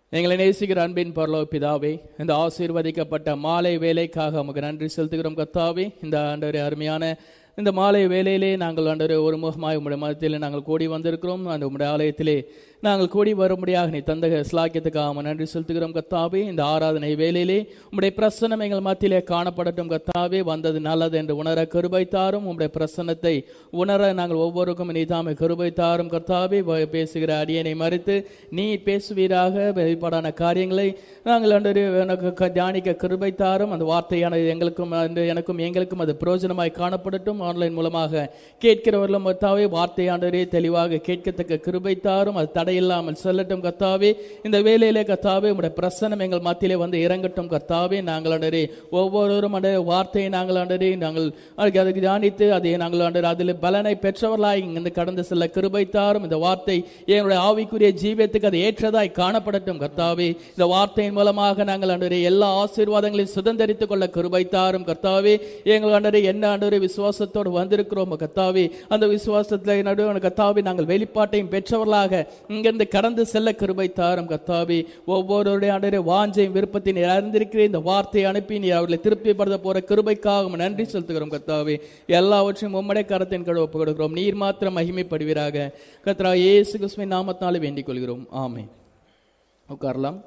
எங்களை நேசிக்கிற அன்பின் பரலோ பிதாவே இந்த ஆசீர்வதிக்கப்பட்ட மாலை வேலைக்காக உமக்கு நன்றி செலுத்துகிறோம் கத்தாவே இந்த ஆண்டவரே அருமையான இந்த மாலை வேலையிலே நாங்கள் ஆண்டவரே ஒரு முகமாய் உம்முடைய மதத்தில் நாங்கள் கூடி வந்திருக்கிறோம் அந்த உம்முடைய ஆலயத்திலே நாங்கள் கூடி வரும்படியாக நீ தந்த ஸ்லாக்கியத்துக்காக உமக்கு நன்றி செலுத்துகிறோம் கத்தாவே இந்த ஆராதனை வேலையிலே உம்முடைய பிரசன்னம் எங்கள் மத்தியிலே காணப்படட்டும் கத்தாவே வந்தது நல்லது என்று உணர கருபை தாரும் உம்முடைய பிரசன்னத்தை உணர நாங்கள் ஒவ்வொருக்கும் நீ தாமே கருபை தாரும் கர்த்தாவே வ- பேசுகிற அடியனை மறித்து நீ பேசுவீராக வெளிப்பாடான காரியங்களை நாங்கள் அன்று எனக்கு க- தியானிக்க கிருபை தாரும் அந்த வார்த்தையானது எங்களுக்கும் அன்று எனக்கும் எங்களுக்கும் அது பிரயோஜனமாய் காணப்படட்டும் ஆன்லைன் மூலமாக கேட்கிறவர்களும் கர்த்தாவே வார்த்தையாண்டரே தெளிவாக கேட்கத்தக்க கிருபை தாரும் அது தடையில்லாமல் செல்லட்டும் கர்த்தாவே இந்த வேலையிலே கர்த்தாவே உடைய பிரசனம் எங்கள் மத்தியிலே வந்து இறங்கட்டும் கர்த்தாவே நாங்கள் அண்டரே ஒவ்வொருவரும் அண்டே வார்த்தையை நாங்கள் அண்டரே நாங்கள் அதுக்கு அதுக்கு தியானித்து அதை நாங்கள் அண்டர் அதில் பலனை பெற்றவர்களாய் இங்கிருந்து கடந்து செல்ல கிருபை தாரும் இந்த வார்த்தை எங்களுடைய ஆவிக்குரிய ஜீவியத்துக்கு அது ஏற்றதாய் காணப்படட்டும் கர்த்தாவே இந்த வார்த்தையின் மூலமாக நாங்கள் அண்டரே எல்லா ஆசீர்வாதங்களையும் சுதந்திரித்துக் கொள்ள கிருபை தாரும் கர்த்தாவே எங்கள் அண்டரே என்ன அண்டரே விசுவாசத்தோடு வந்திருக்கிறோம் கர்த்தாவே அந்த விசுவாசத்தில் நடுவன கர்த்தாவே நாங்கள் வெளிப்பாட்டையும் பெற்றவர்களாக இங்கிருந்து கடந்து செல்ல கிருபை தாரும் கர்த்தாவே ஒவ்வொருடைய அண்டரே வாஞ்சையும் விருப்பத்தை நீர் அறிந்திருக்கிற இந்த வார்த்தையை அனுப்பி நீ அவர்களை திருப்திப்படுத்த போற கிருபைக்காக உம்மை நன்றி செலுத்துகிறோம் கர்த்தாவே எல்லாவற்றையும் உம்முடைய கரத்தின் கழுவ ஒப்புக் கொடுக்கிறோம் நீர் மாத்திரம் மகிமைப்படுவீராக கர்த்தரா இயேசு கிறிஸ்துவின் நாமத்தினாலே வேண்டிக் கொள்கிறோம் ஆமென் உட்காரலாம்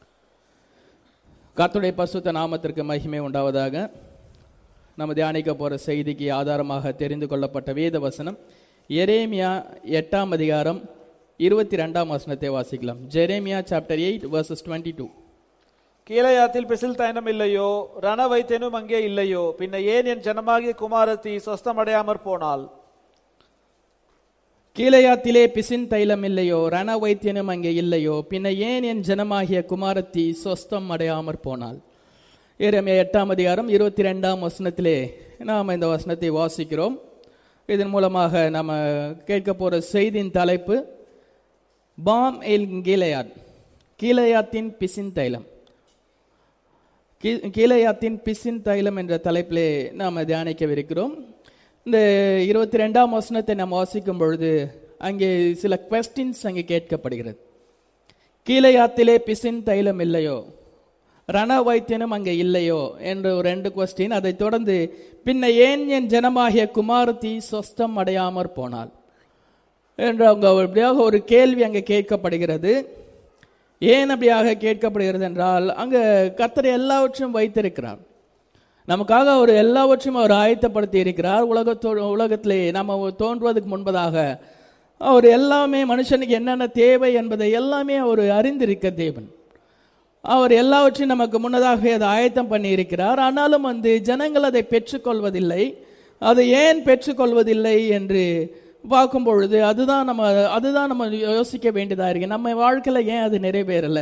கர்த்தருடைய பசுத்த நாமத்திற்கு மகிமை உண்டாவதாக நம்ம தியானிக்க போற செய்திக்கு ஆதாரமாக தெரிந்து கொள்ளப்பட்ட வேத வசனம் எரேமியா எட்டாம் அதிகாரம் இருபத்தி ரெண்டாம் வசனத்தை வாசிக்கலாம் Jeremiah chapter eight verses twenty two கீழையாத்தில் பிசில் தைனம் இல்லையோ ரண வைத்தேனும் அங்கே இல்லையோ பின்ன ஏன் என் ஜனமாகிய குமாரத்தி சொஸ்தமடையாமற் போனாள் கீழையாத்திலே பிசின் தைலம் இல்லையோ ரண வைத்தியனும் அங்கே இல்லையோ பின்ன ஏன் என் ஜனமாகிய குமாரத்தி சொஸ்தம் அடையாமற் போனாள் ஏரமியா எட்டாம் அதிகாரம் இருபத்தி ரெண்டாம் வசனத்திலே நாம் இந்த வசனத்தை வாசிக்கிறோம் இதன் மூலமாக நம்ம கேட்க போற செய்தியின் தலைப்பு பாம் எல் கீழையாத் கீழையாத்தின் பிசின் தைலம் கீ- கீலேயாத்தின் பிசின் தைலம் என்ற தலைப்பிலே நாம் தியானிக்கவிருக்கிறோம் இந்த இருபத்தி ரெண்டாம் வசனத்தை நாம் வாசிக்கும் பொழுது அங்கே சில கொஸ்டின்ஸ் அங்கே கேட்கப்படுகிறது கீலேயாத்திலே பிசின் தைலம் இல்லையோ ரண வைத்தியனும் அங்கே இல்லையோ என்ற ஒரு ரெண்டு கொஸ்டின் அதை தொடர்ந்து பின்ன ஏன் என் ஜனமாகிய குமாரத்தி சொஸ்தம் அடையாமற் போனாள் என்று அவங்க அப்படியாக ஒரு கேள்வி அங்கே கேட்கப்படுகிறது ஏன் அப்படியாக கேட்கப்படுகிறது என்றால் அங்க கர்த்தர் எல்லாவற்றையும் வைத்திருக்கிறார் நமக்காக அவர் எல்லாவற்றையும் அவர் ஆயத்தப்படுத்தி இருக்கிறார் உலகத்தோ உலகத்திலே நம்ம தோன்றுவதற்கு முன்பதாக அவர் எல்லாமே மனுஷனுக்கு என்னென்ன தேவை என்பதை எல்லாமே அவர் அறிந்திருக்க தேவன் அவர் எல்லாவற்றையும் நமக்கு முன்னதாகவே அதை ஆயத்தம் பண்ணி இருக்கிறார் ஆனாலும் வந்து ஜனங்கள் அதை பெற்றுக்கொள்வதில்லை அதை ஏன் பெற்றுக்கொள்வதில்லை என்று பார்க்கும் பொழுது அதுதான் நம்ம அதுதான் நம்ம யோசிக்க வேண்டியதா இருக்கு நம்ம வாழ்க்கையில ஏன் அது நிறைவேறல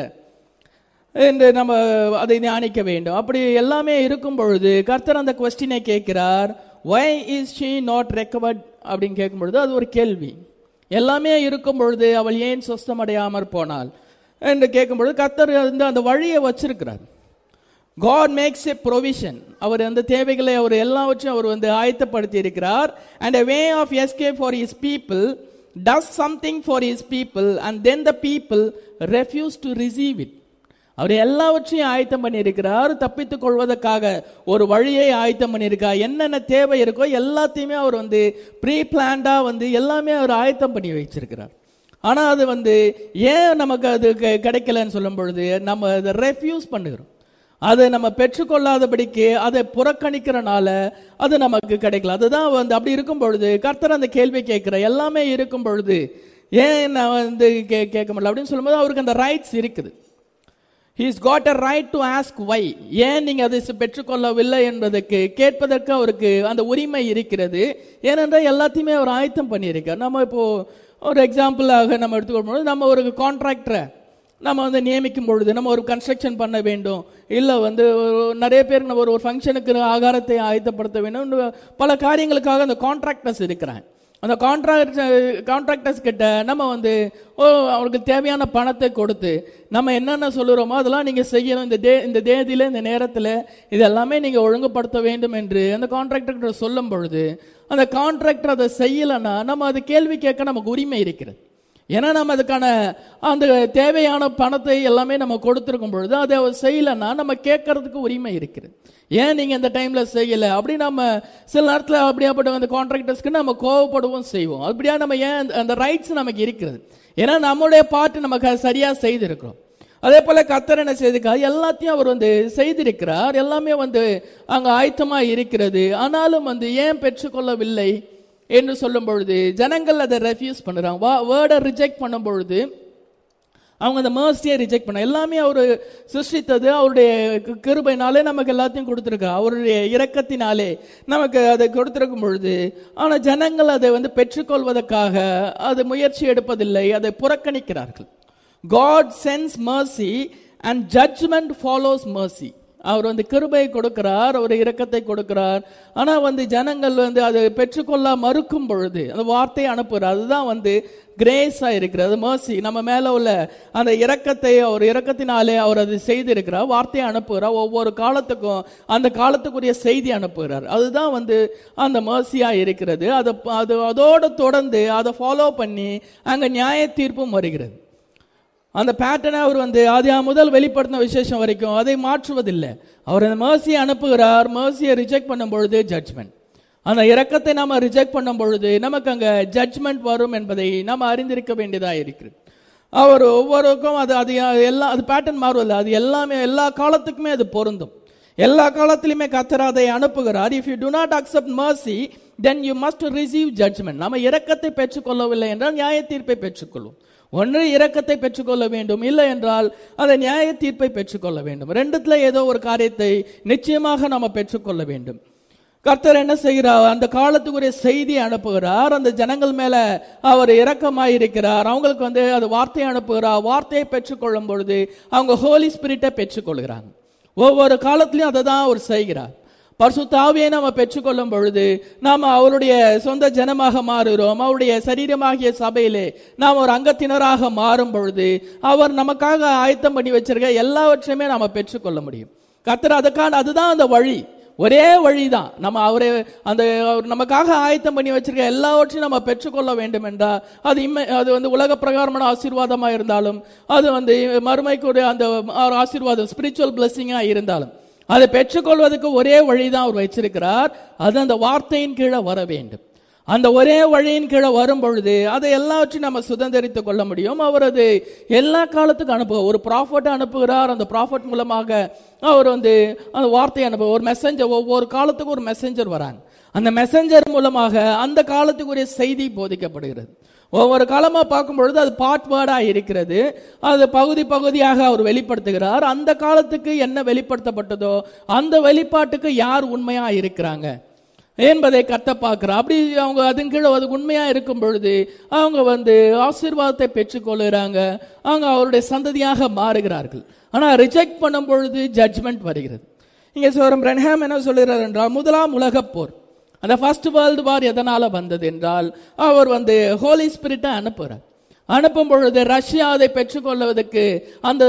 என்று நம்ம அதை தியானிக்க வேண்டும் அப்படி எல்லாமே இருக்கும் பொழுது கர்த்தர் அந்த கொஸ்டினை கேட்கிறார் why is she not recovered அப்படின்னு கேட்கும் பொழுது அது ஒரு கேள்வி எல்லாமே இருக்கும் பொழுது அவள் ஏன் சொஸ்தம் அடையாமற் போனாள் என்று கேட்கும் பொழுது கர்த்தர் வந்து அந்த வழியை வச்சிருக்கிறார் God மேக்ஸ் a provision அவர் அந்த தேவைகளை அவர் எல்லாவற்றையும் அவர் வந்து ஆயத்தப்படுத்தி இருக்கிறார் and a way of escape for his people does something for his people and then the people refuse to receive it அவர் எல்லாவற்றையும் ஆயத்தம் பண்ணியிருக்கிறார் தப்பித்துக் கொள்வதற்காக ஒரு வழியை ஆயத்தம் பண்ணியிருக்கார் என்னென்ன தேவை இருக்கோ எல்லாத்தையுமே அவர் வந்து ப்ரீ பிளான்டா வந்து எல்லாமே அவர் ஆயத்தம் பண்ணி வச்சிருக்கிறார் ஆனா அது வந்து ஏன் நமக்கு அது கி- கிடைக்கலன்னு சொல்லும் பொழுது நம்ம அதை ரெஃப்யூஸ் பண்ணுகிறோம் அதை நம்ம பெற்றுக்கொள்ளாதபடிக்கு அதை புறக்கணிக்கிறனால அது நமக்கு கிடைக்கல அதுதான் வந்து அப்படி இருக்கும் பொழுது கர்த்தர் அந்த கேள்வி கேட்கிற எல்லாமே இருக்கும் பொழுது ஏன் நான் வந்து கே- கேட்க முடியல அப்படின்னு சொல்லும்போது அவருக்கு அந்த ரைட்ஸ் இருக்குது he's got a right to ask why ஏன் நீங்க அதை பெற்றுக்கொள்ளவில்லை என்பதற்கு கேட்பதற்கு அவருக்கு அந்த உரிமை இருக்கிறது ஏனென்றால் எல்லாத்தையுமே அவர் ஆயத்தம் பண்ணியிருக்கார் நம்ம இப்போ ஒரு எக்ஸாம்பிளாக நம்ம எடுத்துக்கொள்ளும் நம்ம ஒரு கான்ட்ராக்டரை நம்ம வந்து நியமிக்கும் பொழுது நம்ம ஒரு கன்ஸ்ட்ரக்ஷன் பண்ண வேண்டும் இல்லை வந்து ஒரு- நிறைய பேருக்கு நம்ம ஒரு ஒரு ஃபங்க்ஷனுக்கு ஆகாரத்தை ஆயத்தப்படுத்த வேண்டும் இன்னும் பல காரியங்களுக்காக அந்த கான்ட்ராக்டர்ஸ் இருக்கிறாங்க அந்த கான்ட்ராக்ட் கான்ட்ராக்டர்ஸ் கிட்ட நம்ம வந்து ஓ அவருக்கு தேவையான பணத்தை கொடுத்து நம்ம என்னென்ன சொல்லுறோமோ அதெல்லாம் நீங்கள் செய்யணும் இந்த தே இந்த தேதியில் இந்த நேரத்தில் இது எல்லாமே நீங்கள் ஒழுங்குபடுத்த வேண்டும் என்று அந்த கான்ட்ராக்டர் சொல்லும் பொழுது அந்த கான்ட்ராக்டர் அதை செய்யலைன்னா நம்ம அது கேள்வி கேட்க நமக்கு உரிமை இருக்கிறது ஏன்னா நம்ம அதுக்கான அந்த தேவையான பணத்தை எல்லாமே நம்ம கொடுத்துருக்கும் பொழுது அதை அவர் செய்யலைன்னா நம்ம கேட்கறதுக்கு உரிமை இருக்குது ஏன் நீங்க இந்த டைம்ல செய்யல அப்படி நம்ம சில நேரத்தில் அப்படியாப்பட்ட அந்த கான்ட்ராக்டர்ஸ்க்கு நம்ம கோவப்படுவோம் செய்வோம் அப்படியா நம்ம ஏன் அந்த- அந்த ரைட்ஸ் நமக்கு இருக்கிறது ஏன்னா நம்மளுடைய பாட்டு நமக்கு சரியா செய்திருக்கிறோம் அதே போல கத்தர் என்ன செய்திருக்கார் எல்லாத்தையும் அவர் வந்து செய்திருக்கிறார் எல்லாமே வந்து அங்க ஆயத்தமா இருக்கிறது ஆனாலும் வந்து ஏன் பெற்றுக்கொள்ளவில்லை என்று சொல்லும் பொழுது ஜனங்கள் அதை ரெஃப்யூஸ் பண்ணுறாங்க வேர்டை ரிஜெக்ட் பண்ணும் பொழுது அவங்க அந்த மேர்சியை ரிஜெக்ட் பண்ண எல்லாமே அவர் சிருஷ்டித்தது அவருடைய கி- கிருபையினாலே நமக்கு எல்லாத்தையும் கொடுத்துருக்கார் அவருடைய இரக்கத்தினாலே நமக்கு அதை கொடுத்திருக்கும் பொழுது ஆனால் ஜனங்கள் அதை வந்து பெற்றுக்கொள்வதற்காக அது முயற்சி எடுப்பதில்லை அதை புறக்கணிக்கிறார்கள் God sends mercy and judgement follows mercy அவர் வந்து கிருபை கொடுக்கிறார் அவர் இரக்கத்தை கொடுக்கிறார் ஆனா வந்து ஜனங்கள் வந்து அதை பெற்றுக்கொள்ள மறுக்கும் பொழுது அந்த வார்த்தையை அனுப்புகிறார் அதுதான் வந்து கிரேஸா இருக்கிறது mercy நம்ம மேல உள்ள அந்த இரக்கத்தை அவர் இரக்கத்தினாலே அவர் அதை செய்திருக்கிறார் வார்த்தையை அனுப்புகிறார் ஒவ்வொரு காலத்துக்கும் அந்த காலத்துக்குரிய செய்தி அனுப்புகிறார் அதுதான் வந்து அந்த mercy-ஆ இருக்கிறது அதை அது அதோட தொடர்ந்து அதை ஃபாலோ பண்ணி அங்க நியாய தீர்ப்பும் வருகிறது அந்த பேட்டர்னை அவர் வந்து ஆதியா முதல் வெளிப்படுத்தின விசேஷம் வரைக்கும் அதை மாற்றுவதில்லை அவர் அந்த மேர்சியை அனுப்புகிறார் மேர்சியை ரிஜெக்ட் பண்ணும் பொழுது ஜட்ஜ்மெண்ட் அந்த இரக்கத்தை நாம ரிஜெக்ட் பண்ணும் பொழுது நமக்கு அங்க ஜட்ஜ்மெண்ட் வரும் என்பதை நாம் அறிந்திருக்க வேண்டியதாக இருக்கிறது அவர் ஒவ்வொருக்கும் அது அது எல்லாம் அது பேட்டர்ன் மாறுவதில்லை அது எல்லாமே எல்லா காலத்துக்குமே அது பொருந்தும் எல்லா காலத்திலுமே கத்தர் அதை அனுப்புகிறார் if you do not accept mercy then you must receive judgement நம்ம இரக்கத்தை பெற்றுக்கொள்ளவில்லை என்றால் நியாய தீர்ப்பை பெற்றுக்கொள்வோம் ஒன்று இரக்கத்தை பெற்றுக்கொள்ள வேண்டும் இல்லை என்றால் அந்த நியாய தீர்ப்பை பெற்றுக்கொள்ள வேண்டும் ரெண்டுத்துல ஏதோ ஒரு காரியத்தை நிச்சயமாக நம்ம பெற்றுக்கொள்ள வேண்டும் கர்த்தர் என்ன செய்கிறார் அந்த காலத்துக்குரிய செய்தி அனுப்புகிறார் அந்த ஜனங்கள் மேல அவர் இரக்கமாயிருக்கிறார் அவங்களுக்கு வந்து அது வார்த்தையை அனுப்புகிறார் வார்த்தையை பெற்றுக்கொள்ளும் பொழுது அவங்க ஹோலி ஸ்பிரிட்டை பெற்றுக்கொள்கிறாங்க ஒவ்வொரு காலத்திலையும் அதை தான் அவர் செய்கிறார் பரிசுத்த ஆவியை நாம பெற்றுக்கொள்ளும் பொழுது நாம அவருடைய சொந்த ஜனமாக மாறுகிறோம் அவருடைய சரீரமாகிய சபையிலே நாம் ஒரு அங்கத்தினராக மாறும் பொழுது அவர் நமக்காக ஆயத்தம் பண்ணி வச்சிருக்க எல்லாவற்றையுமே நாம பெற்றுக்கொள்ள முடியும் கர்த்தர் அதுக்கான அதுதான் அந்த வழி ஒரே வழிதான் நம்ம அவரை அந்த அவர் நமக்காக ஆயத்தம் பண்ணி வச்சிருக்க எல்லாவற்றையும் நம்ம பெற்றுக்கொள்ள வேண்டும் என்றால் அது இம்மை அது வந்து உலக பிரகாரமான ஆசீர்வாதமா இருந்தாலும் அது வந்து மறுமைக்குரிய அந்த ஆசீர்வாதம் ஸ்பிரிச்சுவல் பிளெஸிங்கா இருந்தாலும் அதை பெற்றுக்கொள்வதற்கு ஒரே வழிதான் அவர் வச்சிருக்கிறார் அது அந்த வார்த்தையின் கீழே வர வேண்டும் அந்த ஒரே வழியின் கீழே வரும் பொழுது அதை எல்லாவற்றையும் நம்ம சுதந்திரித்துக் கொள்ள முடியும் அவர் அது எல்லா காலத்துக்கும் அனுப்புகிறார் ஒரு ப்ராஃபட்டை அனுப்புகிறார் அந்த ப்ராஃபட் மூலமாக அவர் வந்து அந்த வார்த்தையை அனுப்பு ஒரு மெசஞ்சர் ஒவ்வொரு காலத்துக்கும் ஒரு மெசஞ்சர் வராங்க அந்த மெசஞ்சர் மூலமாக அந்த காலத்துக்குரிய செய்தி போதிக்கப்படுகிறது ஒவ்வொரு காலமா பார்க்கும் பொழுது அது பார்ட் வேர்டா இருக்கிறது அது பகுதி பகுதியாக அவர் வெளிப்படுத்துகிறார் அந்த காலத்துக்கு என்ன வெளிப்படுத்தப்பட்டதோ அந்த வெளிப்பாட்டுக்கு யார் உண்மையா இருக்கிறாங்க என்பதை கத்த பார்க்கிறார் அப்படி அவங்க அதன் கீழே அது உண்மையா இருக்கும் பொழுது அவங்க வந்து ஆசீர்வாதத்தை பெற்றுக்கொள்கிறாங்க அவங்க அவருடைய சந்ததியாக மாறுகிறார்கள் ஆனா ரிஜெக்ட் பண்ணும் பொழுது ஜட்ஜ்மெண்ட் வருகிறது இங்க சோரம் ரென்ஹாம் என்ன சொல்கிறார் என்றால் முதலாம் உலகப் போர் அந்த ஃபர்ஸ்ட் வேர்ல்டு வார் எதனால வந்தது என்றால் அவர் வந்து ஹோலி ஸ்பிரிட்டை அனுப்புறார் அனுப்பும் பொழுது ரஷ்யா அதை பெற்றுக்கொள்வதற்கு அந்த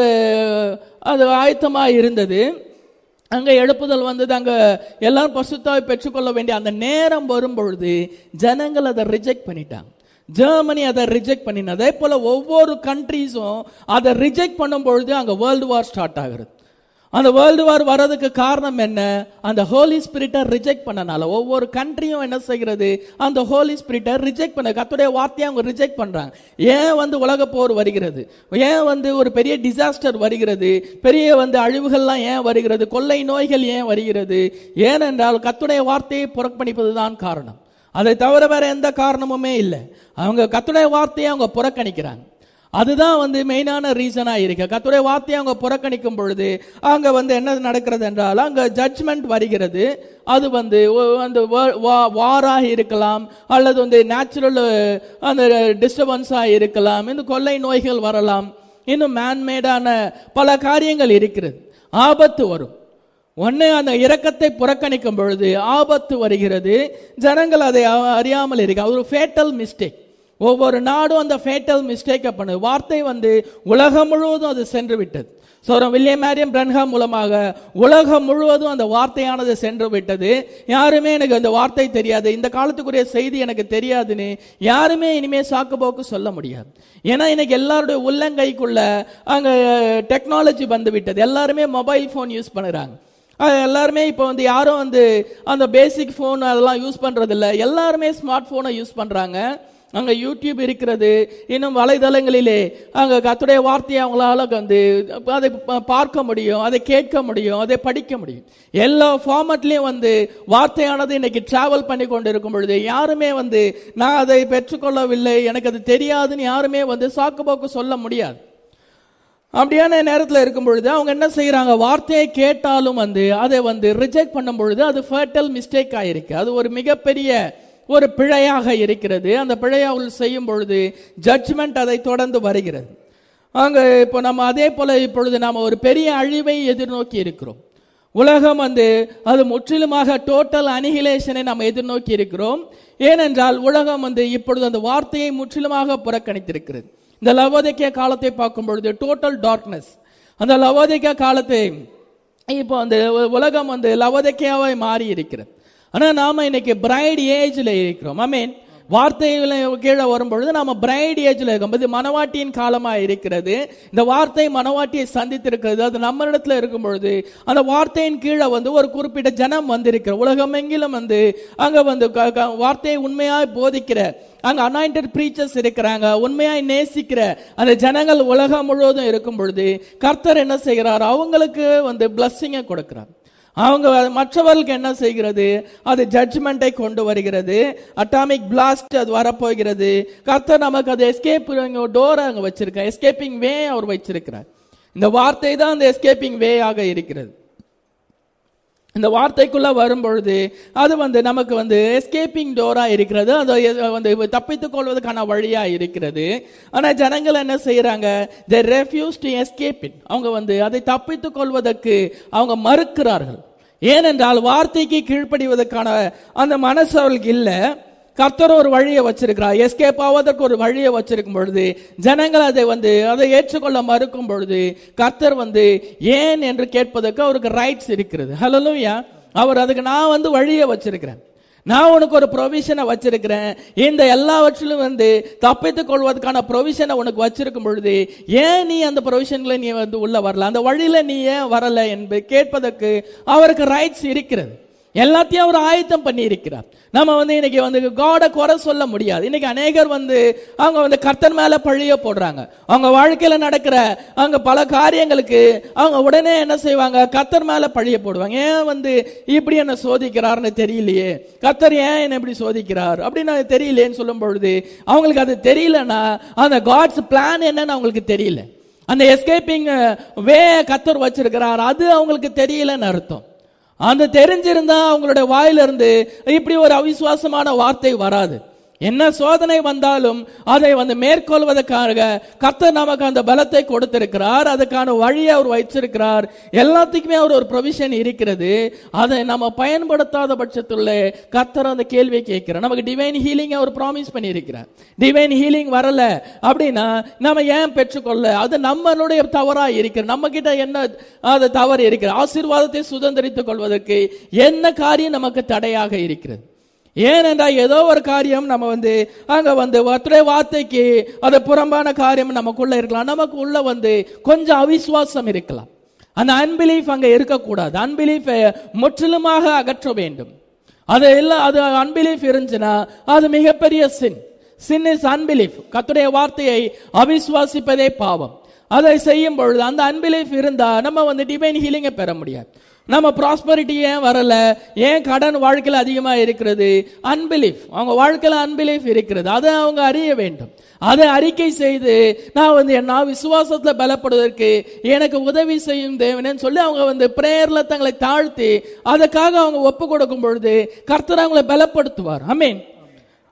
அது ஆயத்தமாக இருந்தது அங்க எழுப்புதல் வந்தது அங்க எல்லாரும் பசுத்தாவை பெற்றுக்கொள்ள வேண்டிய அந்த நேரம் வரும் பொழுது ஜனங்கள் அதை ரிஜெக்ட் பண்ணிட்டாங்க ஜெர்மனி அதை ரிஜெக்ட் பண்ணின அதே போல ஒவ்வொரு கண்ட்ரீஸும் அதை ரிஜெக்ட் பண்ணும் பொழுது அங்க வேர்ல்டு வார் ஸ்டார்ட் ஆகுறது அந்த வேர்ல்டு வார் வர்றதுக்கு காரணம் என்ன அந்த ஹோலி ஸ்பிரிட்டை ரிஜெக்ட் பண்ணனால ஒவ்வொரு கண்ட்ரியும் என்ன செய்கிறது அந்த ஹோலி ஸ்பிரிட்டை ரிஜெக்ட் பண்ண கத்துடைய வார்த்தையை அவங்க ரிஜெக்ட் பண்றாங்க ஏன் வந்து உலக போர் வருகிறது ஏன் வந்து ஒரு பெரிய டிசாஸ்டர் வருகிறது பெரிய வந்து அழிவுகள்லாம் ஏன் வருகிறது கொள்ளை நோய்கள் ஏன் வருகிறது ஏனென்றால் கத்துடைய வார்த்தையை புறக்கணிப்பதுதான் காரணம் அதை தவிர வேற எந்த காரணமுமே இல்லை அவங்க கத்துடைய வார்த்தையை அவங்க புறக்கணிக்கிறாங்க அதுதான் வந்து மெயினான ரீசனா இருக்கு கத்துடைய வார்த்தையை அவங்க புறக்கணிக்கும் பொழுது அங்க வந்து என்ன நடக்கிறது என்றால் அங்க ஜட்ஜ்மெண்ட் வருகிறது அது வந்து ஒ- அந்த வாராக இருக்கலாம் அல்லது வந்து நேச்சுரல் அந்த டிஸ்டர்பன்ஸாக இருக்கலாம் இந்த கொள்ளை நோய்கள் வரலாம் இன்னும் மேன்மேடான பல காரியங்கள் இருக்கிறது ஆபத்து வரும் ஒண்ணு அந்த இரக்கத்தை புறக்கணிக்கும் பொழுது ஆபத்து வருகிறது ஜனங்கள் அதை அ- அறியாமல் இருக்கு அது ஒரு ஃபேட்டல் மிஸ்டேக் ஒவ்வொரு நாடும் அந்த ஃபேட்டல் மிஸ்டேக்கை பண்ணுது வார்த்தை வந்து உலகம் முழுவதும் அது சென்று விட்டது ஸோ வில்லியம் மேரியம் பிரன்ஹாம் மூலமாக உலகம் முழுவதும் அந்த வார்த்தையானது சென்று விட்டது யாருமே எனக்கு அந்த வார்த்தை தெரியாது இந்த காலத்துக்குரிய செய்தி எனக்கு தெரியாதுன்னு யாருமே இனிமே சாக்கு போக்கு சொல்ல முடியாது ஏன்னா இன்னைக்கு எல்லாருடைய உள்ளங்கைக்குள்ள அங்க டெக்னாலஜி வந்து விட்டது எல்லாருமே மொபைல் ஃபோன் யூஸ் பண்ணுறாங்க அது எல்லாருமே இப்போ வந்து யாரும் வந்து அந்த பேசிக் ஃபோன் அதெல்லாம் யூஸ் பண்றதில்ல எல்லாருமே ஸ்மார்ட் ஃபோனை யூஸ் பண்றாங்க அங்க யூடியூப் இருக்கிறது இன்னும் வலைதளங்களிலே அங்க கத்துடைய வார்த்தையை அவங்களால வந்து அதை ப- பார்க்க முடியும் அதை கேட்க முடியும் அதை படிக்க முடியும் எல்லா ஃபார்மட்லயும் வந்து வார்த்தையானது இன்னைக்கு டிராவல் பண்ணி கொண்டு இருக்கும் பொழுது யாருமே வந்து நான் அதை பெற்றுக்கொள்ளவில்லை எனக்கு அது தெரியாதுன்னு யாருமே வந்து சாக்கு போக்கு சொல்ல முடியாது அப்படியான நேரத்தில் இருக்கும் பொழுது அவங்க என்ன செய்யறாங்க வார்த்தையை கேட்டாலும் வந்து அதை வந்து ரிஜெக்ட் பண்ணும் பொழுது அது ஃபர்டல் மிஸ்டேக் ஆயிருக்கு அது ஒரு மிகப்பெரிய ஒரு பிழையாக இருக்கிறது அந்த பிழையை அவர்கள் செய்யும் பொழுது ஜட்ஜ்மெண்ட் அதை தொடர்ந்து வருகிறது அங்க இப்போ நம்ம அதே போல இப்பொழுது நாம ஒரு பெரிய அழிவை எதிர்நோக்கி இருக்கிறோம் உலகம் வந்து அது முற்றிலுமாக டோட்டல் அனிகிலேஷனை நாம் எதிர்நோக்கி இருக்கிறோம் ஏனென்றால் உலகம் வந்து இப்பொழுது அந்த வார்த்தையை முற்றிலுமாக புறக்கணித்திருக்கிறது இந்த லவோதிக்கே காலத்தை பார்க்கும் பொழுது டோட்டல் டார்க்னஸ் அந்த லவோதிக்கா காலத்தை இப்போ அந்த உ- உலகம் வந்து லவோதிக்கையாவை மாறி இருக்கிறது ஆனா நாம இன்னைக்கு பிரைட் ஏஜ்ல இருக்கிறோம் ஐ மீன் வார்த்தைகளை கீழே வரும்பொழுது நாம பிரைட் ஏஜ்ல இருக்கோம் இது மனவாட்டியின் காலமா இருக்கிறது இந்த வார்த்தை மனவாட்டியை சந்தித்திருக்கிறது அது நம்ம இடத்துல இருக்கும் பொழுது அந்த வார்த்தையின் கீழே வந்து ஒரு குறிப்பிட்ட ஜனம் வந்திருக்கிற உலகமெங்கிலும் வந்து அங்க வந்து க- க- வார்த்தையை உண்மையாய் போதிக்கிற அங்க அனாயிண்டட் ப்ரீச்சர்ஸ் இருக்கிறாங்க உண்மையாய் நேசிக்கிற அந்த ஜனங்கள் உலகம் முழுவதும் இருக்கும் பொழுது கர்த்தர் என்ன செய்கிறார் அவங்களுக்கு வந்து பிளஸ்ஸிங்கை கொடுக்கிறார் அவங்க மற்றவர்களுக்கு என்ன செய்கிறது அது ஜட்ஜ்மெண்ட்டை கொண்டு வருகிறது அட்டாமிக் பிளாஸ்ட் அது வரப்போகிறது கர்த்தர் நமக்கு அது எஸ்கேப் டோர் அங்க வச்சிருக்க எஸ்கேப்பிங் வே அவர் வச்சிருக்கிறார் இந்த வார்த்தை தான் அந்த எஸ்கேப்பிங் வே ஆக இருக்கிறது இந்த வார்த்தைக்குள்ள வரும்பொழுது அது வந்து நமக்கு வந்து எஸ்கேப்பிங் டோரா இருக்கிறது அது எ- வந்து தப்பித்துக் கொள்வதற்கான வழியா இருக்கிறது ஆனா ஜனங்கள் என்ன செய்யறாங்க they refuse to escape it அவங்க வந்து அதை தப்பித்துக் கொள்வதற்கு அவங்க மறுக்கிறார்கள் ஏனென்றால் வார்த்தைக்கு கீழ்ப்படிவதற்கான அந்த மனசு அவர்களுக்கு இல்ல கர்த்தர் ஒரு வழியை வச்சிருக்கிறார் எஸ்கேப் ஆவதற்கு ஒரு வழியை வச்சிருக்கும் பொழுது ஜனங்கள் அதை வந்து அதை ஏற்றுக்கொள்ள மறுக்கும் பொழுது கர்த்தர் வந்து ஏன் என்று கேட்பதற்கு அவருக்கு ரைட்ஸ் இருக்கிறது ஹலோலூயா அவர் அதுக்கு நான் வந்து வழியை வச்சிருக்கிறேன் நான் உனக்கு ஒரு ப்ரொவிஷனை வச்சிருக்கிறேன் இந்த எல்லாவற்றிலும் வந்து தப்பித்துக் கொள்வதற்கான ப்ரொவிஷனை உனக்கு வச்சிருக்கும் பொழுது ஏன் நீ அந்த ப்ரொவிஷன்ல நீ வந்து உள்ள வரல அந்த வழியில நீ ஏன் வரல என்பது கேட்பதற்கு அவருக்கு ரைட்ஸ் இருக்கிறது எல்லாத்தையும் அவர் ஆயத்தம் பண்ணி இருக்கிறார் நம்ம வந்து இன்னைக்கு வந்து காட குறை சொல்ல முடியாது இன்னைக்கு அநேகர் வந்து அவங்க வந்து கர்த்தர் மேல பழிய போடுறாங்க அவங்க வாழ்க்கையில நடக்கிற அவங்க பல காரியங்களுக்கு அவங்க உடனே என்ன செய்வாங்க கர்த்தர் மேல பழிய போடுவாங்க ஏன் வந்து இப்படி என்ன சோதிக்கிறார்னு தெரியலையே கர்த்தர் ஏன் என்ன இப்படி சோதிக்கிறார் அப்படின்னு அது தெரியலையேன்னு சொல்லும் பொழுது அவங்களுக்கு அது தெரியலன்னா அந்த காட்ஸ் பிளான் என்னன்னு அவங்களுக்கு தெரியல அந்த எஸ்கேப்பிங் வே கத்தர் வச்சிருக்கிறார் அது அவங்களுக்கு தெரியலன்னு அர்த்தம் அந்த தெரிஞ்சிருந்தா அவங்களுடைய வாயிலிருந்து இப்படி ஒரு அவிசுவாசமான வார்த்தை வராது என்ன சோதனை வந்தாலும் அதை வந்து மேற்கொள்வதற்காக கர்த்தர் நமக்கு அந்த பலத்தை கொடுத்திருக்கிறார் அதுக்கான வழியை அவர் வைச்சிருக்கிறார் எல்லாத்துக்குமே அவர் ஒரு ப்ரொவிஷன் இருக்கிறது அதை நம்ம பயன்படுத்தாத பட்சத்துல கர்த்தர் அந்த கேள்வியை கேட்கிறார் நமக்கு டிவைன் ஹீலிங் அவர் ப்ராமிஸ் பண்ணியிருக்கிறார் டிவைன் ஹீலிங் வரல அப்படின்னா நம்ம ஏன் பெற்றுக்கொள்ள அது நம்மளுடைய தவறா இருக்கிற நம்ம கிட்ட என்ன அது தவறு இருக்கிற ஆசீர்வாதத்தை சுதந்திரித்துக் கொள்வதற்கு என்ன காரியம் நமக்கு தடையாக இருக்கிறது ஏனென்றால் ஏதோ ஒரு காரியம் நம்ம வந்து அங்க வந்து ஒற்றை வார்த்தைக்கு அது புறம்பான காரியம் நமக்குள்ள இருக்கலாம் நமக்கு உள்ள வந்து கொஞ்சம் அவிசுவாசம் இருக்கலாம் அந்த அன்பிலீஃப் அங்க இருக்கக்கூடாது அன்பிலீஃப் முற்றிலுமாக அகற்ற வேண்டும் அது எல்லாம் அது அன்பிலீஃப் இருந்துச்சுன்னா அது மிகப்பெரிய சின் சின் இஸ் அன்பிலீஃப் கத்துடைய வார்த்தையை அவிசுவாசிப்பதே பாவம் அதை செய்யும் பொழுது அந்த அன்பிலீஃப் இருந்தா நம்ம வந்து டிவைன் ஹீலிங்கை பெற முடியாது நம்ம ப்ராஸ்பரிட்டி ஏன் வரல ஏன் கடன் வாழ்க்கையில் அதிகமா இருக்கிறது அன்பிலீஃப் அவங்க வாழ்க்கையில அன்பிலீஃப் இருக்கிறது அதை அவங்க அறிய வேண்டும் அதை அறிக்கை செய்து நான் வந்து நான் விசுவாசத்துல பலப்படுவதற்கு எனக்கு உதவி செய்யும் தேவனேன்னு சொல்லி அவங்க வந்து பிரேயர்ல தங்களை தாழ்த்தி அதுக்காக அவங்க ஒப்பு கொடுக்கும் பொழுது கர்த்தர் அவங்களை பலப்படுத்துவார் ஐ மீன்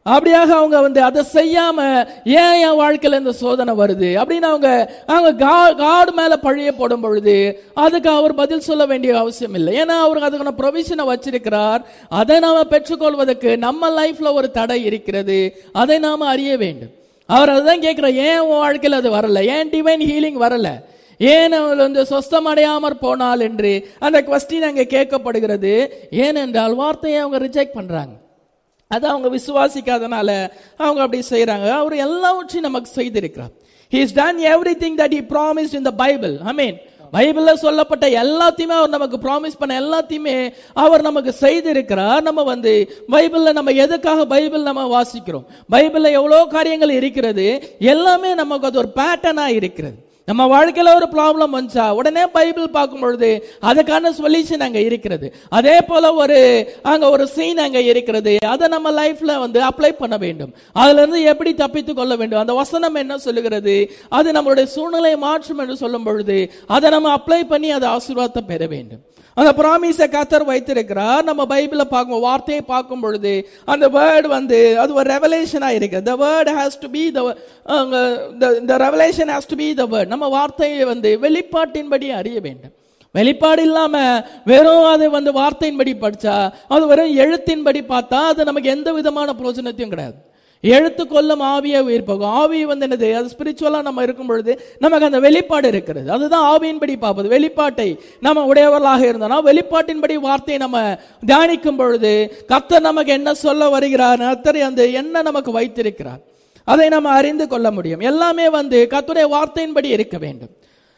அப்படியாக அவங்க வந்து அதை செய்யாம ஏன் என் வாழ்க்கையில இந்த சோதனை வருது அப்படின்னு அவங்க அவங்க கா- காடு மேல பழிய போடும் பொழுது அதுக்கு அவர் பதில் சொல்ல வேண்டிய அவசியம் இல்லை ஏன்னா அவருக்கு அதுக்கான ப்ரொவிஷனை வச்சிருக்கிறார் அதை நாம பெற்றுக்கொள்வதற்கு நம்ம லைஃப்ல ஒரு தடை இருக்கிறது அதை நாம அறிய வேண்டும் அவர் அதுதான் கேட்கிறார் ஏன் உன் வாழ்க்கையில் அது வரல ஏன் டிவைன் ஹீலிங் வரல ஏன் அவள் வந்து சொஸ்தம் அடையாமற் போனால் என்று அந்த கொஸ்டின் அங்கே கேட்கப்படுகிறது ஏனென்றால் வார்த்தையை அவங்க ரிஜெக்ட் பண்றாங்க அது அவங்க விசுவாசிக்காதனால அவங்க அப்படி செய்றாங்க அவர் எல்லாவற்றையும் நமக்கு செய்திருக்கிறார் he has done everything that he promised in the bible i mean பைபிள்ல சொல்லப்பட்ட எல்லாத்தையுமே அவர் நமக்கு ப்ராமிஸ் பண்ண எல்லாத்தையுமே அவர் நமக்கு செய்திருக்கிறார் நம்ம வந்து பைபிள்ல நம்ம எதுக்காக பைபிள் நம்ம வாசிக்கிறோம் பைபிள்ல எவ்வளோ காரியங்கள் இருக்கிறது எல்லாமே நமக்கு அது ஒரு பேட்டர்னா இருக்கிறது நம்ம வாழ்க்கையில ஒரு ப்ராப்ளம் வந்துச்சா உடனே பைபிள் பார்க்கும் பொழுது அதுக்கான சொல்யூஷன் அங்க இருக்கிறது அதே போல ஒரு அங்க ஒரு சீன் அங்க இருக்கிறது அதை நம்ம லைஃப்ல வந்து அப்ளை பண்ண வேண்டும் அதுல இருந்து எப்படி தப்பித்து கொள்ள வேண்டும் அந்த வசனம் என்ன சொல்லுகிறது அது நம்மளுடைய சூழ்நிலை மாற்றும் என்று சொல்லும் பொழுது அதை நம்ம அப்ளை பண்ணி அதை ஆசீர்வாதத்தை பெற வேண்டும் அந்த ப்ராமிஸை கத்தர் வைத்திருக்கிறார் நம்ம பைபிளை பார்க்கும் வார்த்தையை பார்க்கும் பொழுது அந்த வேர்டு வந்து அது ஒரு ரெவலேஷனா இருக்கு the word has to be the அங்க the the revelation has to be the word நம்ம வார்த்தையை வந்து வெளிப்பாட்டின்படி அறிய வேண்டும் வெளிப்பாடு இல்லாம வெறும் அதை வந்து வார்த்தையின்படி படிச்சா அது வெறும் எழுத்தின்படி பார்த்தா அது நமக்கு எந்த விதமான பிரயோஜனத்தையும் கிடையாது எழுத்து கொல்லும் ஆவியை உயிர்ப்பகும் ஆவி வந்து என்னது அது ஸ்பிரிச்சுவலா நம்ம இருக்கும் பொழுது நமக்கு அந்த வெளிப்பாடு இருக்கிறது அதுதான் ஆவியின்படி பார்ப்பது வெளிப்பாட்டை நம்ம உடையவர்களாக இருந்தோம்னா வெளிப்பாட்டின்படி வார்த்தையை நம்ம தியானிக்கும் பொழுது கர்த்தர் நமக்கு என்ன சொல்ல வருகிறார் கர்த்தர் அந்த என்ன நமக்கு வைத்திருக்கிறார் அதை நம்ம அறிந்து கொள்ள முடியும் எல்லாமே வந்து கர்த்தருடைய வார்த்தையின்படி இருக்க வேண்டும்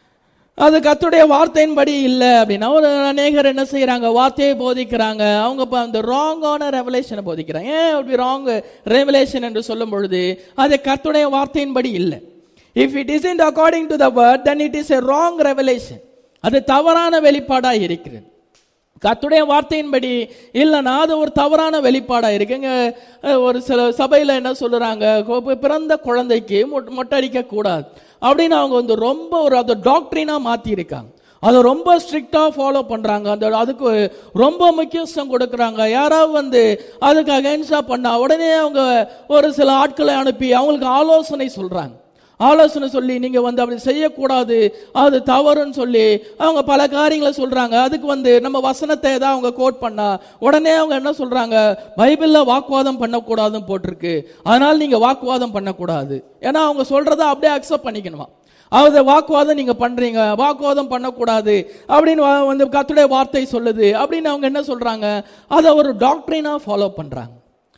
அது கத்துடைய வார்த்தையின்படி இல்லை அப்படின்னா ஒரு அநேகர் என்ன செய்யறாங்க வார்த்தையை போதிக்கிறாங்க அவங்க இப்போ அந்த ராங்கான ரெவலேஷனை போதிக்கிறாங்க ஏன் அப்படி ராங் ரெவலேஷன் என்று சொல்லும் பொழுது அது கத்துடைய வார்த்தையின்படி இல்லை if it isn't according to the word then it is a wrong revelation அது தவறான வெளிப்பாடா இருக்கிறது கத்துடைய வார்த்தையின்படி இல்லைன்னா அது ஒரு தவறான வெளிப்பாடா இருக்குங்க அஹ் ஒரு சில சபையில என்ன சொல்லுறாங்க கொ- பிறந்த குழந்தைக்கு மொட்- மொட்டடிக்க கூடாது அப்படின்னு அவங்க வந்து ரொம்ப ஒரு அதை டாக்டரினா மாத்தி இருக்காங்க அதை ரொம்ப ஸ்ட்ரிக்டா ஃபாலோ பண்றாங்க அந்த அதுக்கு ரொம்ப முக்கியத்துவம் கொடுக்கறாங்க யாராவது வந்து அதுக்கு அகைன்ஸ்டா பண்ணா உடனே அவங்க ஒரு சில ஆட்களை அனுப்பி அவங்களுக்கு ஆலோசனை சொல்றாங்க ஆலோசனை சொல்லி நீங்க வந்து அப்படி செய்யக்கூடாது அது தவறுன்னு சொல்லி அவங்க பல காரியங்களை சொல்றாங்க அதுக்கு வந்து நம்ம வசனத்தை ஏதாவது அவங்க கோட் பண்ணா உடனே அவங்க என்ன சொல்றாங்க பைபிள்ல வாக்குவாதம் பண்ணக்கூடாதுன்னு போட்டிருக்கு அதனால நீங்க வாக்குவாதம் பண்ணக்கூடாது ஏன்னா அவங்க சொல்றத அப்படியே அக்செப்ட் பண்ணிக்கணுமா அவங்க வாக்குவாதம் நீங்க பண்றீங்க வாக்குவாதம் பண்ணக்கூடாது அப்படின்னு வ- வந்து கத்துடைய வார்த்தை சொல்லுது அப்படின்னு அவங்க என்ன சொல்றாங்க அதை ஒரு டாக்டரினா ஃபாலோ பண்றாங்க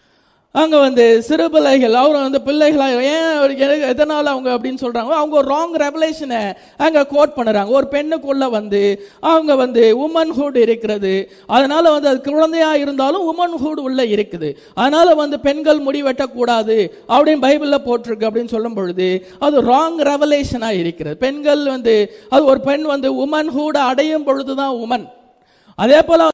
அங்க வந்து சிறு பிள்ளைகள் அவர் வந்து பிள்ளைகளா ஏன் அவருக்கு எது- எதனால அவங்க அப்படின்னு சொல்றாங்க அவங்க ஒரு ராங் ரெவலேஷனை அங்க கோட் பண்ணுறாங்க ஒரு பெண்ணுக்குள்ள வந்து அவங்க வந்து உமன்ஹுட் இருக்கிறது அதனால வந்து அது குழந்தையா இருந்தாலும் உமன்ஹுட் உள்ள இருக்குது அதனால வந்து பெண்கள் முடி வெட்டக்கூடாது அப்படின்னு பைபிள்ல போட்டிருக்கு அப்படின்னு சொல்லும் பொழுது அது ராங் ரெவலேஷனா இருக்கிறது பெண்கள் வந்து அது ஒரு பெண் வந்து உமன்ஹுட் அடையும் பொழுதுதான் உமன் அதே போல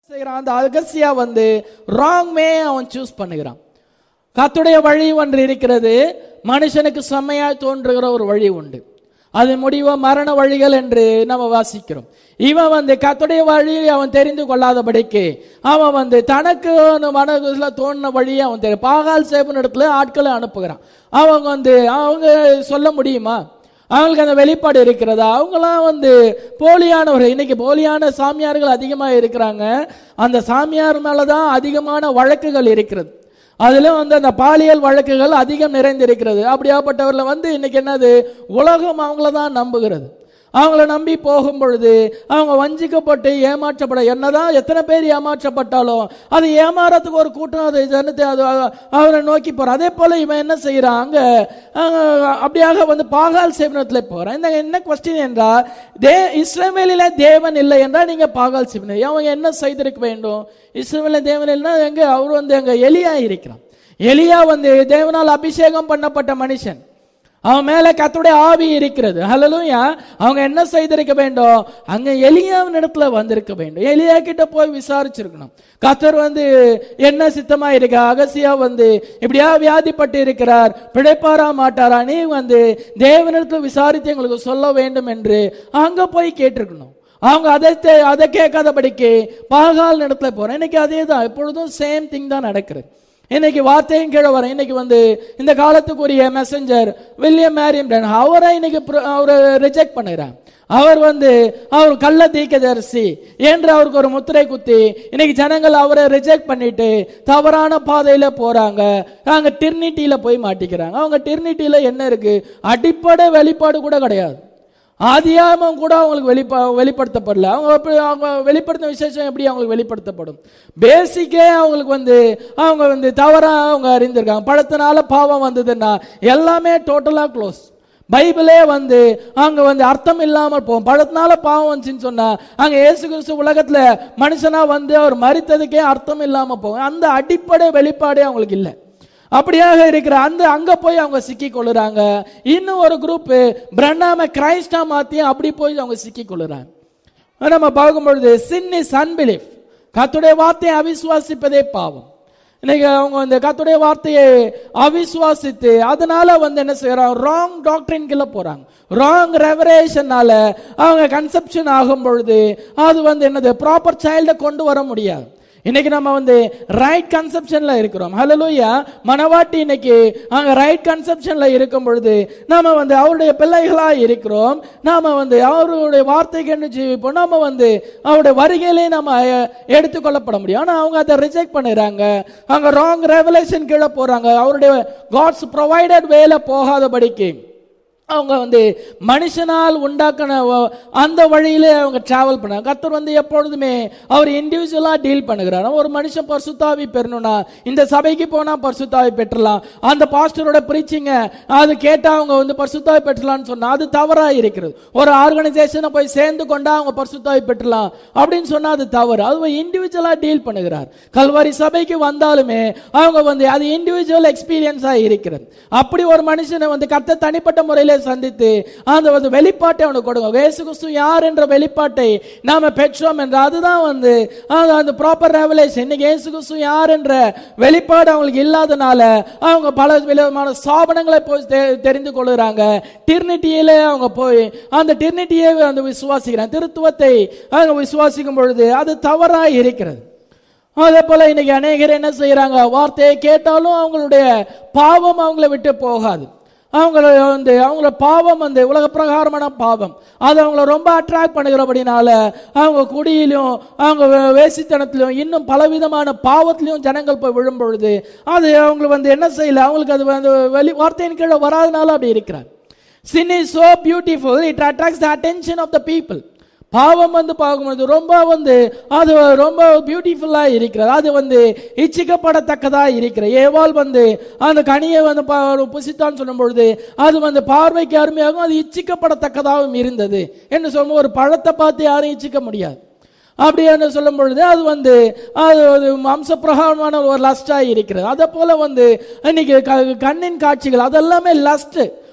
செய்யறான் அந்த அகசியா வந்து ராங் வே அவன் சூஸ் பண்ணுகிறான் கத்துடைய வழி ஒன்று இருக்கிறது மனுஷனுக்கு செம்மையாய் தோன்றுகிற ஒரு வழி உண்டு அது முடிவ மரண வழிகள் என்று நம்ம வாசிக்கிறோம் இவன் வந்து கத்துடைய வழியை அவன் தெரிந்து கொள்ளாதபடிக்கு அவன் வந்து தனக்கு மனசுல தோணின வழியை அவன் தெரியும் பாகால் சேவன் இடத்துல ஆட்களை அனுப்புகிறான் அவங்க வந்து அவங்க சொல்ல முடியுமா அவங்களுக்கு அந்த வெளிப்பாடு இருக்கிறதா அவங்களாம் வந்து போலியானவர்கள் இன்னைக்கு போலியான சாமியார்கள் அதிகமாக இருக்கிறாங்க அந்த சாமியார் மேல தான் அதிகமான வழக்குகள் இருக்கிறது அதுல வந்து அந்த பாலியல் வழக்குகள் அதிகம் நிறைந்திருக்கிறது அப்படியாப்பட்டவர்ல வந்து இன்னைக்கு என்னது உலகம் அவங்கள தான் நம்புகிறது அவங்கள நம்பி போகும் பொழுது அவங்க வஞ்சிக்கப்பட்டு ஏமாற்றப்பட என்னதான் எத்தனை பேர் ஏமாற்றப்பட்டாலும் அது ஏமாறதுக்கு ஒரு கூட்டம் அது ஜனத்தை அது அவரை நோக்கி போறான் அதே போல இவன் என்ன செய்யறான் அங்க அங்க அப்படியாக வந்து பாகால் சேவனத்தில் போறான் இந்த என்ன கொஸ்டின் என்றால் தே இஸ்ரவேலில தேவன் இல்லை என்றால் நீங்க பாகால் சேவனம் அவங்க என்ன செய்திருக்க வேண்டும் இஸ்ரவேல தேவன் இல்லைன்னா எங்க அவர் வந்து எங்க எலியா இருக்கிறான் எலியா வந்து தேவனால் அபிஷேகம் பண்ணப்பட்ட மனுஷன் அவன் மேல கத்துடைய ஆவி இருக்கிறது ஹலலூயா அவங்க என்ன செய்திருக்க வேண்டும் அங்க எலியாவின் இடத்துல வந்திருக்க வேண்டும் எலியா கிட்ட போய் விசாரிச்சிருக்கணும் கத்தர் வந்து என்ன சித்தமா இருக்க அகசியா வந்து இப்படியா வியாதிப்பட்டு இருக்கிறார் பிழைப்பாரா மாட்டாரா நீ வந்து தேவனிடத்துல விசாரித்து எங்களுக்கு சொல்ல வேண்டும் என்று அங்க போய் கேட்டிருக்கணும் அவங்க அதை தே- அதை கேட்காதபடிக்கு பாகால் இடத்துல போறேன் இன்னைக்கு அதே தான் எப்பொழுதும் சேம் திங் தான் நடக்குது இன்னைக்கு வார்த்தையும் கீழே வர இன்னைக்கு வந்து இந்த காலத்துக்குரிய மெசஞ்சர் வில்லியம் மேரியம் டன் அவரை இன்னைக்கு பிர- அவரை ரிஜெக்ட் பண்ணுறான் அவர் வந்து அவர் கள்ள தீக்கதரிசி என்று அவருக்கு ஒரு முத்திரை குத்தி இன்னைக்கு ஜனங்கள் அவரை ரிஜெக்ட் பண்ணிட்டு தவறான பாதையில போறாங்க அங்க டிர்னிட்டியில போய் மாட்டிக்கிறாங்க அவங்க டிர்னிட்டியில என்ன இருக்கு அடிப்படை வெளிப்பாடு கூட கிடையாது ஆதியாமம் கூட அவங்களுக்கு வெளிப்ப வெளிப்படுத்தப்படல அவங்க எப்படி அவங்க வெளிப்படுத்தின விசேஷம் எப்படி அவங்களுக்கு வெளிப்படுத்தப்படும் பேசிக்கே அவங்களுக்கு வந்து அவங்க வந்து தவறா அவங்க அறிந்திருக்காங்க படத்தினால பாவம் வந்ததுன்னா எல்லாமே டோட்டலா க்ளோஸ் பைபிளே வந்து அங்க வந்து அர்த்தம் இல்லாமல் போகும் படத்தினால பாவம் வந்துச்சுன்னு சொன்னா அங்க இயேசு கிறிஸ்து உலகத்துல மனுஷனா வந்து அவர் மறித்ததுக்கே அர்த்தம் இல்லாம போகும் அந்த அடிப்படை வெளிப்பாடே அவங்களுக்கு இல்லை அப்படியாக இருக்கிற அந்த அங்க போய் அவங்க சிக்கி கொள்ளுறாங்க இன்னும் ஒரு குரூப் பிரண்ணாம கிரைஸ்டா மாத்தி அப்படி போய் அவங்க சிக்கி கொள்ளுறாங்க நம்ம பார்க்கும் பொழுது சின் இஸ் அன்பிலீஃப் கத்துடைய வார்த்தையை அவிசுவாசிப்பதே பாவம் இன்னைக்கு அவங்க இந்த கத்துடைய வார்த்தையை அவிசுவாசித்து அதனால வந்து என்ன செய்யறாங்க ராங் டாக்டரின்குள்ள போறாங்க ராங் ரெவரேஷனால அவங்க கன்செப்ஷன் ஆகும் பொழுது அது வந்து என்னது ப்ராப்பர் சைல்டை கொண்டு வர முடியாது இன்னைக்கு நம்ம வந்து ரைட் கன்செப்ஷன்ல இருக்கிறோம் ஹalleluya மனவாட்டி இன்னைக்கு அங்க ரைட் கன்செப்ஷன்ல இருக்கும் பொழுது நாம வந்து அவருடைய பிள்ளைகளா இருக்கிறோம் நாம வந்து அவருடைய வார்த்தைக்கு என்று ஜீவிப்போம் நாம வந்து அவருடைய வருகையிலே நாம அஹ், எடுத்துக்கொள்ளப்பட முடியும் ஆனா அவங்க அதை ரிஜெக்ட் பண்ணிடுறாங்க அங்க ராங் ரெவலேஷன் கீழே போறாங்க அவருடைய காட்ஸ் ப்ரொவைடட் வேல போகாதபடிக்கு அவங்க வந்து மனுஷனால் உண்டாக்கின வ- அந்த வழியிலே அவங்க டிராவல் பண்ணாங்க கர்த்தர் வந்து எப்பொழுதுமே அவர் இண்டிவிஜுவலா டீல் பண்ணுகிறார் ஒரு மனுஷன் பரிசுத்தாவி பெறணும்னா இந்த சபைக்கு போனா பரிசுத்தாவி பெற்றலாம் அந்த பாஸ்டரோட பிரீச்சிங்க அது கேட்டா அவங்க வந்து பரிசுத்தாவி பெற்றலாம்னு சொன்னா அது தவறா இருக்கிறது ஒரு ஆர்கனைசேஷனை போய் சேர்ந்து கொண்டா அவங்க பரிசுத்தாவி பெற்றலாம் அப்படின்னு சொன்னா அது தவறு அது இண்டிவிஜுவலா டீல் பண்ணுகிறார் கல்வாரி சபைக்கு வந்தாலுமே அவங்க வந்து அது இண்டிவிஜுவல் எக்ஸ்பீரியன்ஸா இருக்கிறது அப்படி ஒரு மனுஷனை வந்து கத்த தனிப்பட்ட முறையில சந்தித்து அந்த வந்து வெளிப்பாட்டை அவனுக்கு கொடுங்க இயேசு கிறிஸ்து யார் என்ற வெளிப்பாட்டை நாம பெற்றோம் என்ற அதுதான் வந்து அது அந்த ப்ராப்பர் ரெவலேஷன் இன்னைக்கு இயேசு கிறிஸ்து யார் என்ற வெளிப்பாடு அவங்களுக்கு இல்லாதனால அவங்க பல விதமான சாபனங்களை போய் தெ- தெரிந்து கொள்ளுறாங்க டிர்னிட்டியிலே அவங்க போய் அந்த டிர்னிட்டியை அந்த விசுவாசிக்கிறாங்க திருத்துவத்தை அவங்க விசுவாசிக்கும் பொழுது அது தவறா இருக்கிறது அதே போல இன்னைக்கு அநேகர் என்ன செய்யறாங்க வார்த்தையை கேட்டாலும் அவங்களுடைய பாவம் அவங்கள விட்டு போகாது அவங்கள வந்து அவங்கள பாவம் வந்து உலக பிரகாரமான பாவம் அது அவங்கள ரொம்ப அட்ராக்ட் பண்ணுகிறபடினால அவங்க குடியிலும் அவங்க வே- வேசித்தனத்திலும் இன்னும் பலவிதமான பாவத்திலையும் ஜனங்கள் போய் விழும் பொழுது அது அவங்களுக்கு வந்து என்ன செய்யல அவங்களுக்கு அது வந்து வெளி வார்த்தையின் கீழே வராதனால அப்படி இருக்கிறார் sin is so beautiful it attracts the attention of the people பாவம் வந்து பார்க்கும்போது ரொம்ப வந்து அது ரொம்ப பியூட்டிஃபுல்லா இருக்கிறது அது வந்து இச்சிக்கப்படத்தக்கதா இருக்கிறது ஏவாள் வந்து அந்த கனியை வந்து பா- புசித்தான்னு சொல்லும் பொழுது அது வந்து பார்வைக்கு அருமையாகவும் அது இச்சிக்கப்படத்தக்கதாகவும் இருந்தது என்று சொல்லும்போது ஒரு பழத்தை பார்த்து யாரும் இச்சிக்க முடியாது அப்படி என்று சொல்லும் பொழுது அது வந்து அது ஒரு வம்சப்பிரகாரமான ஒரு லஸ்டா இருக்கிறது அதே போல வந்து இன்னைக்கு க- கண்ணின் காட்சிகள் அதெல்லாமே லஸ்ட்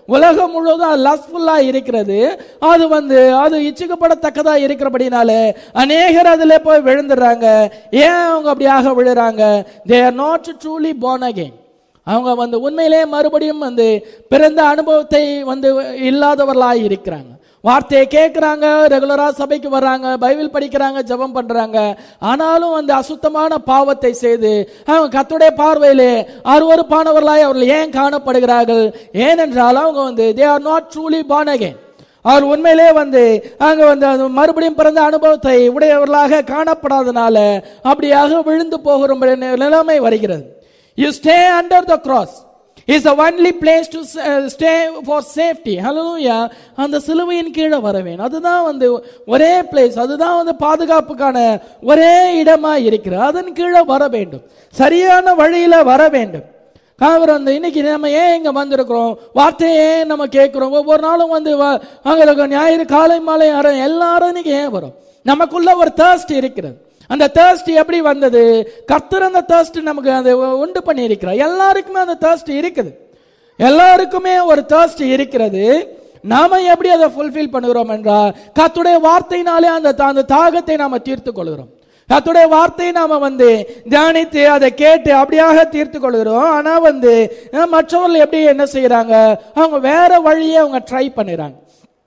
உலகம் முழுவதும் அது லஸ்ஃபுல்லா இருக்கிறது அது வந்து அது இச்சுக்கப்படத்தக்கதா இருக்கிறபடினால அநேகர் அதுல போய் விழுந்துடுறாங்க ஏன் அவங்க அப்படியாக விழுறாங்க they are not truly born again அவங்க வந்து உண்மையிலே மறுபடியும் வந்து பிறந்த அனுபவத்தை வந்து இல்லாதவர்களாய் இருக்கிறாங்க வார்த்தையை கேட்குறாங்க ரெகுலரா சபைக்கு வர்றாங்க பைபிள் படிக்கிறாங்க ஜெபம் பண்றாங்க ஆனாலும் வந்து அசுத்தமான பாவத்தை செய்து அவங்க கத்துடைய பார்வையிலே அருவருப்பானவர்களாய் அவர்கள் ஏன் காணப்படுகிறார்கள் ஏனென்றால் அவங்க வந்து they are not truly born again அவர் உண்மையிலே வந்து அங்க வந்து அது மறுபடியும் பிறந்த அனுபவத்தை உடையவர்களாக காணப்படாதனால அப்படியாக விழுந்து போகிற நிலைமை வருகிறது you stay under the cross is the only place to stay for safety hallelujah அந்த சிலுவையின் கீழே வர வேணும் அதுதான் வந்து ஒரே பிளேஸ் அதுதான் வந்து பாதுகாப்புக்கான ஒரே இடமா இருக்கிறது அதன் கீழே வர வேண்டும் சரியான வழியில வர வேண்டும் அவர் வந்து இன்னைக்கு நம்ம ஏன் இங்க வந்திருக்கிறோம் வார்த்தையை ஏன் நம்ம கேட்கிறோம் ஒவ்வொரு நாளும் வந்து வ- அங்க இருக்க ஞாயிறு காலை மாலை அரை எல்லாரும் இன்னைக்கு ஏன் வரும் நமக்குள்ள ஒரு தேர்ஸ்ட் இருக்கிறது அந்த தேர்ஸ்ட் எப்படி வந்தது கர்த்தர் அந்த தேர்ஸ்ட் நமக்கு அதை உண்டு பண்ணி இருக்கிறார் எல்லாருக்குமே அந்த தேர்ஸ்ட் இருக்குது எல்லாருக்குமே ஒரு தேர்ஸ்ட் இருக்கிறது நாம எப்படி அதை ஃபுல்ஃபில் பண்ணுகிறோம் என்றால் கர்த்தருடைய வார்த்தையினாலே அந்த அந்த தாகத்தை நாம தீர்த்து கொள்கிறோம் கர்த்தருடைய வார்த்தையை நாம வந்து தியானித்து அதை கேட்டு அப்படியாக தீர்த்து கொள்கிறோம் ஆனா வந்து அஹ், மற்றவர்கள் எப்படி என்ன செய்யறாங்க அவங்க வேற வழியை அவங்க ட்ரை பண்ணுறாங்க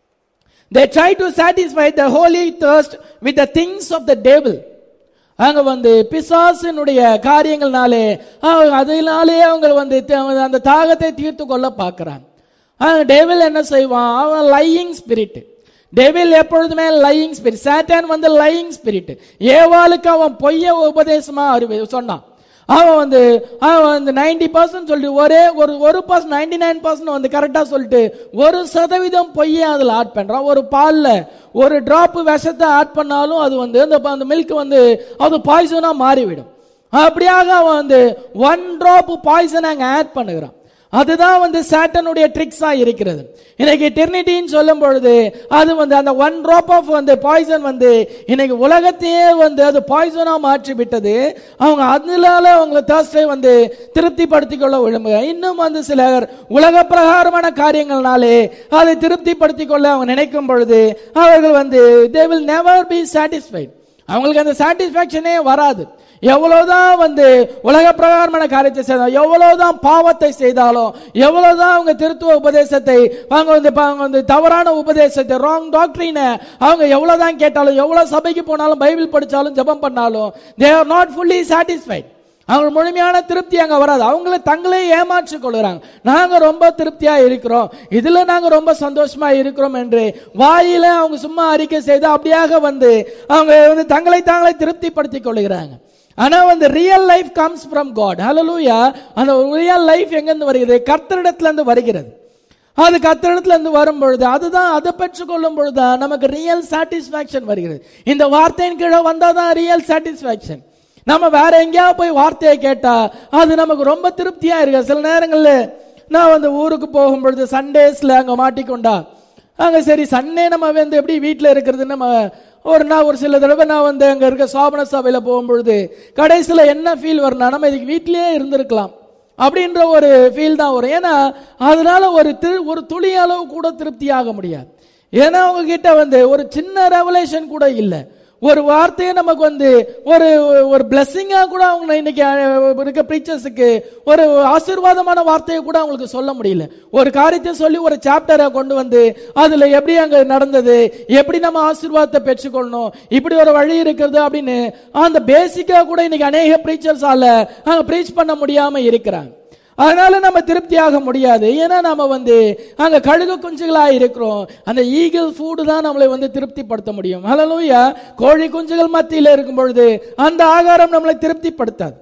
they try to satisfy the holy thirst with the things of the devil அங்க வந்து பிசாசினுடைய காரியங்கள்னாலே அவங்க அதனாலே அவங்க வந்து த- அந்த தாகத்தை தீர்த்து கொள்ள பார்க்கறாங்க டேவில் என்ன செய்வான் அவன் லையிங் ஸ்பிரிட் டேவில் எப்பொழுதுமே லையிங் ஸ்பிரிட் சாத்தான் வந்து லையிங் ஸ்பிரிட் ஏவாளுக்கு அவன் பொய்ய உபதேசமா அறிவு சொன்னான் அவன் வந்து அவன் வந்து நைன்டி பர்சன்ட் சொல்லிட்டு ஒரே ஒரு ஒரு பர்சன்ட் நைன்டி நைன் பர்சன்ட் வந்து கரெக்டாக சொல்லிட்டு ஒரு சதவீதம் பொய்யை அதில் ஆட் பண்ணுறான் ஒரு பாலில் ஒரு டிராப் விஷத்தை ஆட் பண்ணாலும் அது வந்து அந்த அந்த மில்க் வந்து அது பாய்சனாக மாறிவிடும் அப்படியாக அவன் வந்து ஒன் டிராப் பாய்சன் அங்கே ஆட் பண்ணுகிறான் அதுதான் வந்து சாட்டனுடைய ட்ரிக்ஸா இருக்கிறது இன்னைக்கு டெர்னிட்டின்னு சொல்லும் பொழுது அது வந்து அந்த ஒன் ட்ராப் ஆஃப் வந்து பாய்சன் வந்து இன்னைக்கு உலகத்தையே வந்து அது பாய்சனா மாற்றி விட்டது அவங்க அதனால அவங்களை தேர்ஸ்டை வந்து திருப்திப்படுத்திக் கொள்ள விரும்புக இன்னும் வந்து சிலர் உலக பிரகாரமான காரியங்கள்னாலே அதை திருப்திப்படுத்திக் கொள்ள அவங்க நினைக்கும் பொழுது அவர்கள் வந்து they will never be satisfied அவங்களுக்கு அந்த சாட்டிஸ்ஃபேக்ஷனே வராது எவ்வளவுதான் வந்து உலக பிரகாரமான காரியத்தை செய்தாலும் எவ்வளவுதான் பாவத்தை செய்தாலும் எவ்வளவுதான் அவங்க திருத்துவ உபதேசத்தை அவங்க வந்து இப்ப அவங்க வந்து தவறான உபதேசத்தை ராங் டாக்டரினை அவங்க எவ்வளவுதான் கேட்டாலும் எவ்வளவு சபைக்கு போனாலும் பைபிள் படிச்சாலும் ஜெபம் பண்ணாலும் they are not fully satisfied அவங்க முழுமையான திருப்தி அங்க வராது அவங்கள தங்களே ஏமாற்றி கொள்கிறாங்க நாங்க ரொம்ப திருப்தியா இருக்கிறோம் இதுல நாங்க ரொம்ப சந்தோஷமா இருக்கிறோம் என்று வாயில அவங்க சும்மா அறிக்கை செய்து அப்படியாக வந்து அவங்க வந்து தங்களை தாங்களே திருப்திப்படுத்திக் கொள்கிறாங்க ஆனா வந்து real life comes from God hallelujah அந்த ரியல் லைஃப் எங்கிருந்து வருகிறது கர்த்தரிடத்துல இருந்து வருகிறது அது கத்திரிடத்துல இருந்து வரும் பொழுது அதுதான் அதை பெற்றுக்கொள்ளும் பொழுதுதான் நமக்கு ரியல் சாட்டிஸ்பாக்சன் வருகிறது இந்த வார்த்தையின் கீழே வந்தாதான் ரியல் சாட்டிஸ்பாக்சன் நம்ம வேற எங்கேயாவது போய் வார்த்தையை கேட்டா அது நமக்கு ரொம்ப திருப்தியா இருக்கு சில நேரங்கள்ல நான் வந்து ஊருக்கு போகும் பொழுது சண்டேஸ்ல அங்க மாட்டிக்கொண்டா அங்க சரி சண்டே நம்ம வந்து எப்படி வீட்டில் இருக்கிறது நம்ம ஒரு நான் ஒரு சில தடவை நான் வந்து அங்க இருக்க சோபன சபையில போகும்பொழுது கடைசியில என்ன ஃபீல் வரணும் நம்ம இதுக்கு வீட்டிலேயே இருந்திருக்கலாம் அப்படின்ற ஒரு ஃபீல் தான் வரும் ஏன்னா அதனால ஒரு திரு ஒரு துளி அளவு கூட திருப்தி ஆக முடியாது ஏன்னா அவங்க கிட்ட வந்து ஒரு சின்ன ரெவலேஷன் கூட இல்லை ஒரு வார்த்தையை நமக்கு வந்து ஒரு ஒரு பிளஸ்ஸிங்காக கூட அவங்க இன்னைக்கு அஹ், இருக்க ப்ரீச்சர்ஸுக்கு ஒரு ஆசீர்வாதமான வார்த்தையை கூட அவங்களுக்கு சொல்ல முடியல ஒரு காரியத்தை சொல்லி ஒரு சாப்டரை கொண்டு வந்து அதுல எப்படி அங்க நடந்தது எப்படி நம்ம ஆசீர்வாதத்தை பெற்றுக்கொள்ளணும் இப்படி ஒரு வழி இருக்கிறது அப்படின்னு அந்த பேசிக்கா கூட இன்னைக்கு அநேக ப்ரீச்சர்ஸால அங்க ப்ரீச் பண்ண முடியாம இருக்கிறாங்க அதனால நம்ம திருப்தியாக முடியாது ஏன்னா நம்ம வந்து அங்க கழுகு குஞ்சுகளா இருக்கிறோம் அந்த ஈகிள் ஃபுட் தான் நம்மளை வந்து திருப்திப்படுத்த முடியும் ஹalleluya கோழி குஞ்சுகள் மத்தியில் இருக்கும் பொழுது அந்த ஆகாரம் நம்மளை திருப்திப்படுத்தாது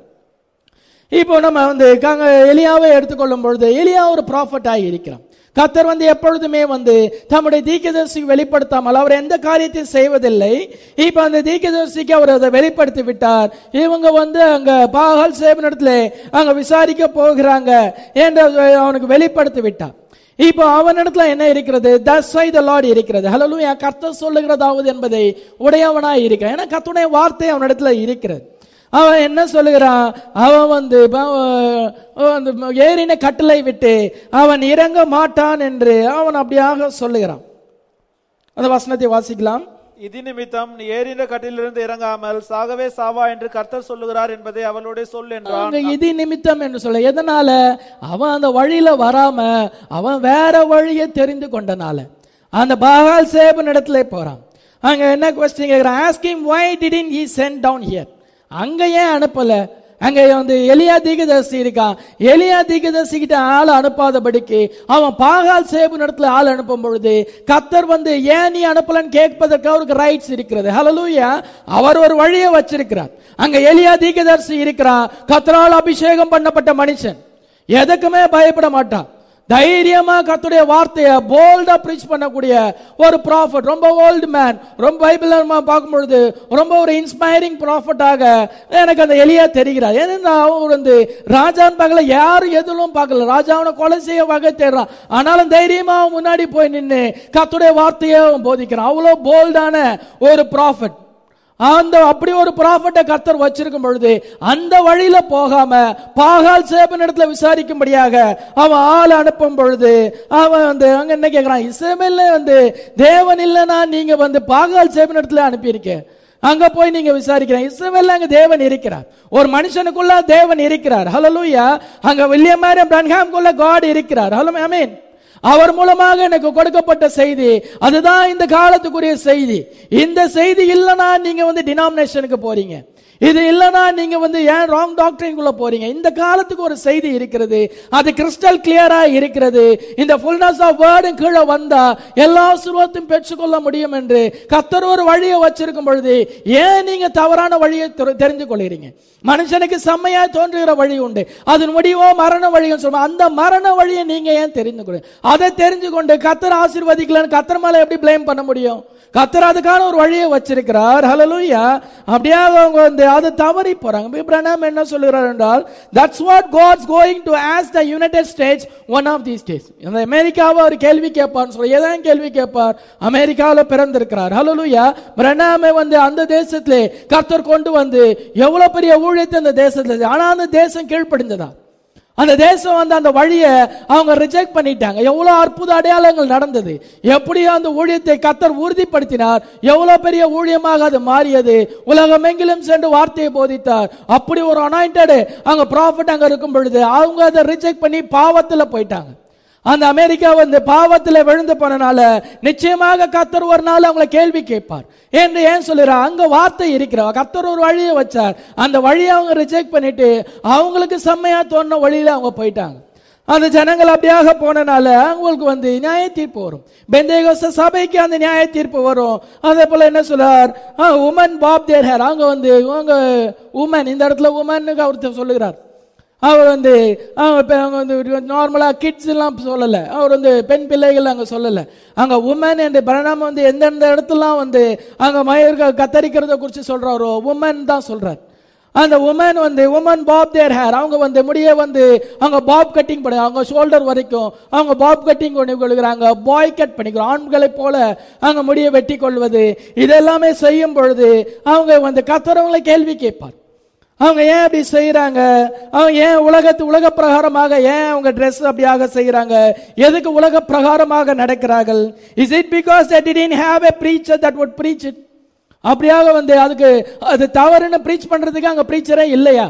இப்போ நம்ம வந்து காங்க எலியாவை எடுத்துக்கொள்ளும் பொழுது எலியா ஒரு ப்ராஃபட்டாக இருக்கிறான் கத்தர் வந்து எப்பொழுதுமே வந்து தம்முடைய தீர்க்கதரிசிக்கு வெளிப்படுத்தாமல் அவர் எந்த காரியத்தையும் செய்வதில்லை இப்ப அந்த தீர்க்கதரிசிக்கு அவர் அதை வெளிப்படுத்தி விட்டார் இவங்க வந்து அங்க பாகால் சேவனிடத்துல அங்க விசாரிக்க போகிறாங்க என்று அவனுக்கு வெளிப்படுத்தி விட்டார் இப்போ அவனிடத்துல என்ன இருக்கிறது தஸ் ஐ த லார்ட் இருக்கிறது ஹalleluya கர்த்தர் சொல்லுகிறதாவது என்பதை உடையவனாய் இருக்கிறான் ஏன்னா கர்த்தருடைய வார்த்தை அவனிடத்துல இருக்கிறது அவன் என்ன சொல்லுகிறான் அவன் வந்து ப- அந்த ஏறின கட்டளை விட்டு அவன் இறங்க மாட்டான் என்று அவன் அப்படியாக சொல்லுகிறான் அந்த வசனத்தை வாசிக்கலாம் இது நிமித்தம் நீ ஏறின கட்டிலிருந்து இறங்காமல் சாகவே சாவா என்று கர்த்தர் சொல்லுகிறார் என்பதை அவளோட சொல் என்றான் அங்க இது நிமித்தம் என்று சொல்ல எதனால அவன் அந்த வழியில வராம அவன் வேற வழியை தெரிந்து கொண்டனால அந்த பாகால் சேபன் இடத்துல போறான் அங்க என்ன கொஸ்டின் கேக்குறான் asking why didn't he send down here அங்க ஏன் அனுப்பல அங்க வந்து எலியா தீகதர்சி இருக்கான் எலியா தீகதர்சி கிட்ட ஆள் அனுப்பாதபடிக்கு அவன் பாகால் சேபு இடத்துல ஆள் அனுப்பும் பொழுது கத்தர் வந்து ஏன் நீ அனுப்பலன்னு கேட்பதற்கு அவருக்கு ரைட்ஸ் இருக்கிறது ஹalleluya அவர் ஒரு வழியை வச்சிருக்கிறார் அங்க எலியா தீகதர்சி இருக்கிறான் கத்தரால் அபிஷேகம் பண்ணப்பட்ட மனுஷன் எதுக்குமே பயப்பட மாட்டான் தைரியமா கத்துடைய வார்த்தையை போல்டா ப்ரீச் பண்ணக்கூடிய ஒரு ப்ராஃபட் ரொம்ப ஓல்டு மேன் ரொம்ப பைபிள் நம்ம பார்க்கும் பொழுது ரொம்ப ஒரு இன்ஸ்பைரிங் ப்ராஃபட்டாக எனக்கு அந்த எலியா தெரிகிறார் ஏன்னா அவர் வந்து ராஜான் பகல யாரும் எதிலும் பார்க்கல ராஜாவனை கொலை செய்ய வகை தேடுறான் ஆனாலும் தைரியமா அவன் முன்னாடி போய் நின்று கத்துடைய வார்த்தையை அவன் போதிக்கிறான் அவ்வளோ போல்டான ஒரு ப்ராஃபட் அந்த அப்படி ஒரு ப்ராஃபட்டை கர்த்தர் வச்சிருக்கும் பொழுது அந்த வழியில போகாம பாகால் சேபன் இடத்துல விசாரிக்கும்படியாக அவன் ஆள் அனுப்பும் பொழுது அவன் வந்து அங்க என்ன கேக்குறான் இஸ்ரவேல்ல வந்து தேவன் இல்லைன்னா நீங்க வந்து பாகால் சேபன் இடத்துல அனுப்பியிருக்க அங்க போய் நீங்க விசாரிக்கிறேன் இஸ்ரவேல்ல அங்க தேவன் இருக்கிறார் ஒரு மனுஷனுக்குள்ள தேவன் இருக்கிறார் ஹalleluya அங்க வில்லியம் மேரியம் பிரன்ஹாம்குள்ள காட் இருக்கிறார் ஹலோ ஆமென் அவர் மூலமாக எனக்கு கொடுக்கப்பட்ட செய்தி அதுதான் இந்த காலத்துக்குரிய செய்தி இந்த செய்தி இல்லைன்னா நீங்க வந்து டினாமினேஷனுக்கு போறீங்க இது இல்லைன்னா நீங்க வந்து ஏன் ராங் டாக்டரின்குள்ள போறீங்க இந்த காலத்துக்கு ஒரு செய்தி இருக்கிறது அது கிறிஸ்டல் கிளியரா இருக்கிறது இந்த ஃபுல்னஸ் ஆஃப் வேர்டு கீழே வந்தா எல்லா சுருவத்தையும் பெற்றுக்கொள்ள முடியும் என்று கத்தர் ஒரு வழியை வச்சிருக்கும் பொழுது ஏன் நீங்க தவறான வழியை தெரி- தெரிந்து கொள்கிறீங்க மனுஷனுக்கு செம்மையா தோன்றுகிற வழி உண்டு அதன் முடிவோ மரண வழியும் சொல்லுவோம் அந்த மரண வழியை நீங்க ஏன் தெரிந்து கொள்ள அதை தெரிஞ்சு கொண்டு கத்தர் ஆசீர்வதிக்கலன்னு கத்தர் மேல எப்படி ப்ளேம் பண்ண முடியும் கத்தர் அதுக்கான ஒரு வழியை வச்சிருக்கிறார் ஹalleluya அப்படியே அவங்க வந்து அதை தவறி போறாங்க இப்ராஹிம் என்ன சொல்லுகிறார் என்றால் that's what God's going to us the United States one of these days இந்த அமெரிக்காவை ஒரு கேள்வி கேட்பார்னு சொல்லி எதான் கேள்வி கேட்பார் அமெரிக்காவில் பிறந்திருக்கிறார் ஹalleluya பிரணாமே வந்து அந்த தேசத்திலே கர்த்தர் கொண்டு வந்து எவ்வளவு பெரிய ஊழியத்தை அந்த தேசத்துல செஞ்சு- ஆனா அந்த தேசம் கீழ்ப்படிந்ததா அந்த தேசம் வந்து அந்த வழியை அவங்க ரிஜெக்ட் பண்ணிட்டாங்க எவ்வளவு அற்புத அடையாளங்கள் நடந்தது எப்படி அந்த ஊழியத்தை கத்தர் உறுதிப்படுத்தினார் எவ்வளவு பெரிய ஊழியமாக அது மாறியது உலகமெங்கிலும் சென்று வார்த்தையை போதித்தார் அப்படி ஒரு அனாயிண்டட் அங்க ப்ராஃபிட் அங்க இருக்கும் பொழுது அவங்க அதை ரிஜெக்ட் பண்ணி பாவத்துல போயிட்டாங்க அந்த அமெரிக்கா வந்து பாவத்தில் விழுந்து போனனால நிச்சயமாக கத்தர் ஒரு நாள் அவங்கள கேள்வி கேட்பார் என்று ஏன் சொல்லுறா அங்க வார்த்தை இருக்கிற கத்தர் ஒரு வழியை வச்சார் அந்த வழியை அவங்க ரிஜெக்ட் பண்ணிட்டு அவங்களுக்கு செம்மையா தோணுன வழியில அவங்க போயிட்டாங்க அந்த ஜனங்கள் அப்படியாக போனனால அவங்களுக்கு வந்து நியாய தீர்ப்பு வரும் பெந்தேகோஸ்த சபைக்கு அந்த நியாய தீர்ப்பு வரும் அதே போல என்ன சொல்றார் உமன் பாப் தேர் ஹேர் அவங்க வந்து உங்க உமன் இந்த இடத்துல உமன் அவர் சொல்லுகிறார் அவர் வந்து அவங்க இப்ப அவங்க வந்து நார்மலா கிட்ஸ் எல்லாம் சொல்லல அவர் வந்து பெண் பிள்ளைகள் அங்க சொல்லல அங்க உமன் என்று பரணாம வந்து எந்தெந்த இடத்துலாம் வந்து அங்க மயிர்கள் கத்தரிக்கிறத குறித்து சொல்றாரோ உமன் தான் சொல்றார் அந்த உமன் வந்து உமன் பாப் தேர் ஹேர் அவங்க வந்து முடிய வந்து அவங்க பாப் கட்டிங் பண்ணி அவங்க ஷோல்டர் வரைக்கும் அவங்க பாப் கட்டிங் பண்ணி கொள்கிறாங்க பாய் கட் பண்ணிக்கிறோம் ஆண்களைப் போல அவங்க முடிய வெட்டி கொள்வது இதெல்லாமே செய்யும் பொழுது அவங்க வந்து கத்துறவங்களை கேள்வி கேட்பார் அவங்க ஏன் அப்படி செய்யறாங்க அவங்க ஏன் உலகத்து உலக பிரகாரமாக ஏன் அவங்க ட்ரெஸ் அப்படியாக செய்யறாங்க எதுக்கு உலக பிரகாரமாக நடக்கிறார்கள் is it because that didn't have a preacher that would preach it அப்படியாக வந்து அதுக்கு அது தவறுன்னு ப்ரீச் பண்றதுக்கு அங்க ப்ரீச்சரே இல்லையா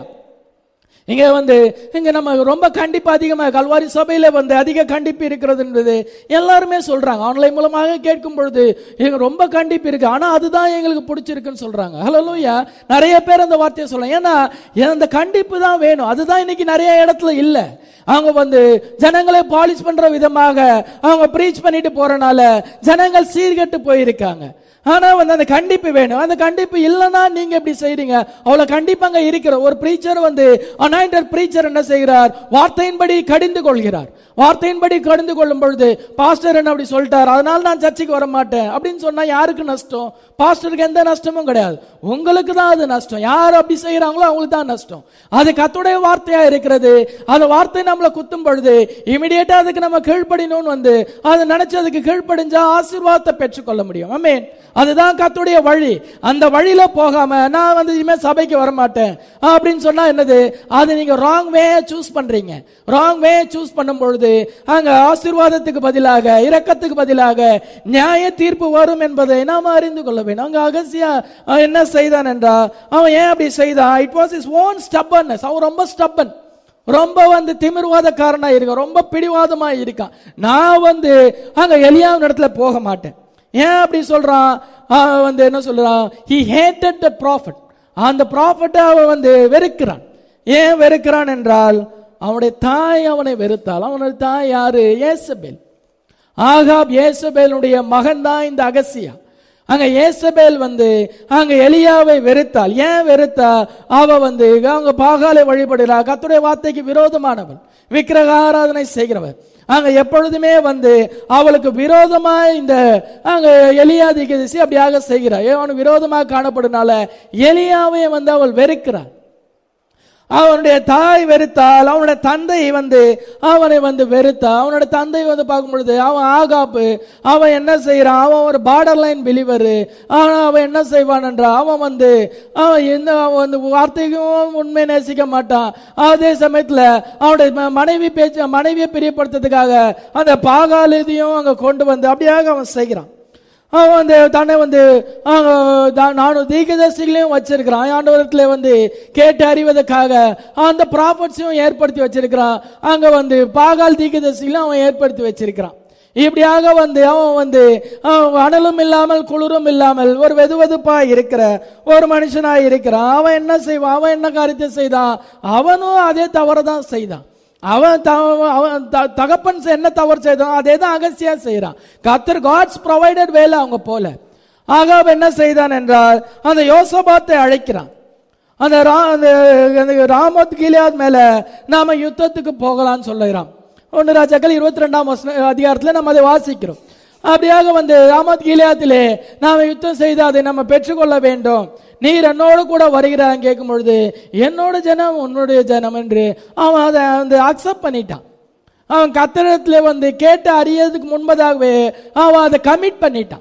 இங்க வந்து இங்க நம்ம ரொம்ப கண்டிப்பு அதிகமா கல்வாரி சபையில வந்து அதிக கண்டிப்பு இருக்கிறதுன்றது எல்லாருமே சொல்றாங்க ஆன்லைன் மூலமாக கேட்கும் பொழுது எங்க ரொம்ப கண்டிப்பு இருக்கு ஆனா அதுதான் எங்களுக்கு பிடிச்சிருக்குன்னு சொல்றாங்க ஹலோலூயா நிறைய பேர் அந்த வார்த்தையை சொல்றாங்க ஏன்னா அந்த கண்டிப்பு தான் வேணும் அதுதான் இன்னைக்கு நிறைய இடத்துல இல்ல அவங்க வந்து ஜனங்களை பாலிஷ் பண்ற விதமாக அவங்க ப்ரீச் பண்ணிட்டு போறனால ஜனங்கள் சீர்கெட்டு போயிருக்காங்க ஆனா வந்து அந்த கண்டிப்பு வேணும் அந்த கண்டிப்பு இல்லைன்னா நீங்க எப்படி செய்றீங்க அவ்வளவு கண்டிப்பு அங்க இருக்கிற ஒரு பிரீச்சர் வந்து அனாயிண்டட் பிரீச்சர் என்ன செய்கிறார் வார்த்தையின்படி கடிந்து கொள்கிறார் வார்த்தையின்படி கடிந்து கொள்ளும் பொழுது பாஸ்டர் என்ன அப்படி சொல்லிட்டார் அதனால நான் சர்ச்சைக்கு வர மாட்டேன் அப்படின்னு சொன்னா யாருக்கு நஷ்டம் பாஸ்டருக்கு எந்த நஷ்டமும் கிடையாது உங்களுக்கு தான் அது நஷ்டம் யார் அப்படி செய்யறாங்களோ அவங்களுக்கு தான் நஷ்டம் அது கத்துடைய வார்த்தையா இருக்கிறது அந்த வார்த்தை நம்மளை குத்தும் பொழுது இமிடியேட்டா அதுக்கு நம்ம கீழ்ப்படினோம்னு வந்து அது நினைச்சதுக்கு கீழ்ப்படிஞ்சா ஆசீர்வாதத்தை பெற்றுக்கொள்ள முடியும் ஆமென் அதுதான் கத்துடைய வழி அந்த வழியில போகாம நான் வந்து இனிமே சபைக்கு வர மாட்டேன் அப்படின்னு சொன்னா என்னது அது நீங்க ராங் வே சூஸ் பண்றீங்க ராங் வே சூஸ் பண்ணும் பொழுது அங்க ஆசீர்வாதத்துக்கு பதிலாக இரக்கத்துக்கு பதிலாக நியாய தீர்ப்பு வரும் என்பதை நாம் அறிந்து கொள்ள வேண்டும் அங்க அகசியா அஹ், என்ன செய்தான் என்றால் அவன் ஏன் அப்படி செய்தான் it was is own stubbornness அவன் ரொம்ப ஸ்டப்பன் ரொம்ப வந்து திமிர்வாதக்காரனா இருக்கான் ரொம்ப பிடிவாதமா இருக்கான் நான் வந்து அங்க எலியாவின் இடத்துல போக மாட்டேன் ஏன் அப்படி சொல்றான் அவன் வந்து என்ன சொல்றான் he hated the prophet அந்த ப்ராஃபட்டை அவன் வந்து வெறுக்கிறான் ஏன் வெறுக்கிறான் என்றால் அவனுடைய தாய் அவனை வெறுத்தாள் அவனுடைய தாய் யாரு ஏசபேல் ஆகாப் ஏசபேலுடைய மகன் தான் இந்த அகசியா அங்க ஏசபேல் வந்து அங்க எலியாவை வெறுத்தாள் ஏன் வெறுத்தா அவ வந்து அவங்க பாகாலை வழிபடுறா கத்துடைய வார்த்தைக்கு விரோதமானவள் விக்கிரக ஆராதனை செய்கிறவர் அங்க எப்பொழுதுமே வந்து அவளுக்கு விரோதமா இந்த அங்க எலியா திகதிசி அப்படியாக செய்கிறார் அவனு விரோதமாக காணப்படுனால எலியாவை வந்து அவள் வெறுக்கிறாள் அவனுடைய தாய் வெறுத்தால் அவனுடைய தந்தை வந்து அவனை வந்து வெறுத்தா அவனுடைய தந்தை வந்து பார்க்கும் பொழுது அவன் ஆகாப்பு அவன் என்ன செய்யறான் அவன் ஒரு பார்டர் லைன் பிலிவர் ஆனா அவன் என்ன செய்வான் என்றா அவன் வந்து அவன் எந்த அவன் வந்து வார்த்தைக்கும் உண்மை நேசிக்க மாட்டான் அதே சமயத்துல அவனுடைய ம- மனைவி பேச்சு மனைவியை பிரியப்படுத்துறதுக்காக அந்த பாகாலிதையும் அங்க கொண்டு வந்து அப்படியாக அவன் செய்கிறான் அவன் வந்து தன்னை வந்து ஆஹ், தா- நானூறு தீர்க்கதரிசிகளையும் வச்சிருக்கிறான் ஆண்டவரத்துல வந்து கேட்டு அறிவதற்காக அந்த ப்ராஃபட்ஸையும் ஏற்படுத்தி வச்சிருக்கிறான் அங்க வந்து பாகால் தீர்க்கதரிசிகளையும் அவன் ஏற்படுத்தி வச்சிருக்கிறான் இப்படியாக வந்து அவன் வந்து அவன் அனலும் இல்லாமல் குளிரும் இல்லாமல் ஒரு வெதுவெதுப்பா இருக்கிற ஒரு மனுஷனா இருக்கிறான் அவன் என்ன செய்வான் அவன் என்ன காரியத்தை செய்தான் அவனும் அதே தவறை தான் செய்தான் அவன் த- அவன் த- தகப்பன் செ- என்ன தவறு செய்தான் அதே தான் அகசியா செய்யறான் கத்தர் காட்ஸ் ப்ரொவைடட் வேலை அவங்க போல ஆகாப் என்ன செய்தான் என்றால் அந்த யோசபாத்தை அழைக்கிறான் அந்த ரா- அந்த அந்த ராமோத் கிலியாத் மேல நாம யுத்தத்துக்கு போகலாம்னு சொல்லுகிறான் ஒன்று ராஜாக்கள் இருபத்தி ரெண்டாம் அதிகாரத்துல நம்ம அதை வாசிக்கிறோம் அப்படியாக வந்து ராமத் கீலியாத்திலே நாம யுத்தம் செய்து அதை நம்ம பெற்றுக்கொள்ள வேண்டும் நீர் என்னோடு கூட வருகிறான் கேட்கும் பொழுது என்னோட ஜனம் உன்னுடைய ஜனம் என்று அவன் அதை வந்து அக்செப்ட் பண்ணிட்டான் அவன் கத்திரத்துல வந்து கேட்டு அறியறதுக்கு முன்பதாகவே அவன் அதை கமிட் பண்ணிட்டான்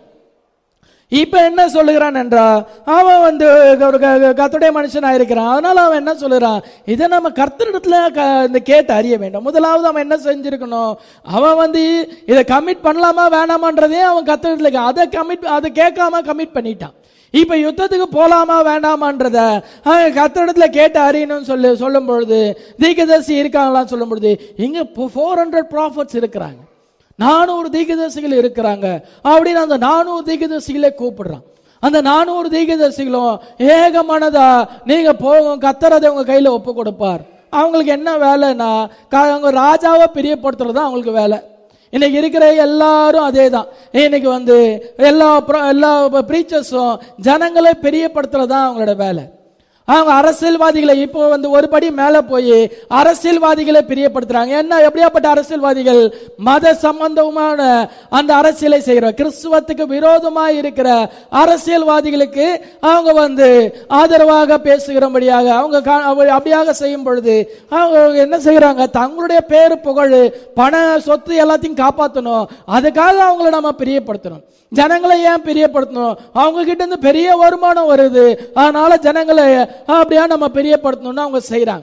இப்ப என்ன சொல்லுகிறான் என்றா அவன் வந்து ஒரு க- க- கர்த்தருடைய மனுஷனா இருக்கிறான் அதனால அவன் என்ன சொல்லுறான் இதை நம்ம கர்த்தரிடத்துல க- இந்த கேட்டு அறிய வேண்டும் முதலாவது அவன் என்ன செஞ்சிருக்கணும் அவன் வந்து இதை கமிட் பண்ணலாமா வேணாமான்றதே அவன் கர்த்தரிடத்துல கே- அதை கமிட் அதை கேட்காம கமிட் பண்ணிட்டான் இப்ப யுத்தத்துக்கு போலாமா வேண்டாமான்றத அவன் கர்த்தரிடத்துல கேட்டு அறியணும்னு சொல்லி சொல்லும் பொழுது தீர்க்கதரிசி இருக்காங்களான்னு சொல்லும் பொழுது இங்க ஃபோர் ஹண்ட்ரட் ப்ராஃபட்ஸ் இருக்கிறாங்க நானூறு தீர்க்கதரிசிகள் இருக்கிறாங்க அப்படின்னு அந்த நானூறு தீர்க்கதரிசிகளை கூப்பிடுறான் அந்த நானூறு தீர்க்கதரிசிகளும் ஏகமானதா நீங்க போகும் கத்தரதை உங்க கையில ஒப்பு கொடுப்பார் அவங்களுக்கு என்ன வேலைன்னா க- அவங்க ராஜாவை பிரியப்படுத்துறது தான் அவங்களுக்கு வேலை இன்னைக்கு இருக்கிற எல்லாரும் அதே தான் இன்னைக்கு வந்து எல்லா pro- எல்லா ப்ரீச்சர்ஸும் ஜனங்களை பிரியப்படுத்துறது தான் அவங்களோட வேலை அவங்க அரசியல்வாதிகளை இப்போ வந்து ஒரு படி மேல போய் அரசியல்வாதிகளை பிரியப்படுத்துறாங்க என்ன எப்படியாப்பட்ட அரசியல்வாதிகள் மத சம்பந்தமான அந்த அரசியலை செய்கிற கிறிஸ்துவத்துக்கு விரோதமாக இருக்கிற அரசியல்வாதிகளுக்கு அவங்க வந்து ஆதரவாக பேசுகிறபடியாக அவங்க கா- அவ- அப்படியாக செய்யும் பொழுது அவங்க என்ன செய்யறாங்க தங்களுடைய பேரு புகழ் பண சொத்து எல்லாத்தையும் காப்பாற்றணும் அதுக்காக அவங்கள நம்ம பிரியப்படுத்தணும் ஜனங்களை ஏன் பிரியப்படுத்தணும் அவங்க கிட்ட இருந்து பெரிய வருமானம் வருது அதனால ஜனங்களை அப்படியா நம்ம பிரியப்படுத்தணும்னு அவங்க செய்றாங்க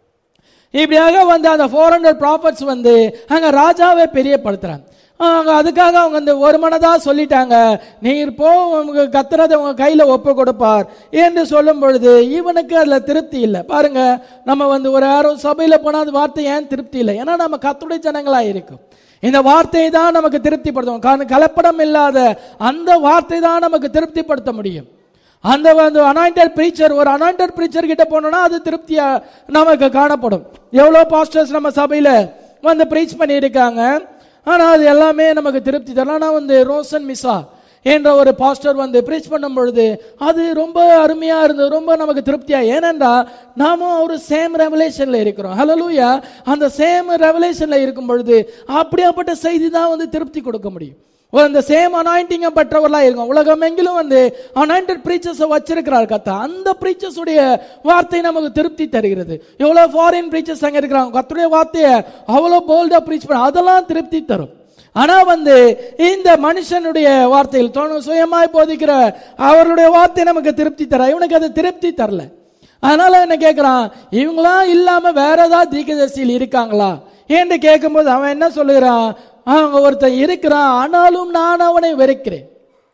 இப்படியாக வந்து அந்த ஃபோர் ஹண்ட்ரட் ப்ராஃபட்ஸ் வந்து அங்க ராஜாவை பிரியப்படுத்துறாங்க அவங்க அதுக்காக அவங்க அந்த ஒரு மனதா சொல்லிட்டாங்க நீர் போ உங்க கத்துறதை உங்க கையில ஒப்பு கொடுப்பார் என்று சொல்லும் பொழுது இவனுக்கு அதுல திருப்தி இல்லை பாருங்க நம்ம வந்து ஒரு யாரும் சபையில போனா அந்த வார்த்தை ஏன் திருப்தி இல்லை ஏன்னா நம்ம கத்துடைய ஜனங்களா இருக்கும் இந்த வார்த்தை தான் நமக்கு திருப்திப்படுத்தும் காரணம் கலப்படம் இல்லாத அந்த வார்த்தை தான் நமக்கு திருப்திப்படுத்த முடியும் அந்த வந்து அனாயிண்டட் பிரீச்சர் ஒரு அனாயிண்டட் பிரீச்சர் கிட்ட போனோம்னா அது திருப்தியா நமக்கு காணப்படும் எவ்வளோ பாஸ்டர்ஸ் நம்ம சபையில வந்து ப்ரீச் பண்ணியிருக்காங்க ஆனா அது எல்லாமே நமக்கு திருப்தி தரலாம் ஆனா வந்து ரோசன் மிஸ்ஸா என்ற ஒரு பாஸ்டர் வந்து ப்ரீச் பண்ணும் பொழுது அது ரொம்ப அருமையா இருந்தது ரொம்ப நமக்கு திருப்தியா ஏனென்றா நாம ஒரு சேம் ரெவலேஷன்ல இருக்கிறோம் ஹalleluya அந்த சேம் ரெவலேஷன்ல இருக்கும் பொழுது அப்படியாப்பட்ட செய்தி தான் வந்து திருப்தி கொடுக்க முடியும் ஒரு அந்த சேம் அனாயிண்டிங்க பெற்றவர்களா இருக்கும் உலகம் எங்கிலும் வந்து அனாயிண்டட் பிரீச்சர்ஸ் வச்சிருக்கிறார் கத்தா அந்த பிரீச்சர்ஸ் உடைய வார்த்தை நமக்கு திருப்தி தருகிறது எவ்வளவு ஃபாரின் பிரீச்சர்ஸ் அங்க இருக்கிறாங்க கத்துடைய வார்த்தையை அவ்வளவு போல்டா பிரீச் பண்ண அதெல்லாம் திருப்தி தரும் ஆனா வந்து இந்த மனுஷனுடைய வார்த்தையில் தோணு சுயமாய் போதிக்கிற அவருடைய வார்த்தை நமக்கு திருப்தி தர இவனுக்கு அது திருப்தி தரல அதனால என்ன கேட்கிறான் இவங்களாம் இல்லாம வேற ஏதாவது தீர்க்கதரிசியில் இருக்காங்களா என்று கேட்கும்போது அவன் என்ன சொல்லுகிறான் அவங்க ஒருத்தன் இருக்கிறான் ஆனாலும் நான் அவனை வெறுக்கிறேன்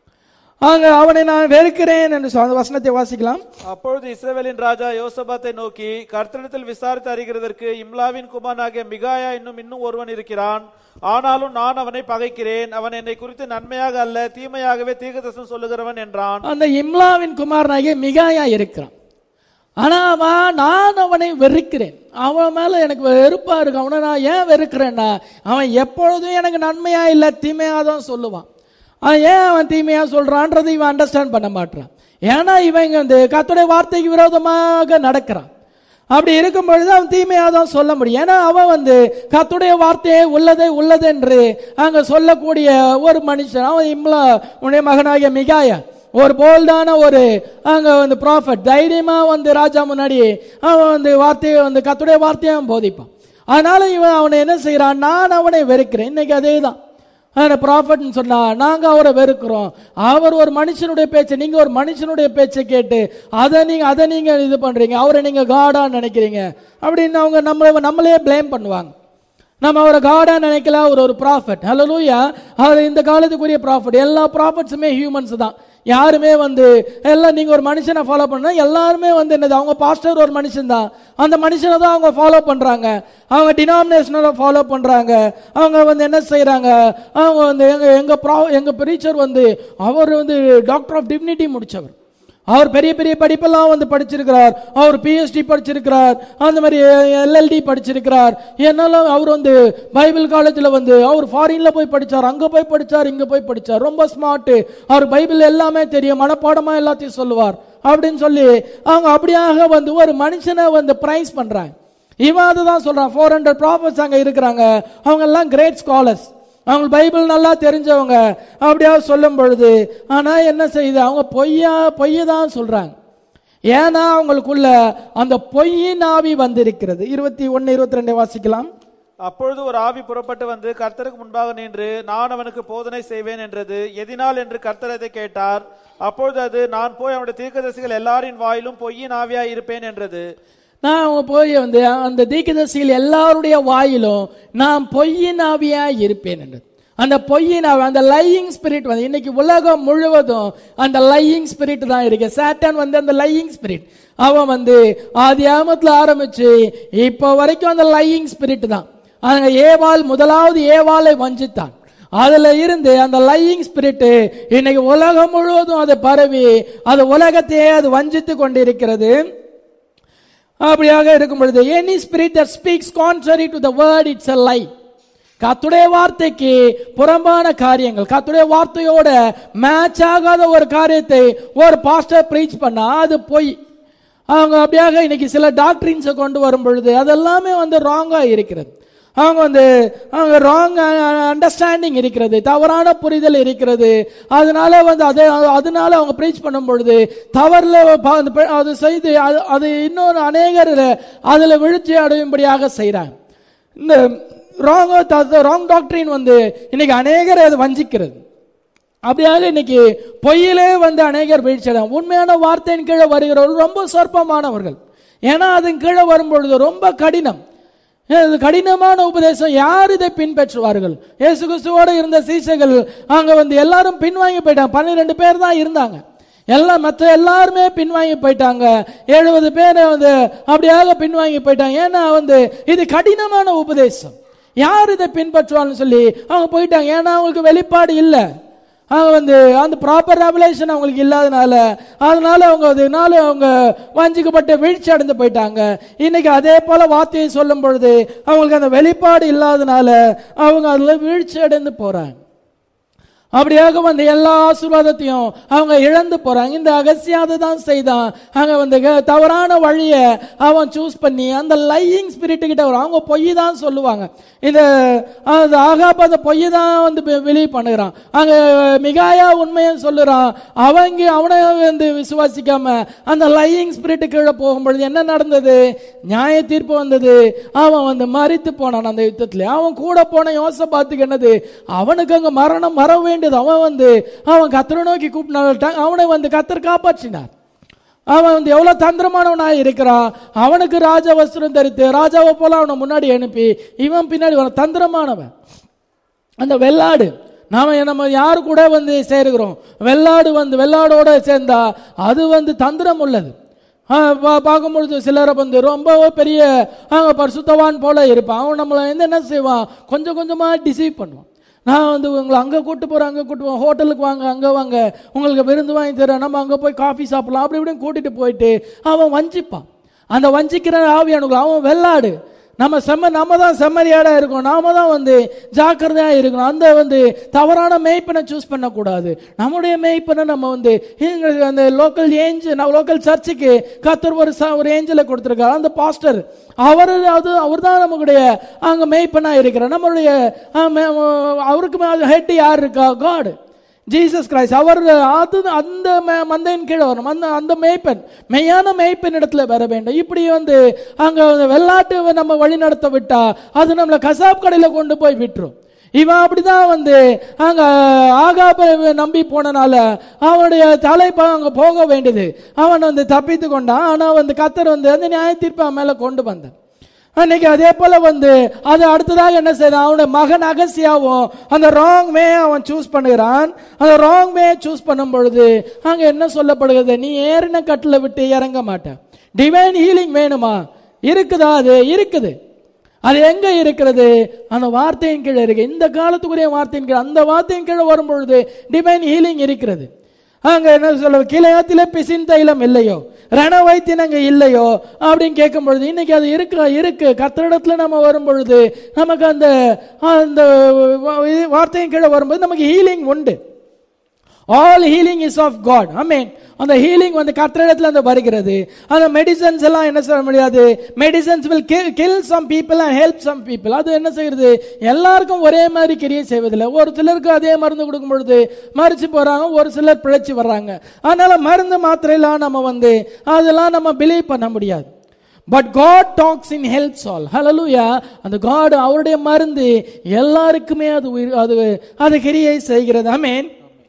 அங்க அவனை நான் வெறுக்கிறேன் என்று சொன்ன வசனத்தை வாசிக்கலாம் அப்பொழுது இஸ்ரவேலின் ராஜா யோசபாத்தை நோக்கி கர்த்தரிடத்தில் விசாரித்து அறிகிறதற்கு இம்லாவின் குமாரனாகிய மிகாயா இன்னும் இன்னும் ஒருவன் இருக்கிறான் ஆனாலும் நான் அவனை பகைக்கிறேன் அவன் என்னை குறித்து நன்மையாக அல்ல தீமையாகவே தீர்க்கதரிசனம் சொல்லுகிறவன் என்றான் அந்த இம்லாவின் குமாரனாகிய மிகாயா இருக்கிறான் ஆனா அவன் நான் அவனை வெறுக்கிறேன் அவன் மேல எனக்கு வெறுப்பா இருக்கு அவனை நான் ஏன் வெறுக்கிறேன்னா அவன் எப்பொழுதும் எனக்கு நன்மையா இல்ல தீமையா தான் சொல்லுவான் அவன் ஏன் அவன் தீமையா சொல்றான்றதை இவன் அண்டர்ஸ்டாண்ட் பண்ண மாட்டான் ஏன்னா இவன் இங்க வந்து கர்த்தருடைய வார்த்தைக்கு விரோதமாக நடக்கிறான் அப்படி இருக்கும் பொழுது அவன் தீமையா தான் சொல்ல முடியும் ஏன்னா அவன் வந்து கர்த்தருடைய வார்த்தையே உள்ளதே உள்ளது என்று அங்க சொல்லக்கூடிய ஒரு மனுஷன் அவன் இம்லா உன்னுடைய மகனாகிய மிகாயா ஒரு போல்டான ஒரு அங்க வந்து ப்ராஃபட் தைரியமா வந்து ராஜா முன்னாடி அவன் வந்து வார்த்தையை வந்து கத்துடைய வார்த்தையை அவன் போதிப்பான் அதனால இவன் அவனை என்ன செய்யறான் நான் அவனை வெறுக்கிறேன் இன்னைக்கு அதே தான் ப்ராஃபட்னு சொன்னா நாங்க அவரை வெறுக்கிறோம் அவர் ஒரு மனுஷனுடைய பேச்சை நீங்க ஒரு மனுஷனுடைய பேச்சை கேட்டு அதை நீங்க அதை நீங்க இது பண்றீங்க அவரை நீங்க காடா நினைக்கிறீங்க அப்படின்னு அவங்க நம்மளை நம்மளே ப்ளேம் பண்ணுவாங்க நம்ம அவரை காடா நினைக்கல அவர் ஒரு ப்ராஃபட் ஹalleluya அவர் இந்த காலத்துக்குரிய ப்ராஃபட் எல்லா ப்ராஃபட்ஸுமே ஹியூமன்ஸ் தான் யாருமே வந்து எல்லாம் நீங்க ஒரு மனுஷனை ஃபாலோ பண்ணா எல்லாருமே வந்து என்னது அவங்க பாஸ்டர் ஒரு மனுஷன் தான் அந்த மனுஷனை தான் அவங்க ஃபாலோ பண்றாங்க அவங்க டினாமினேஷனலை ஃபாலோ பண்றாங்க அவங்க வந்து என்ன செய்றாங்க அவங்க வந்து எங்க எங்க ப்ரா எங்க பிரீச்சர் வந்து அவர் வந்து டாக்டர் ஆஃப் டிக்னிட்டி முடிச்சவர் அவர் பெரிய பெரிய படிப்பெல்லாம் வந்து படிச்சிருக்கிறார் அவர் பிஹெச்டி படிச்சிருக்கிறார் அந்த மாதிரி எல்எல்டி படிச்சிருக்கிறார் என்னாலும் அவர் வந்து பைபிள் காலேஜில் வந்து அவர் ஃபாரின்ல போய் படிச்சார் அங்க போய் படிச்சார் இங்க போய் படிச்சார் ரொம்ப ஸ்மார்ட் அவர் பைபிள் எல்லாமே தெரியும் மனப்பாடமா எல்லாத்தையும் சொல்லுவார் அப்படின்னு சொல்லி அவங்க அப்படியாக வந்து ஒரு மனுஷனை வந்து பிரைஸ் பண்றாங்க இவன் அதுதான் சொல்றான் ஃபோர் ஹண்ட்ரட் ப்ராஃபர்ஸ் அங்க இருக்கிறாங்க அவங்க எல்லாம் கிரேட் ஸ்காலர்ஸ் அவங்க பைபிள் நல்லா தெரிஞ்சவங்க அப்படியா சொல்லும் பொழுது ஆனா என்ன செய்யுது அவங்க பொய்யா பொய்ய தான் சொல்றாங்க ஏன்னா அவங்களுக்குள்ள அந்த பொய்யின் ஆவி வந்திருக்கிறது இருபத்தி ஒன்னு இருபத்தி ரெண்டு வாசிக்கலாம் அப்பொழுது ஒரு ஆவி புறப்பட்டு வந்து கர்த்தருக்கு முன்பாக நின்று நான் அவனுக்கு போதனை செய்வேன் என்றது எதினால் என்று கர்த்தர் அதை கேட்டார் அப்பொழுது அது நான் போய் அவனுடைய தீர்க்கதரிசிகள் எல்லாரின் வாயிலும் பொய்யின் ஆவியாய் இருப்பேன் என்றது நான் அவங்க போய் வந்து அந்த தீர்க்கதரிசிகள் எல்லாருடைய வாயிலும் நான் பொய்யின் ஆவியா இருப்பேன் என்று அந்த பொய்யின் ஆவி அந்த லையிங் ஸ்பிரிட் வந்து இன்னைக்கு உலகம் முழுவதும் அந்த லையிங் ஸ்பிரிட் தான் இருக்கு சாட்டன் வந்து அந்த லையிங் ஸ்பிரிட் அவன் வந்து ஆதி ஆமத்துல ஆரம்பிச்சு இப்போ வரைக்கும் அந்த லையிங் ஸ்பிரிட் தான் அங்க ஏவாள் முதலாவது ஏவாளை வஞ்சித்தான் அதுல இருந்து அந்த லையிங் ஸ்பிரிட் இன்னைக்கு உலகம் முழுவதும் அது பரவி அது உலகத்தையே அது வஞ்சித்து கொண்டிருக்கிறது அப்படியாக இருக்கும் பொழுது any spirit that speaks contrary to the word it's a lie கத்துடைய வார்த்தைக்கு புறம்பான காரியங்கள் கத்துடைய வார்த்தையோட மேட்ச் ஆகாத ஒரு காரியத்தை ஒரு பாஸ்டர் ப்ரீச் பண்ணா அது பொய் அவங்க அப்படியாக இன்னைக்கு சில டாக்டரின்ஸை கொண்டு வரும் பொழுது அதெல்லாமே வந்து ராங்கா இருக்கிறது அவங்க வந்து அவங்க ராங் அண்டர்ஸ்டாண்டிங் இருக்கிறது தவறான புரிதல் இருக்கிறது அதனால வந்து அதை அதனால அவங்க ப்ரீச் பண்ணும் பொழுது தவறுல ப- அந்த பெ- அது செய்து அது அது இன்னொரு அநேகர் அதுல வீழ்ச்சி அடையும்படியாக செய்றாங்க இந்த ராங் ராங் டாக்டரின் வந்து இன்னைக்கு அநேகரை அது வஞ்சிக்கிறது அப்படியாக இன்னைக்கு பொய்யிலே வந்து அநேகர் வீழ்ச்சி அடையும் உண்மையான வார்த்தையின் கீழே வருகிறவர்கள் ரொம்ப சொற்பமானவர்கள் ஏன்னா அதன் கீழே வரும்பொழுது ரொம்ப கடினம் இது கடினமான உபதேசம் யார் இதை பின்பற்றுவார்கள் இயேசு கிறிஸ்துவோட இருந்த சீசைகள் அங்க வந்து எல்லாரும் பின்வாங்கி போயிட்டாங்க பன்னிரெண்டு பேர் தான் இருந்தாங்க எல்லாம் மற்ற எல்லாருமே பின்வாங்கி போயிட்டாங்க எழுபது பேர் வந்து அப்படியாக பின்வாங்கி போயிட்டாங்க ஏன்னா வந்து இது கடினமான உபதேசம் யார் இதை பின்பற்றுவான்னு சொல்லி அவங்க போயிட்டாங்க ஏன்னா அவங்களுக்கு வெளிப்பாடு இல்லை அவங்க வந்து அந்த ப்ராப்பர் ரெவலேஷன் அவங்களுக்கு இல்லாதனால அதனால அவங்க அதனால அவங்க வஞ்சிக்கப்பட்டு வீழ்ச்சி அடைந்து போயிட்டாங்க இன்னைக்கு அதே போல வார்த்தையை சொல்லும் பொழுது அவங்களுக்கு அந்த வெளிப்பாடு இல்லாதனால அவங்க அதுல வீழ்ச்சி அடைந்து போறாங்க அப்படியாக வந்து எல்லா ஆசீர்வாதத்தையும் அவங்க இழந்து போறாங்க இந்த அகசியாத தான் செய்தான் அங்க வந்து க- தவறான வழிய அவன் சூஸ் பண்ணி அந்த லையிங் ஸ்பிரிட் கிட்ட வரும் அவங்க பொய் தான் சொல்லுவாங்க இந்த அந்த ஆகாப் அந்த பொய் தான் வந்து வெளியே பண்ணுகிறான் அங்க மிகாயா உண்மையை சொல்லுறான் அவங்க அவனை வந்து விசுவாசிக்காம அந்த லையிங் ஸ்பிரிட் கீழே போகும்பொழுது என்ன நடந்தது நியாய தீர்ப்பு வந்தது அவன் வந்து மறித்து போனான் அந்த யுத்தத்துல அவன் கூட போன யோசபாத்துக்கு என்னது அவனுக்கு அங்க மரணம் வர வேண்டியது அவன் வந்து அவன் கத்தரை நோக்கி கூப்பிட்டான் அவனை வந்து கத்தர் காப்பாற்றினார் அவன் வந்து எவ்வளவு தந்திரமானவனாய் இருக்கிறான் அவனுக்கு ராஜ வஸ்திரம் தரித்து ராஜாவை போல அவனை முன்னாடி அனுப்பி இவன் பின்னாடி வர தந்திரமானவன் அந்த வெள்ளாடு நாம நம்ம யாரு கூட வந்து சேருகிறோம் வெள்ளாடு வந்து வெள்ளாடோட சேர்ந்தா அது வந்து தந்திரம் உள்ளது ஆ, பா- பார்க்கும்பொழுது சிலரை வந்து ரொம்ப பெரிய அவங்க பரிசுத்தவான் போல இருப்பான் அவன் நம்மளை வந்து என்ன செய்வான் கொஞ்சம் கொஞ்சமா டிசீவ் பண்ணுவான் நான் வந்து உங்களை அங்கே கூட்டு போகிறேன் அங்கே கூட்டு போகிறேன் ஹோட்டலுக்கு வாங்க அங்கே வாங்க உங்களுக்கு விருந்து வாங்கி தரேன் நம்ம அங்கே போய் காஃபி சாப்பிடலாம் அப்படி இப்படின்னு கூட்டிட்டு போயிட்டு அவன் வஞ்சிப்பான் அந்த வஞ்சிக்கிற ஆவியானுக்குள்ள அவன் வெள்ளாடு நம்ம செம்ம நம்ம தான் செம்மறியாடா இருக்கணும் நாம தான் வந்து ஜாக்கிரதையா இருக்கணும் அந்த வந்து தவறான மேய்ப்பனை சூஸ் பண்ணக்கூடாது நம்முடைய மேய்ப்பனை நம்ம வந்து இங்க அந்த லோக்கல் ஏஞ்சல் நம்ம லோக்கல் சர்ச்சுக்கு கத்தர் ஒரு ச- ஒரு ஏஞ்சலை கொடுத்துருக்காரு அந்த பாஸ்டர் அவர் அது அவர் தான் நம்மளுடைய அங்க மேய்ப்பனா இருக்கிறார் நம்மளுடைய ஆ, மே- அவருக்கு ஹெட் யார் இருக்கா காட் ஜீசஸ் கிரைஸ்ட் அவர் அது அந்த ம- மந்தையின் கீழே வரும் அந்த அந்த மேய்ப்பன் மெய்யான மேய்ப்பன் இடத்துல வர வேண்டும் இப்படி வந்து அங்க வெள்ளாட்டு நம்ம வழி நடத்த விட்டா அது நம்மளை கசாப் கடையில கொண்டு போய் விட்டுரும் இவன் அப்படிதான் வந்து அங்க ஆகாப நம்பி போனனால அவனுடைய தலைப்ப அங்க போக வேண்டியது அவன் வந்து தப்பித்து கொண்டான் ஆனா வந்து கத்தர் வந்து அந்த நியாய தீர்ப்பு அவன் மேல கொண்டு வந்தான் அன்னைக்கு அதே போல வந்து அது அடுத்ததாக என்ன செய்யறான் அவனுடைய மகன் அகசியாவும் அந்த ராங் வே அவன் சூஸ் பண்ணுகிறான் அந்த ராங் வே சூஸ் பண்ணும் பொழுது அங்க என்ன சொல்லப்படுகிறது நீ ஏறின கட்டில விட்டு இறங்க மாட்ட டிவைன் ஹீலிங் வேணுமா இருக்குதா அது இருக்குது அது எங்க இருக்கிறது அந்த வார்த்தையின் கீழே இருக்கு இந்த காலத்துக்குரிய வார்த்தையின் கீழே அந்த வார்த்தையின் கீழே வரும் பொழுது டிவைன் ஹீலிங் இருக்கிறது அங்க என்ன சொல்ல கிளையத்திலே பிசின் தைலம் இல்லையோ ரண வைத்தியன் அங்க இல்லையோ அப்படின்னு கேட்கும் பொழுது இன்னைக்கு அது இருக்கு இருக்கு கத்திரிடத்துல நம்ம வரும் பொழுது நமக்கு அந்த அந்த வார்த்தையின் கீழே வரும்போது நமக்கு ஹீலிங் உண்டு all healing is of God mean அந்த ஹீலிங் வந்து கத்திரிடத்துல அந்த வருகிறது அந்த மெடிசன்ஸ் எல்லாம் என்ன சொல்ல முடியாது medicines will kill some people and help some people அது என்ன செய்யறது எல்லாருக்கும் ஒரே மாதிரி கிரியை செய்வதில்லை ஒரு சிலருக்கு அதே மருந்து கொடுக்கும் பொழுது மறிச்சு போறாங்க ஒரு சிலர் பிழைச்சு வர்றாங்க அதனால மருந்து மாத்திரையெல்லாம் நம்ம வந்து அதெல்லாம் நம்ம பிலீவ் பண்ண முடியாது but God talks in helps all hallelujah அந்த காட் அவருடைய மருந்து எல்லாருக்குமே அது உயிர் அது அது கிரியை செய்கிறது ஆமென்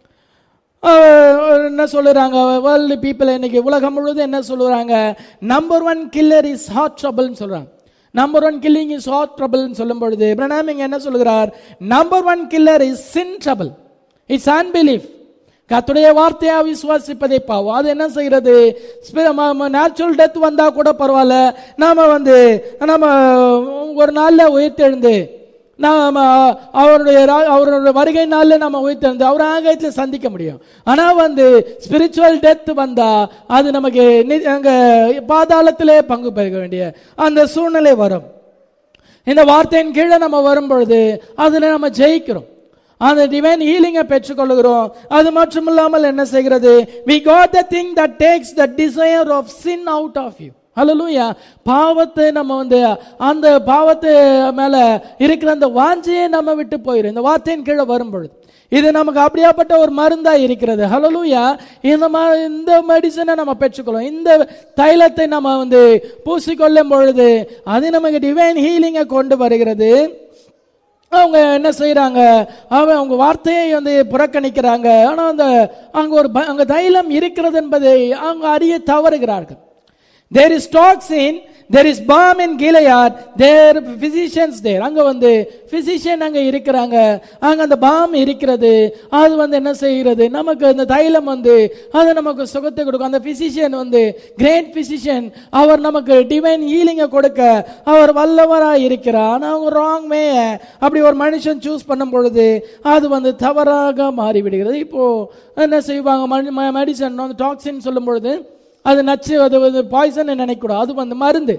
அஹ் என்ன சொல்லுறாங்க வேர்ல்டு பீப்புள் இன்னைக்கு உலகம் முழுவதும் என்ன சொல்லுறாங்க number one killer is heart ட்ரபிள்னு சொல்றாங்க number one killing is heart ட்ரபிள்னு சொல்லும் பொழுது பிரணாம் இங்க என்ன சொல்லுகிறார் number one killer is sin trouble it's unbelief கத்துடைய வார்த்தையா விசுவாசிப்பதை பாவம் அது என்ன செய்கிறது நேச்சுரல் டெத் வந்தா கூட பரவாயில்ல நாம வந்து நம்ம ஒரு நாள்ல உயிர்த்தெழுந்து நாம அவருடைய ரா- அவருடைய வருகை நாள்ல நம்ம உயிர்த்தெழுந்து அவர் ஆகாயத்தில் சந்திக்க முடியும் ஆனா வந்து ஸ்பிரிச்சுவல் டெத் வந்தா அது நமக்கு நி- அங்க பாதாளத்திலே பங்கு பெற வேண்டிய அந்த சூழ்நிலை வரும் இந்த வார்த்தையின் கீழே நம்ம வரும் பொழுது அதுல நம்ம ஜெயிக்கிறோம் அந்த டிவைன் ஹீலிங்கை பெற்றுக்கொள்கிறோம் அது மட்டும் இல்லாமல் என்ன செய்கிறது we got the thing that takes the desire of sin out of you ஹalleluya பாவத்தை நம்ம வந்து அந்த பாவத்தை மேல இருக்கிற அந்த வாஞ்சையே நம்ம விட்டு போயிடும் இந்த வார்த்தையின் கீழே வரும் பொழுது இது நமக்கு அப்படியாப்பட்ட ஒரு மருந்தா இருக்கிறது ஹalleluya இந்த மா- இந்த மெடிசனை நம்ம பெற்றுக்கொள்ளும் இந்த தைலத்தை நம்ம வந்து பூசிக்கொள்ளும் பொழுது அது நமக்கு டிவைன் ஹீலிங்கை கொண்டு வருகிறது அவங்க என்ன செய்றாங்க அவன் அவங்க வார்த்தையை வந்து புறக்கணிக்கிறாங்க ஆனா அந்த அங்க ஒரு ப- அங்க தைலம் இருக்கிறது என்பதை அவங்க அறிய தவறுகிறார்கள் there is toxin there is balm in கிளையார் தேர் பிசிஷியன்ஸ் தேர் அங்க வந்து பிசிஷியன் அங்க இருக்கிறாங்க அங்க அந்த பாம் இருக்கிறது அது வந்து என்ன செய்கிறது நமக்கு அந்த தைலம் வந்து அது நமக்கு சுகத்தை கொடுக்கும் அந்த பிசிஷியன் வந்து கிரேட் பிசிஷியன் அவர் நமக்கு டிவைன் ஹீலிங்கை கொடுக்க அவர் வல்லவராக இருக்கிறார் ஆனா அவங்க ராங் வே அப்படி ஒரு மனுஷன் சூஸ் பண்ணும் பொழுது அது வந்து தவறாக மாறிவிடுகிறது இப்போ என்ன செய்வாங்க மெடிசன் வந்து டாக்ஸின் சொல்லும் பொழுது அது நச்சு அது வந்து பாய்சன் நினைக்கூடாது அது வந்து மருந்து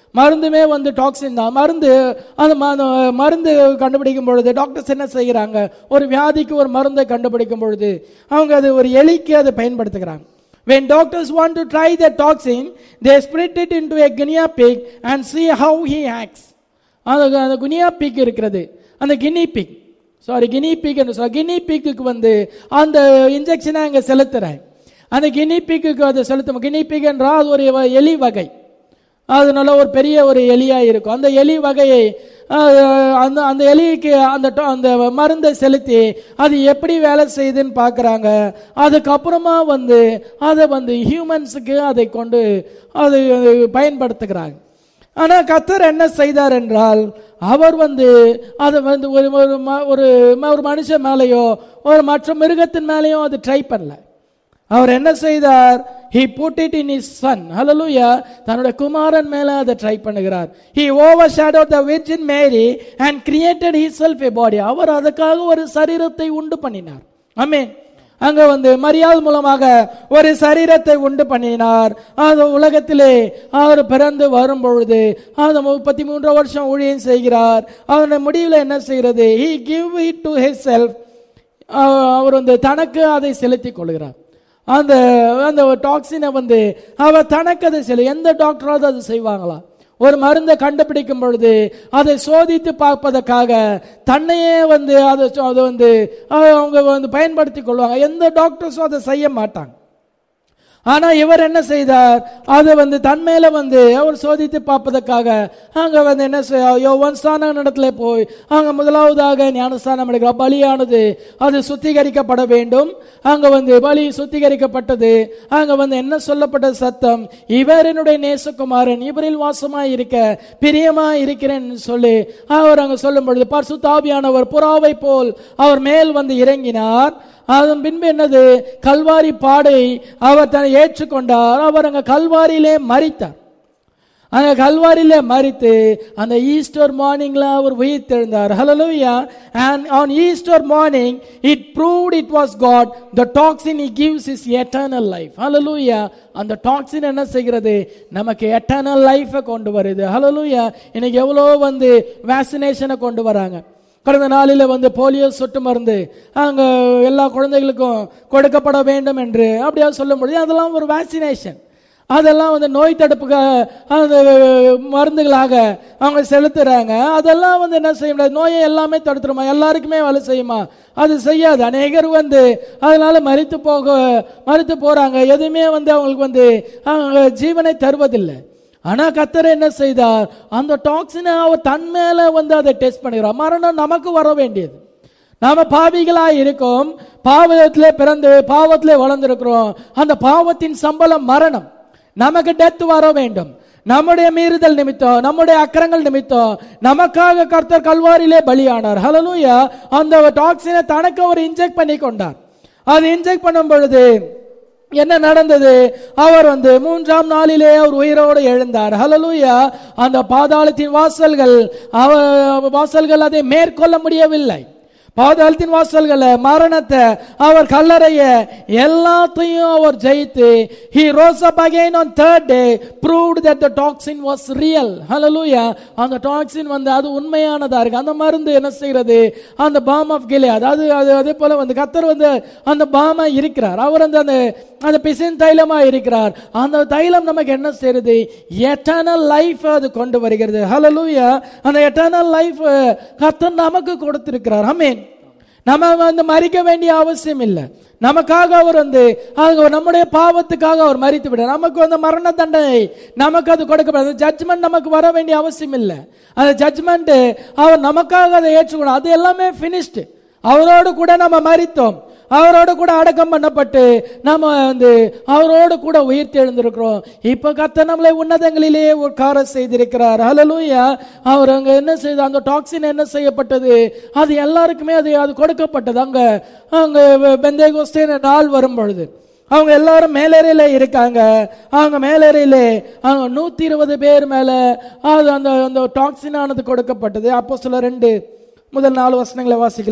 மருந்துமே வந்து டாக்ஸின் தான் மருந்து அந்த ம- அந்த மருந்து கண்டுபிடிக்கும் பொழுது டாக்டர்ஸ் என்ன செய்கிறாங்க ஒரு வியாதிக்கு ஒரு மருந்தை கண்டுபிடிக்கும் பொழுது அவங்க அது ஒரு எலிக்கு அதை பயன்படுத்துகிறாங்க When doctors want to try the toxin, they split it into a guinea pig and see how he acts. அந்த அந்த குனியா பீக் இருக்கிறது அந்த guinea pig sorry guinea pig என்று சொல்ல கினி பீக்குக்கு வந்து அந்த இன்ஜெக்ஷனை அங்கே செலுத்துறேன் அந்த கினி பீக்குக்கு அதை செலுத்தும் கினி பீக் என்றால் அது ஒரு வ- எலி வகை அது நல்ல ஒரு பெரிய ஒரு எலியா இருக்கும் அந்த எலி வகையை அஹ், அந்த அந்த எலிக்கு அந்த டொ- அந்த மருந்தை செலுத்தி அது எப்படி வேலை செய்யுதுன்னு பார்க்குறாங்க அதுக்கப்புறமா வந்து அதை வந்து ஹியூமன்ஸுக்கு அதை கொண்டு அது பயன்படுத்துகிறாங்க ஆனா கத்தர் என்ன செய்தார் என்றால் அவர் வந்து அதை வந்து ஒரு ஒரு ம- ஒரு ம- ஒரு மனுஷன் மேலேயோ ஒரு மற்ற மிருகத்தின் மேலேயோ அது ட்ரை பண்ணல அவர் என்ன செய்தார் he put it in his son hallelujah தன்னுடைய குமாரன் மேல அதை ட்ரை பண்ணுகிறார் he overshadowed the virgin mary and created himself a body அவர் அதுக்காக ஒரு சரீரத்தை உண்டு பண்ணினார் ஆமென் அங்க வந்து மரியாதை மூலமாக ஒரு சரீரத்தை உண்டு பண்ணினார் அந்த உலகத்திலே அவர் பிறந்து வரும் பொழுது அந்த முப்பத்தி மூன்று வருஷம் ஊழியம் செய்கிறார் அவருடைய முடிவில் என்ன செய்கிறது he give it to himself அஹ் அவர் வந்து தனக்கு அதை செலுத்திக் கொள்கிறார் அந்த அந்த டாக்ஸினை வந்து அவர் தனக்கு அதை செலு எந்த டாக்டராவது அது செய்வாங்களா ஒரு மருந்தை கண்டுபிடிக்கும் பொழுது அதை சோதித்து பார்ப்பதற்காக தன்னையே வந்து அதை சொ- அதை வந்து அஹ் அவங்க வந்து பயன்படுத்தி கொள்வாங்க எந்த டாக்டர்ஸும் அதை செய்ய மாட்டாங்க ஆனா இவர் என்ன செய்தார் அதை வந்து தன் மேல வந்து அவர் சோதித்து பார்ப்பதற்காக அங்க வந்து என்ன செய்ய யோவான் ஸ்தான இடத்துல போய் அங்க முதலாவதாக ஞானஸ்தானம் எடுக்கிற பலியானது அது சுத்திகரிக்கப்பட வேண்டும் அங்க வந்து பலி சுத்திகரிக்கப்பட்டது அங்க வந்து என்ன சொல்லப்பட்ட சத்தம் இவர் என்னுடைய நேசகுமாரன் இவரில் வாசமாய் இருக்க பிரியமா இருக்கிறேன்னு சொல்லி அவர் அங்க சொல்லும் பொழுது பரிசுத்தாவியானவர் புறாவை போல் அவர் மேல் வந்து இறங்கினார் அதன் பின்பு என்னது கல்வாரி பாடை அவர் தன்னை ஏற்றுக்கொண்டார் அவர் அங்க கல்வாரியிலே மரித்தார் அங்க கல்வாரியிலே மரித்து அந்த ஈஸ்டர் மார்னிங்ல அவர் உயிர்த்தெழுந்தார் hallelujah and on easter morning it proved it was god the toxin he gives is eternal life hallelujah அந்த டாக்ஸின் என்ன செய்கிறது நமக்கு எட்டர்னல் லைஃபை கொண்டு வருது ஹalleluya இன்னைக்கு எவ்வளோ வந்து வேக்சினேஷனை கொண்டு வராங்க கடந்த நாளில் வந்து போலியோ சொட்டு மருந்து அங்க எல்லா குழந்தைகளுக்கும் கொடுக்கப்பட வேண்டும் என்று அப்படியா சொல்ல முடியும் அதெல்லாம் ஒரு வேக்சினேஷன் அதெல்லாம் வந்து நோய் தடுப்புக்கு அந்த மருந்துகளாக அவங்க செலுத்துறாங்க அதெல்லாம் வந்து என்ன செய்ய முடியாது நோயை எல்லாமே தடுத்துருமா எல்லாருக்குமே வேலை செய்யுமா அது செய்யாது அநேகர் வந்து அதனால மறித்து போக மறித்து போறாங்க எதுவுமே வந்து அவங்களுக்கு வந்து அவங்க ஜீவனை தருவதில்லை ஆனா கத்தர் என்ன செய்தார் அந்த டாக்ஸினை அவர் தன் மேல வந்து அதை டெஸ்ட் பண்ணுகிறார் மரணம் நமக்கு வர வேண்டியது நாம பாவிகளா இருக்கோம் பாவத்திலே பிறந்து பாவத்திலே வளர்ந்திருக்கிறோம் அந்த பாவத்தின் சம்பளம் மரணம் நமக்கு டெத் வர வேண்டும் நம்முடைய மீறுதல் நிமித்தம் நம்முடைய அக்கரங்கள் நிமித்தம் நமக்காக கர்த்தர் கல்வாரியிலே பலியானார் ஹalleluya அந்த டாக்ஸினை தனக்கு அவர் இன்ஜெக்ட் பண்ணி கொண்டார் அது இன்ஜெக்ட் பண்ணும் பொழுது என்ன நடந்தது அவர் வந்து மூன்றாம் நாளிலே அவர் உயிரோடு எழுந்தார் ஹalleluya அந்த பாதாளத்தின் வாசல்கள் அவர் வாசல்கள் அதை மேற்கொள்ள முடியவில்லை பாதாளத்தின் வாசல்களை மரணத்தை அவர் கல்லறைய எல்லாத்தையும் அவர் ஜெயித்து he rose up again on third day proved that the toxin was real hallelujah அந்த டாக்ஸின் வந்து அது உண்மையானதா இருக்கு அந்த மருந்து என்ன செய்கிறது அந்த பாம் ஆஃப் கிலே அதாவது அது அதே போல வந்து கத்தர் வந்து அந்த பாமா இருக்கிறார் அவர் அந்த அந்த அந்த பிசின் தைலமா இருக்கிறார் அந்த தைலம் நமக்கு என்ன செய்யறது எட்டர்னல் லைஃப் அது கொண்டு வருகிறது ஹalleluya அந்த எட்டர்னல் லைஃப் கத்தர் நமக்கு கொடுத்திருக்கிறார் ஆமென் நம்ம வந்து மறிக்க வேண்டிய அவசியம் இல்லை நமக்காக அவர் வந்து அது நம்முடைய பாவத்துக்காக அவர் மறித்து விட நமக்கு வந்து மரண தண்டனை நமக்கு அது கொடுக்கப்படாது ஜட்ஜ்மெண்ட் நமக்கு வர வேண்டிய அவசியம் இல்லை அந்த ஜட்ஜ்மெண்ட் அவர் நமக்காக அதை ஏற்றுக்கணும் அது எல்லாமே finished அவரோடு கூட நம்ம மறித்தோம் அவரோடு கூட அடக்கம் பண்ணப்பட்டு நம்ம வந்து அவரோடு கூட உயிர்த்து எழுந்திருக்கிறோம் இப்ப கத்த நம்மளை உன்னதங்களிலே ஒரு கார செய்திருக்கிறார் ஹalleluya அவர் அங்க என்ன செய்த அந்த டாக்ஸின் என்ன செய்யப்பட்டது அது எல்லாருக்குமே அது அது கொடுக்கப்பட்டது அங்க அங்க பெந்தேகோஸ்தே நாள் வரும் பொழுது அவங்க எல்லாரும் மேலேறையில இருக்காங்க அவங்க மேலேறையில அவங்க நூத்தி இருபது பேர் மேல அது அந்த அந்த டாக்ஸின் ஆனது கொடுக்கப்பட்டது அப்போ சில ரெண்டு முதல் நாலு வசனங்களை வாசிக்கலாம்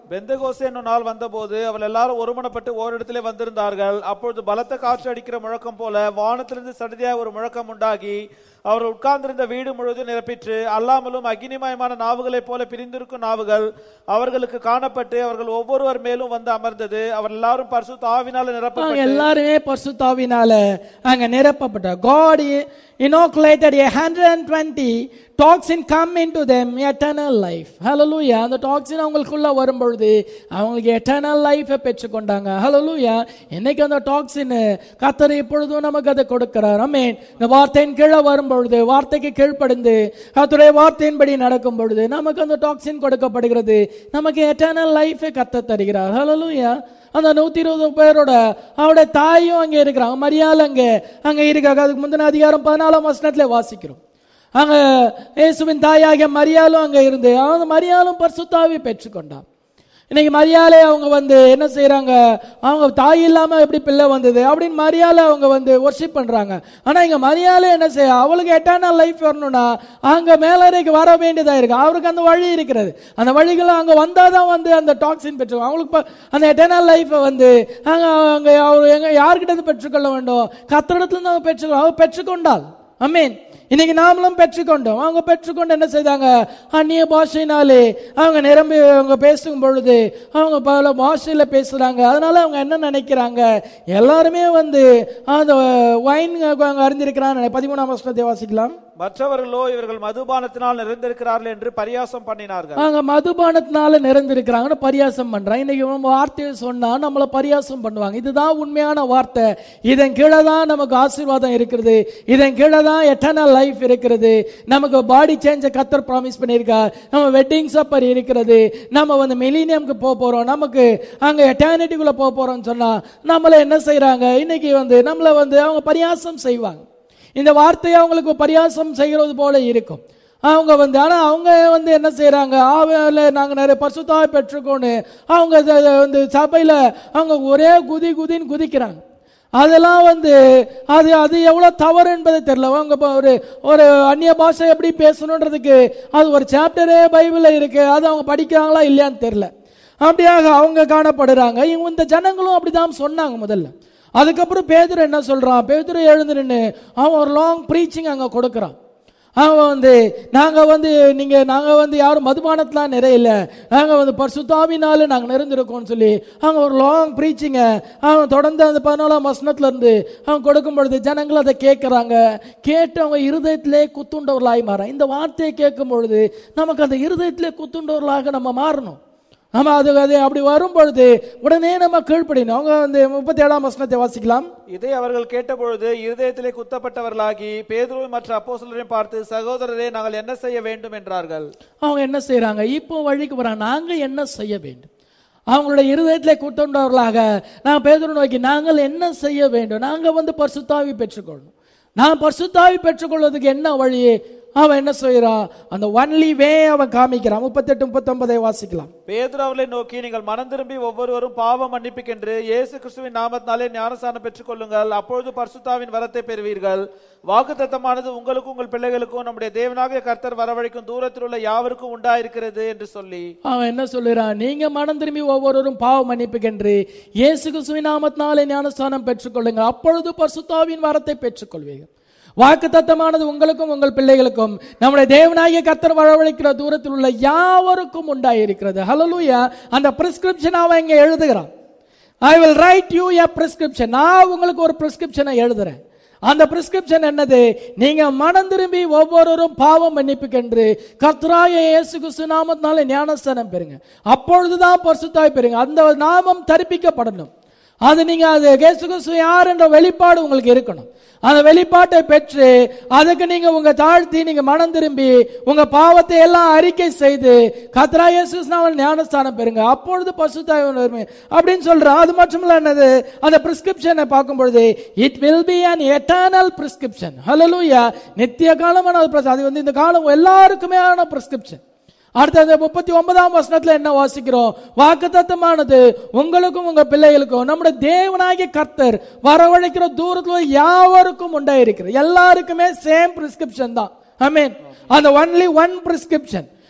பெந்தகோசே என்னும் நாள் வந்தபோது அவள் எல்லாரும் ஒருமனப்பட்டு ஓரிடத்திலே வந்திருந்தார்கள் அப்பொழுது பலத்த காற்று அடிக்கிற முழக்கம் போல வானத்திலிருந்து சடுதியாய் ஒரு முழக்கம் உண்டாகி அவர்கள் உட்கார்ந்திருந்த வீடு முழுவதும் நிரப்பிற்று அல்லாமலும் அக்னிமயமான நாவுகளைப் போல பிரிந்திருக்கும் நாவுகள் அவர்களுக்கு காணப்பட்டு அவர்கள் ஒவ்வொருவர் மேலும் வந்து அமர்ந்தது அவர் எல்லாரும் பரிசுத்த ஆவினால அவங்க நிரப்பப்பட்டு எல்லாருமே பரிசுத்தாவினால அங்க நிரப்பப்பட்ட God inoculated a 120 toxin come into them eternal life hallelujah அந்த டாக்ஸின் அவங்களுக்குள்ள வரும்பொழுது அவங்களுக்கு எட்டர்னல் லைஃபை பெற்றுக்கொண்டாங்க hallelujah இன்னைக்கு அந்த டாக்ஸின் கத்தர் இப்பொழுதும் நமக்கு அதை கொடுக்கிறார் அமேன் இந்த வார்த்தையின் கீழே வரும்பொழுது வார்த்தைக்கு கீழ்ப்படிந்து கத்துடைய வார்த்தையின்படி நடக்கும் பொழுது நமக்கு அந்த டாக்ஸின் கொடுக்கப்படுகிறது நமக்கு எட்டர்னல் லைஃபை கத்த தருகிறார் hallelujah அந்த நூத்தி இருபது பேரோட அவருடைய தாயும் அங்க இருக்கிறாங்க மரியாள் அங்க அங்க இருக்காங்க அதுக்கு முந்தின அதிகாரம் பதினாலாம் வசனத்துல வாசிக்கிறோம் அங்க இயேசுவின் தாயாகிய மரியாளும் அங்க இருந்து அந்த மரியாளும் பரிசுத்தாவி பெற்றுக்கொண்டான் இன்னைக்கு மரியாதை அவங்க வந்து என்ன செய்றாங்க அவங்க தாய் இல்லாம எப்படி பிள்ளை வந்தது அப்படின்னு மரியாதை அவங்க வந்து ஒர்ஷிப் பண்றாங்க ஆனா இங்க மரியாதை என்ன செய்ய அவளுக்கு எட்டான லைஃப் வரணும்னா அங்க மேலறைக்கு வர வேண்டியதா இருக்கு அவருக்கு அந்த வழி இருக்கிறது அந்த வழிகள் அங்க வந்தாதான் வந்து அந்த டாக்ஸின் பெற்று அவங்களுக்கு ப- அந்த எட்டர்னல் லைஃபை வந்து அங்க அங்க அவர் எங்க யார்கிட்ட இருந்து பெற்றுக்கொள்ள வேண்டும் கத்திரிடத்துல இருந்து அவங்க பெற்றுக்கொள்ள அவங்க பெற்றுக்கொண்டாள் அமீன் இன்னைக்கு நாமளும் பெற்றுக்கொண்டோம் அவங்க பெற்றுக்கொண்டு என்ன செய்தாங்க அந்நிய பாஷையினாலே அவங்க நிரம்பி அவங்க பேசும் பொழுது அவங்க பல பாஷையில பேசுறாங்க அதனால அவங்க என்ன நினைக்கிறாங்க எல்லாருமே வந்து அந்த வைன் அவங்க அறிந்திருக்கிறாங்க பதிமூணாம் வருஷத்தை வாசிக்கலாம் மற்றவர்களோ இவர்கள் மதுபானத்தினால் நிறைந்திருக்கிறார்கள் என்று பரியாசம் பண்ணினார்கள் அவங்க மதுபானத்தினால நிறைந்திருக்கிறாங்கன்னு பரியாசம் பண்றாங்க இன்னைக்கு நம்ம வார்த்தையை சொன்னா நம்மள பரியாசம் பண்ணுவாங்க இதுதான் உண்மையான வார்த்தை இதன் கீழே தான் நமக்கு ஆசீர்வாதம் இருக்கிறது இதன் கீழே தான் எட்டர்னல் லைஃப் இருக்கிறது நமக்கு பாடி சேஞ்ச கத்தர் ப்ராமிஸ் பண்ணியிருக்கார் நம்ம வெட்டிங் சப்பர் இருக்கிறது நம்ம வந்து மிலீனியம்க்கு போக போறோம் நமக்கு அங்க எட்டர்னிட்டிக்குள்ள போக போறோம்னு சொன்னா நம்மள என்ன செய்றாங்க இன்னைக்கு வந்து நம்மள வந்து அவங்க பரியாசம் செய்வாங்க இந்த வார்த்தையை அவங்களுக்கு பரியாசம் செய்கிறது போல இருக்கும் அவங்க வந்து ஆனா அவங்க வந்து என்ன செய்றாங்க ஆவியால நாங்க நிறைய பசுத்தாவை பெற்றுக்கோன்னு அவங்க இத- இத வந்து சபையில அவங்க ஒரே குதி குதின்னு குதிக்கிறாங்க அதெல்லாம் வந்து அது அது எவ்வளவு தவறு என்பது தெரியல அவங்க இப்ப ஒரு ஒரு அந்நிய பாஷை எப்படி பேசணுன்றதுக்கு அது ஒரு சாப்டரே பைபிள்ல இருக்கு அது அவங்க படிக்கிறாங்களா இல்லையான்னு தெரியல அப்படியாக அவங்க காணப்படுறாங்க இவங்க இந்த ஜனங்களும் அப்படிதான் சொன்னாங்க முதல்ல அதுக்கப்புறம் பேதுரு என்ன சொல்றான் பேதுரு எழுந்து நின்னு அவன் ஒரு லாங் ப்ரீச்சிங் அங்க கொடுக்கறான் அவன் வந்து நாங்க வந்து நீங்க நாங்க வந்து யாரும் மதுபானத்துலாம் நிறையல நாங்க வந்து பரிசுத்தாவினால நாங்க நிறைந்திருக்கோம்னு சொல்லி அவங்க ஒரு லாங் ப்ரீச்சிங்க அவன் தொடர்ந்து அந்த பதினாலாம் வசனத்துல இருந்து அவன் கொடுக்கும் பொழுது ஜனங்கள் அதை கேட்கறாங்க கேட்டு அவங்க இருதயத்திலே குத்துண்டவர்களாய் மாற இந்த வார்த்தையை கேட்கும் பொழுது நமக்கு அந்த இருதயத்திலே குத்துண்டவர்களாக நம்ம மாறணும் ஆமா அது அது அப்படி வரும் பொழுது உடனே நம்ம கீழ்ப்படினோம் அவங்க வந்து முப்பத்தி ஏழாம் வசனத்தை வாசிக்கலாம் இதை அவர்கள் கேட்டபொழுது இருதயத்திலே குத்தப்பட்டவர்களாகி பேதுருவை மற்ற அப்போஸ்தலரையும் பார்த்து சகோதரரே நாங்கள் என்ன செய்ய வேண்டும் என்றார்கள் அவங்க என்ன செய்றாங்க இப்போ வழிக்கு வராங்க நாங்க என்ன செய்ய வேண்டும் அவங்களுடைய இருதயத்திலே கூட்டண்டவர்களாக நான் பேதுரு நோக்கி நாங்கள் என்ன செய்ய வேண்டும் நாங்க வந்து பரிசுத்தாவி பெற்றுக்கொள்ளணும் நான் பரிசுத்தாவி பெற்றுக்கொள்வதற்கு என்ன வழி அவன் என்ன செய்யறான் அந்த ஒன்லி வே அவன் காமிக்கிறான் முப்பத்தெட்டு முப்பத்தொன்பதை வாசிக்கலாம் பேதுரு அவர்களை நோக்கி நீங்கள் மனம் திரும்பி ஒவ்வொருவரும் பாவ மன்னிப்புக்கென்று இயேசு கிறிஸ்துவின் நாமத்தினாலே ஞானஸ்தானம் பெற்றுக் கொள்ளுங்கள் அப்பொழுது பரிசுத்தாவின் வரத்தை பெறுவீர்கள் வாக்குத்தத்தமானது உங்களுக்கும் உங்கள் பிள்ளைகளுக்கும் நம்முடைய தேவனாகிய கர்த்தர் வரவழைக்கும் தூரத்தில் உள்ள யாவருக்கும் உண்டாயிருக்கிறது என்று சொல்லி அவன் என்ன சொல்லுறான் நீங்க மனம் திரும்பி ஒவ்வொருவரும் பாவ மன்னிப்புக்கென்று இயேசு கிறிஸ்துவின் நாமத்தினாலே ஞானஸ்தானம் பெற்றுக்கொள்ளுங்க அப்பொழுது பரிசுத்தாவின் வரத்தை பெற்றுக்கொள்வீர்கள் வாக்கு தத்தமானது உங்களுக்கும் உங்கள் பிள்ளைகளுக்கும் நம்முடைய தேவனாகிய கத்தர் வரவழைக்கிற தூரத்தில் உள்ள யாவருக்கும் உண்டாயிருக்கிறது ஹalleluya அந்த பிரிஸ்கிரிப்ஷன் அவன் இங்க எழுதுகிறான் I will write you a prescription நான் உங்களுக்கு ஒரு பிரிஸ்கிரிப்ஷனை எழுதுறேன் அந்த பிரிஸ்கிரிப்ஷன் என்னது நீங்க மனம் திரும்பி ஒவ்வொருவரும் பாவம் மன்னிப்புக்கென்று கர்த்தராய இயேசு கிறிஸ்து நாமத்தினால ஞானஸ்தானம் பெறுங்க அப்பொழுதுதான் பரிசுத்தாய் பெறுங்க அந்த நாமம் தரிப்பிக்கப்படணும் அது நீங்க அது இயேசு கிறிஸ்து யார் என்ற வெளிப்பாடு உங்களுக்கு இருக்கணும் அந்த வெளிப்பாட்டை பெற்று அதுக்கு நீங்க உங்க தாழ்த்தி நீங்க மனம் திரும்பி உங்க பாவத்தை எல்லாம் அறிக்கை செய்து கத்ரா இயேசு நாமம் ஞானஸ்தானம் பெறுங்க அப்பொழுது பசுத்தாய் வருமே அப்படின்னு சொல்றான் அது மட்டும் இல்ல என்னது அந்த பிரிஸ்கிரிப்ஷனை பார்க்கும் பொழுது it will be an eternal prescription hallelujah நித்திய காலமான ஒரு pres- அது வந்து இந்த காலம் எல்லாருக்குமே ஆன பிரிஸ்கிரிப்ஷன் அடுத்து அந்த முப்பத்தி ஒன்பதாம் வசனத்துல என்ன வாசிக்கிறோம் வாக்குத்தத்தமானது உங்களுக்கும் உங்க பிள்ளைகளுக்கும் நம்முடைய தேவனாகிய கர்த்தர் வரவழைக்கிற தூரத்துல யாவருக்கும் உண்டாயிருக்கிறது எல்லாருக்குமே சேம் பிரிஸ்கிரிப்ஷன் தான் ஐ மீன் அந்த ஒன்லி ஒன் பிரிஸ்கிரிப்ஷன்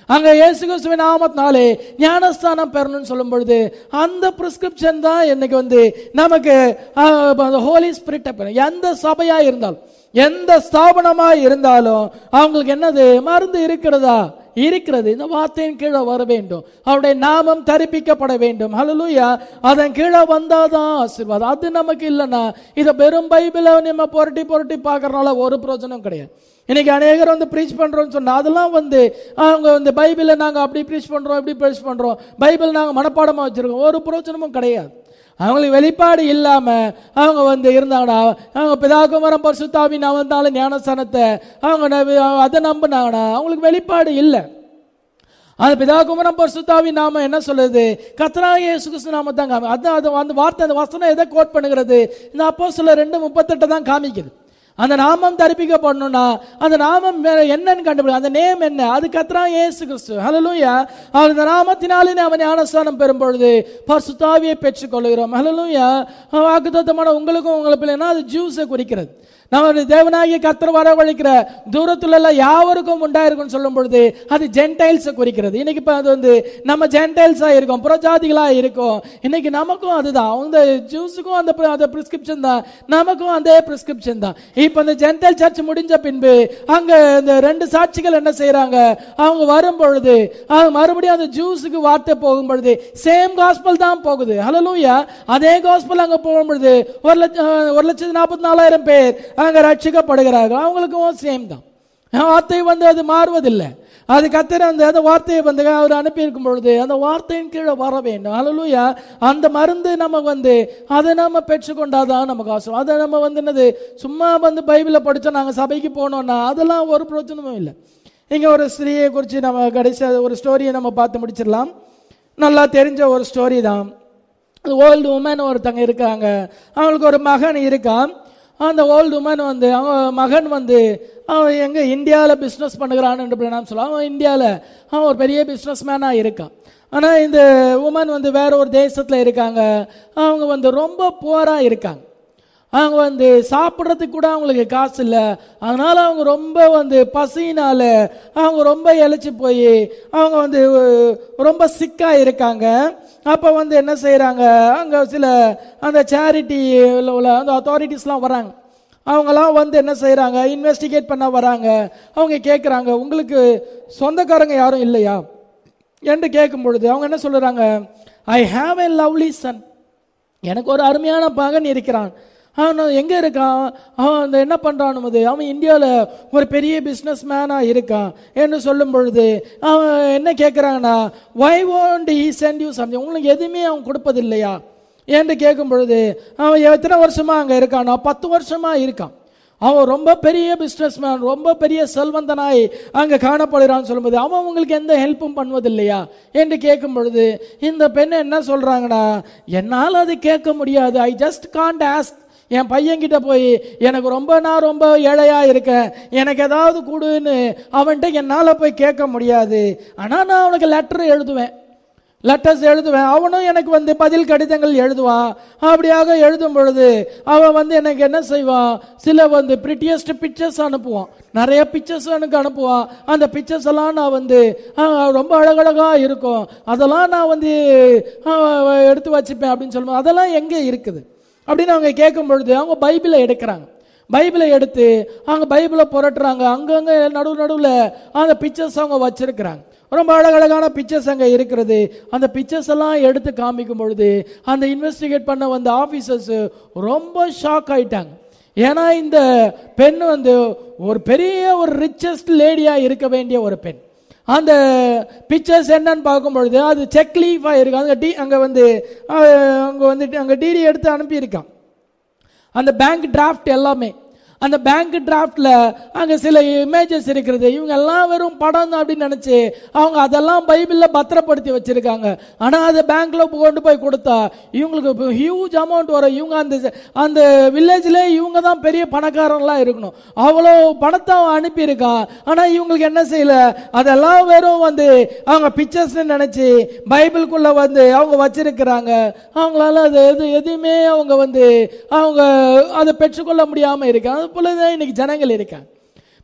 அங்க இயேசு கிறிஸ்துவின் நாமத்தினாலே ஞானஸ்தானம் பெறணும்னு சொல்லும் பொழுது அந்த பிரிஸ்கிரிப்ஷன் தான் இன்னைக்கு வந்து நமக்கு ஹோலி ஸ்பிரிட் எந்த சபையா இருந்தாலும் எந்த ஸ்தாபனமா இருந்தாலும் அவங்களுக்கு என்னது மருந்து இருக்கிறதா இருக்கிறது இந்த வார்த்தையின் கீழே வர வேண்டும் அவருடைய நாமம் தரிப்பிக்கப்பட வேண்டும் ஹalleluya அதன் கீழே வந்தாதான் ஆசீர்வாதம் அது நமக்கு இல்லைன்னா இதை வெறும் பைபிளை நம்ம புரட்டி புரட்டி பார்க்கறனால ஒரு பிரயோஜனம் கிடையாது இன்னைக்கு அநேகர் வந்து ப்ரீச் பண்றோம்னு சொன்னா அதெல்லாம் வந்து அவங்க வந்து பைபிளை நாங்க அப்படி ப்ரீச் பண்றோம் இப்படி ப்ரீச் பண்றோம் பைபிள் நாங்க மனப்பாடமா வச்சிருக்கோம் ஒரு பிரயோஜனமும் கிடையாது அவங்களுக்கு வெளிப்பாடு இல்லாம அவங்க வந்து இருந்தாங்கன்னா அவங்க பிதாகுமரம் பரிசுத்தாவி நாமத்தால ஞானஸ்தானத்தை அவங்க நம்பி- அதை நம்பினாங்கன்னா அவங்களுக்கு வெளிப்பாடு இல்லை அது பிதாகுமரம் பரிசுத்தாவி நாம என்ன சொல்லுது கத்தராக இயேசு கிறிஸ்து நாம தான் காமி அதான் அது அந்த வார்த்தை அந்த வசனம் எதை கோட் பண்ணுகிறது இந்த அப்போ சில ரெண்டு முப்பத்தெட்டு தான் காமிக்குது அந்த நாமம் தரிப்பிக்கப்படணும்னா அந்த நாமம் வே- என்னன்னு கண்டுபிடி அந்த நேம் என்ன அது கத்ரா இயேசு கிறிஸ்து ஹalleluya அவர் இந்த நாமத்தினாலே நாம் ஞானஸ்தானம் பெறும் பொழுது பரிசுத்தாவியை பெற்றுக்கொள்கிறோம் ஹalleluya வாக்குத்தத்தமான உங்களுக்கும் உங்களை பிள்ளைனா அது ஜூஸை குறிக்கிறது நம்ம தேவனாகிய கத்தர் வரவழைக்கிற தூரத்துல எல்லாம் யாவருக்கும் உண்டாயிருக்கும்னு சொல்லும் பொழுது அது ஜென்டைல்ஸை குறிக்கிறது இன்னைக்கு இப்ப அது வந்து நம்ம ஜென்டைல்ஸா இருக்கோம் புறஜாதிகளா இருக்கோம் இன்னைக்கு நமக்கும் அதுதான் அந்த ஜூஸுக்கும் அந்த pri- அந்த பிரிஸ்கிரிப்ஷன் தான் நமக்கும் அதே பிரிஸ்கிரிப்ஷன் தான் இப்ப இந்த ஜென்டைல் சர்ச் முடிஞ்ச பின்பு அங்க இந்த ரெண்டு சாட்சிகள் என்ன செய்றாங்க அவங்க வரும் பொழுது அவங்க மறுபடியும் அந்த ஜூஸுக்கு வார்த்தை போகும் பொழுது சேம் காஸ்பல் தான் போகுது ஹalleluya அதே காஸ்பல் அங்க போகும் பொழுது ஒரு லட்சம் ஒரு லட்சத்தி நாற்பத்தி நாலாயிரம் பேர் அங்க ரட்சிக்கப்படுகிறார்கள் அவங்களுக்கும் சேம் தான் வார்த்தை வந்து அது மாறுவதில்லை அது கத்திர அந்த அந்த வார்த்தையை வந்து அவர் அனுப்பியிருக்கும் பொழுது அந்த வார்த்தையின் கீழே வர வேண்டும் ஹalleluya அந்த மருந்து நம்ம வந்து அதை நம்ம பெற்றுக்கொண்டாதான் நமக்கு அவசரம் அதை நம்ம வந்து என்னது சும்மா வந்து பைபிளை படிச்சா நாங்க சபைக்கு போனோம்னா அதெல்லாம் ஒரு பிரயோஜனமும் இல்லை இங்க ஒரு ஸ்திரீயை குறித்து நம்ம கடைசி ஒரு ஸ்டோரியை நம்ம பார்த்து முடிச்சிடலாம் நல்லா தெரிஞ்ச ஒரு ஸ்டோரி தான் ஓல்டு உமன் ஒருத்தங்க இருக்காங்க அவங்களுக்கு ஒரு மகன் இருக்கான் அந்த ஓல்டு உமன் வந்து அவன் மகன் வந்து அவன் எங்கே இந்தியாவில் பிஸ்னஸ் பண்ணுகிறான்னு நான் சொல்லுவான் அவன் இந்தியாவில் அவன் ஒரு பெரிய பிஸ்னஸ் மேனாக இருக்கான் ஆனால் இந்த உமன் வந்து வேற ஒரு தேசத்தில் இருக்காங்க அவங்க வந்து ரொம்ப புவராக இருக்காங்க அவங்க வந்து சாப்பிட்றதுக்கு கூட அவங்களுக்கு காசு இல்லை அதனால அவங்க ரொம்ப வந்து பசியினால அவங்க ரொம்ப இழைச்சி போய் அவங்க வந்து அஹ், ரொம்ப சிக்கா இருக்காங்க அப்போ வந்து என்ன செய்கிறாங்க அங்கே சில அந்த சேரிட்டி உள்ள அந்த அத்தாரிட்டிஸ்லாம் வராங்க அவங்கெல்லாம் வந்து என்ன செய்கிறாங்க இன்வெஸ்டிகேட் பண்ண வராங்க அவங்க கேட்குறாங்க உங்களுக்கு சொந்தக்காரங்க யாரும் இல்லையா என்று கேட்கும் பொழுது அவங்க என்ன சொல்லுறாங்க I have a lovely son எனக்கு ஒரு அருமையான மகன் இருக்கிறான் அவன் எங்கே இருக்கான் அவன் அந்த என்ன பண்ணுறான் அது அவன் இந்தியாவில் ஒரு பெரிய பிஸ்னஸ் மேனாக இருக்கான் என்று சொல்லும் பொழுது அவன் என்ன கேட்குறாங்கன்னா வை won't he send you something உங்களுக்கு எதுவுமே அவன் கொடுப்பதில்லையா என்று கேட்கும் பொழுது அவன் எத்தனை வருஷமா அங்கே இருக்கானா பத்து வருஷமா இருக்கான் அவன் ரொம்ப பெரிய பிஸ்னஸ்மேன் ரொம்ப பெரிய செல்வந்தனாய் அங்கே காணப்படுகிறான்னு சொல்லும்போது அவன் உங்களுக்கு எந்த ஹெல்ப்பும் பண்ணுவதில்லையா என்று கேட்கும் பொழுது இந்த பெண் என்ன சொல்றாங்கன்னா என்னால் அது கேட்க முடியாது ஐ ஜஸ்ட் காண்ட் ஆஸ்க் என் பையன்கிட்ட போய் எனக்கு ரொம்ப நான் ரொம்ப ஏழையா இருக்கேன் எனக்கு ஏதாவது கொடுன்னு அவன்கிட்ட என்னால் போய் கேட்க முடியாது ஆனால் நான் அவனுக்கு லெட்டர் எழுதுவேன் லெட்டர்ஸ் எழுதுவேன் அவனும் எனக்கு வந்து பதில் கடிதங்கள் எழுதுவான் அப்படியாக எழுதும் பொழுது அவன் வந்து எனக்கு என்ன செய்வான் சில வந்து பிரிட்டியஸ்ட் பிக்சர்ஸ் அனுப்புவான் நிறைய பிக்சர்ஸ் எனக்கு அனுப்புவான் அந்த பிக்சர்ஸ் எல்லாம் நான் வந்து ஆ, ரொம்ப அழகழகா இருக்கும் அதெல்லாம் நான் வந்து ஆ, எடுத்து வச்சுப்பேன் அப்படின்னு சொல்லுவோம் அதெல்லாம் எங்கே இருக்குது அப்படின்னு அவங்க கேட்கும் பொழுது அவங்க பைபிளை எடுக்கிறாங்க பைபிளை எடுத்து அவங்க பைபிளை புரட்டுறாங்க அங்கங்க நடுவு நடுவில் அந்த பிக்சர்ஸ் அவங்க வச்சிருக்கிறாங்க ரொம்ப அழகழகான பிக்சர்ஸ் அங்கே இருக்கிறது அந்த பிக்சர்ஸ் எல்லாம் எடுத்து காமிக்கும் பொழுது அந்த இன்வெஸ்டிகேட் பண்ண வந்த ஆஃபீஸர்ஸ் ரொம்ப ஷாக் ஆயிட்டாங்க ஏன்னா இந்த பெண் வந்து ஒரு பெரிய ஒரு ரிச்சஸ்ட் லேடியா இருக்க வேண்டிய ஒரு பெண் அந்த பிக்சர்ஸ் என்னன்னு பார்க்கும் பொழுது அது செக் லீஃப் ஆயிருக்கு அங்கே டி அங்கே வந்து அஹ், அங்கே வந்துட்டு அங்கே டிடி எடுத்து அனுப்பியிருக்கான் அந்த பேங்க் டிராஃப்ட் எல்லாமே அந்த பேங்க் டிராஃப்ட்ல அங்க சில இமேஜஸ் இருக்கிறது இவங்க எல்லாம் வெறும் படம் தான் அப்படின்னு நினைச்சு அவங்க அதெல்லாம் பைபிள்ல பத்திரப்படுத்தி வச்சிருக்காங்க ஆனா அதை பேங்க்ல கொண்டு போய் கொடுத்தா இவங்களுக்கு ஹியூஜ் அமௌண்ட் வரும் இவங்க அந்த அந்த வில்லேஜ்ல இவங்க தான் பெரிய பணக்காரன்லாம் இருக்கணும் அவ்வளோ பணத்தை அவன் அனுப்பியிருக்கான் ஆனா இவங்களுக்கு என்ன செய்யல அதெல்லாம் வெறும் வந்து அவங்க பிக்சர்ஸ் நினைச்சு பைபிளுக்குள்ள வந்து அவங்க வச்சிருக்கிறாங்க அவங்களால அது எது எதுவுமே அவங்க வந்து அவங்க அதை பெற்றுக்கொள்ள முடியாம இருக்காங்க அது போல தான் இன்னைக்கு ஜனங்கள் இருக்காங்க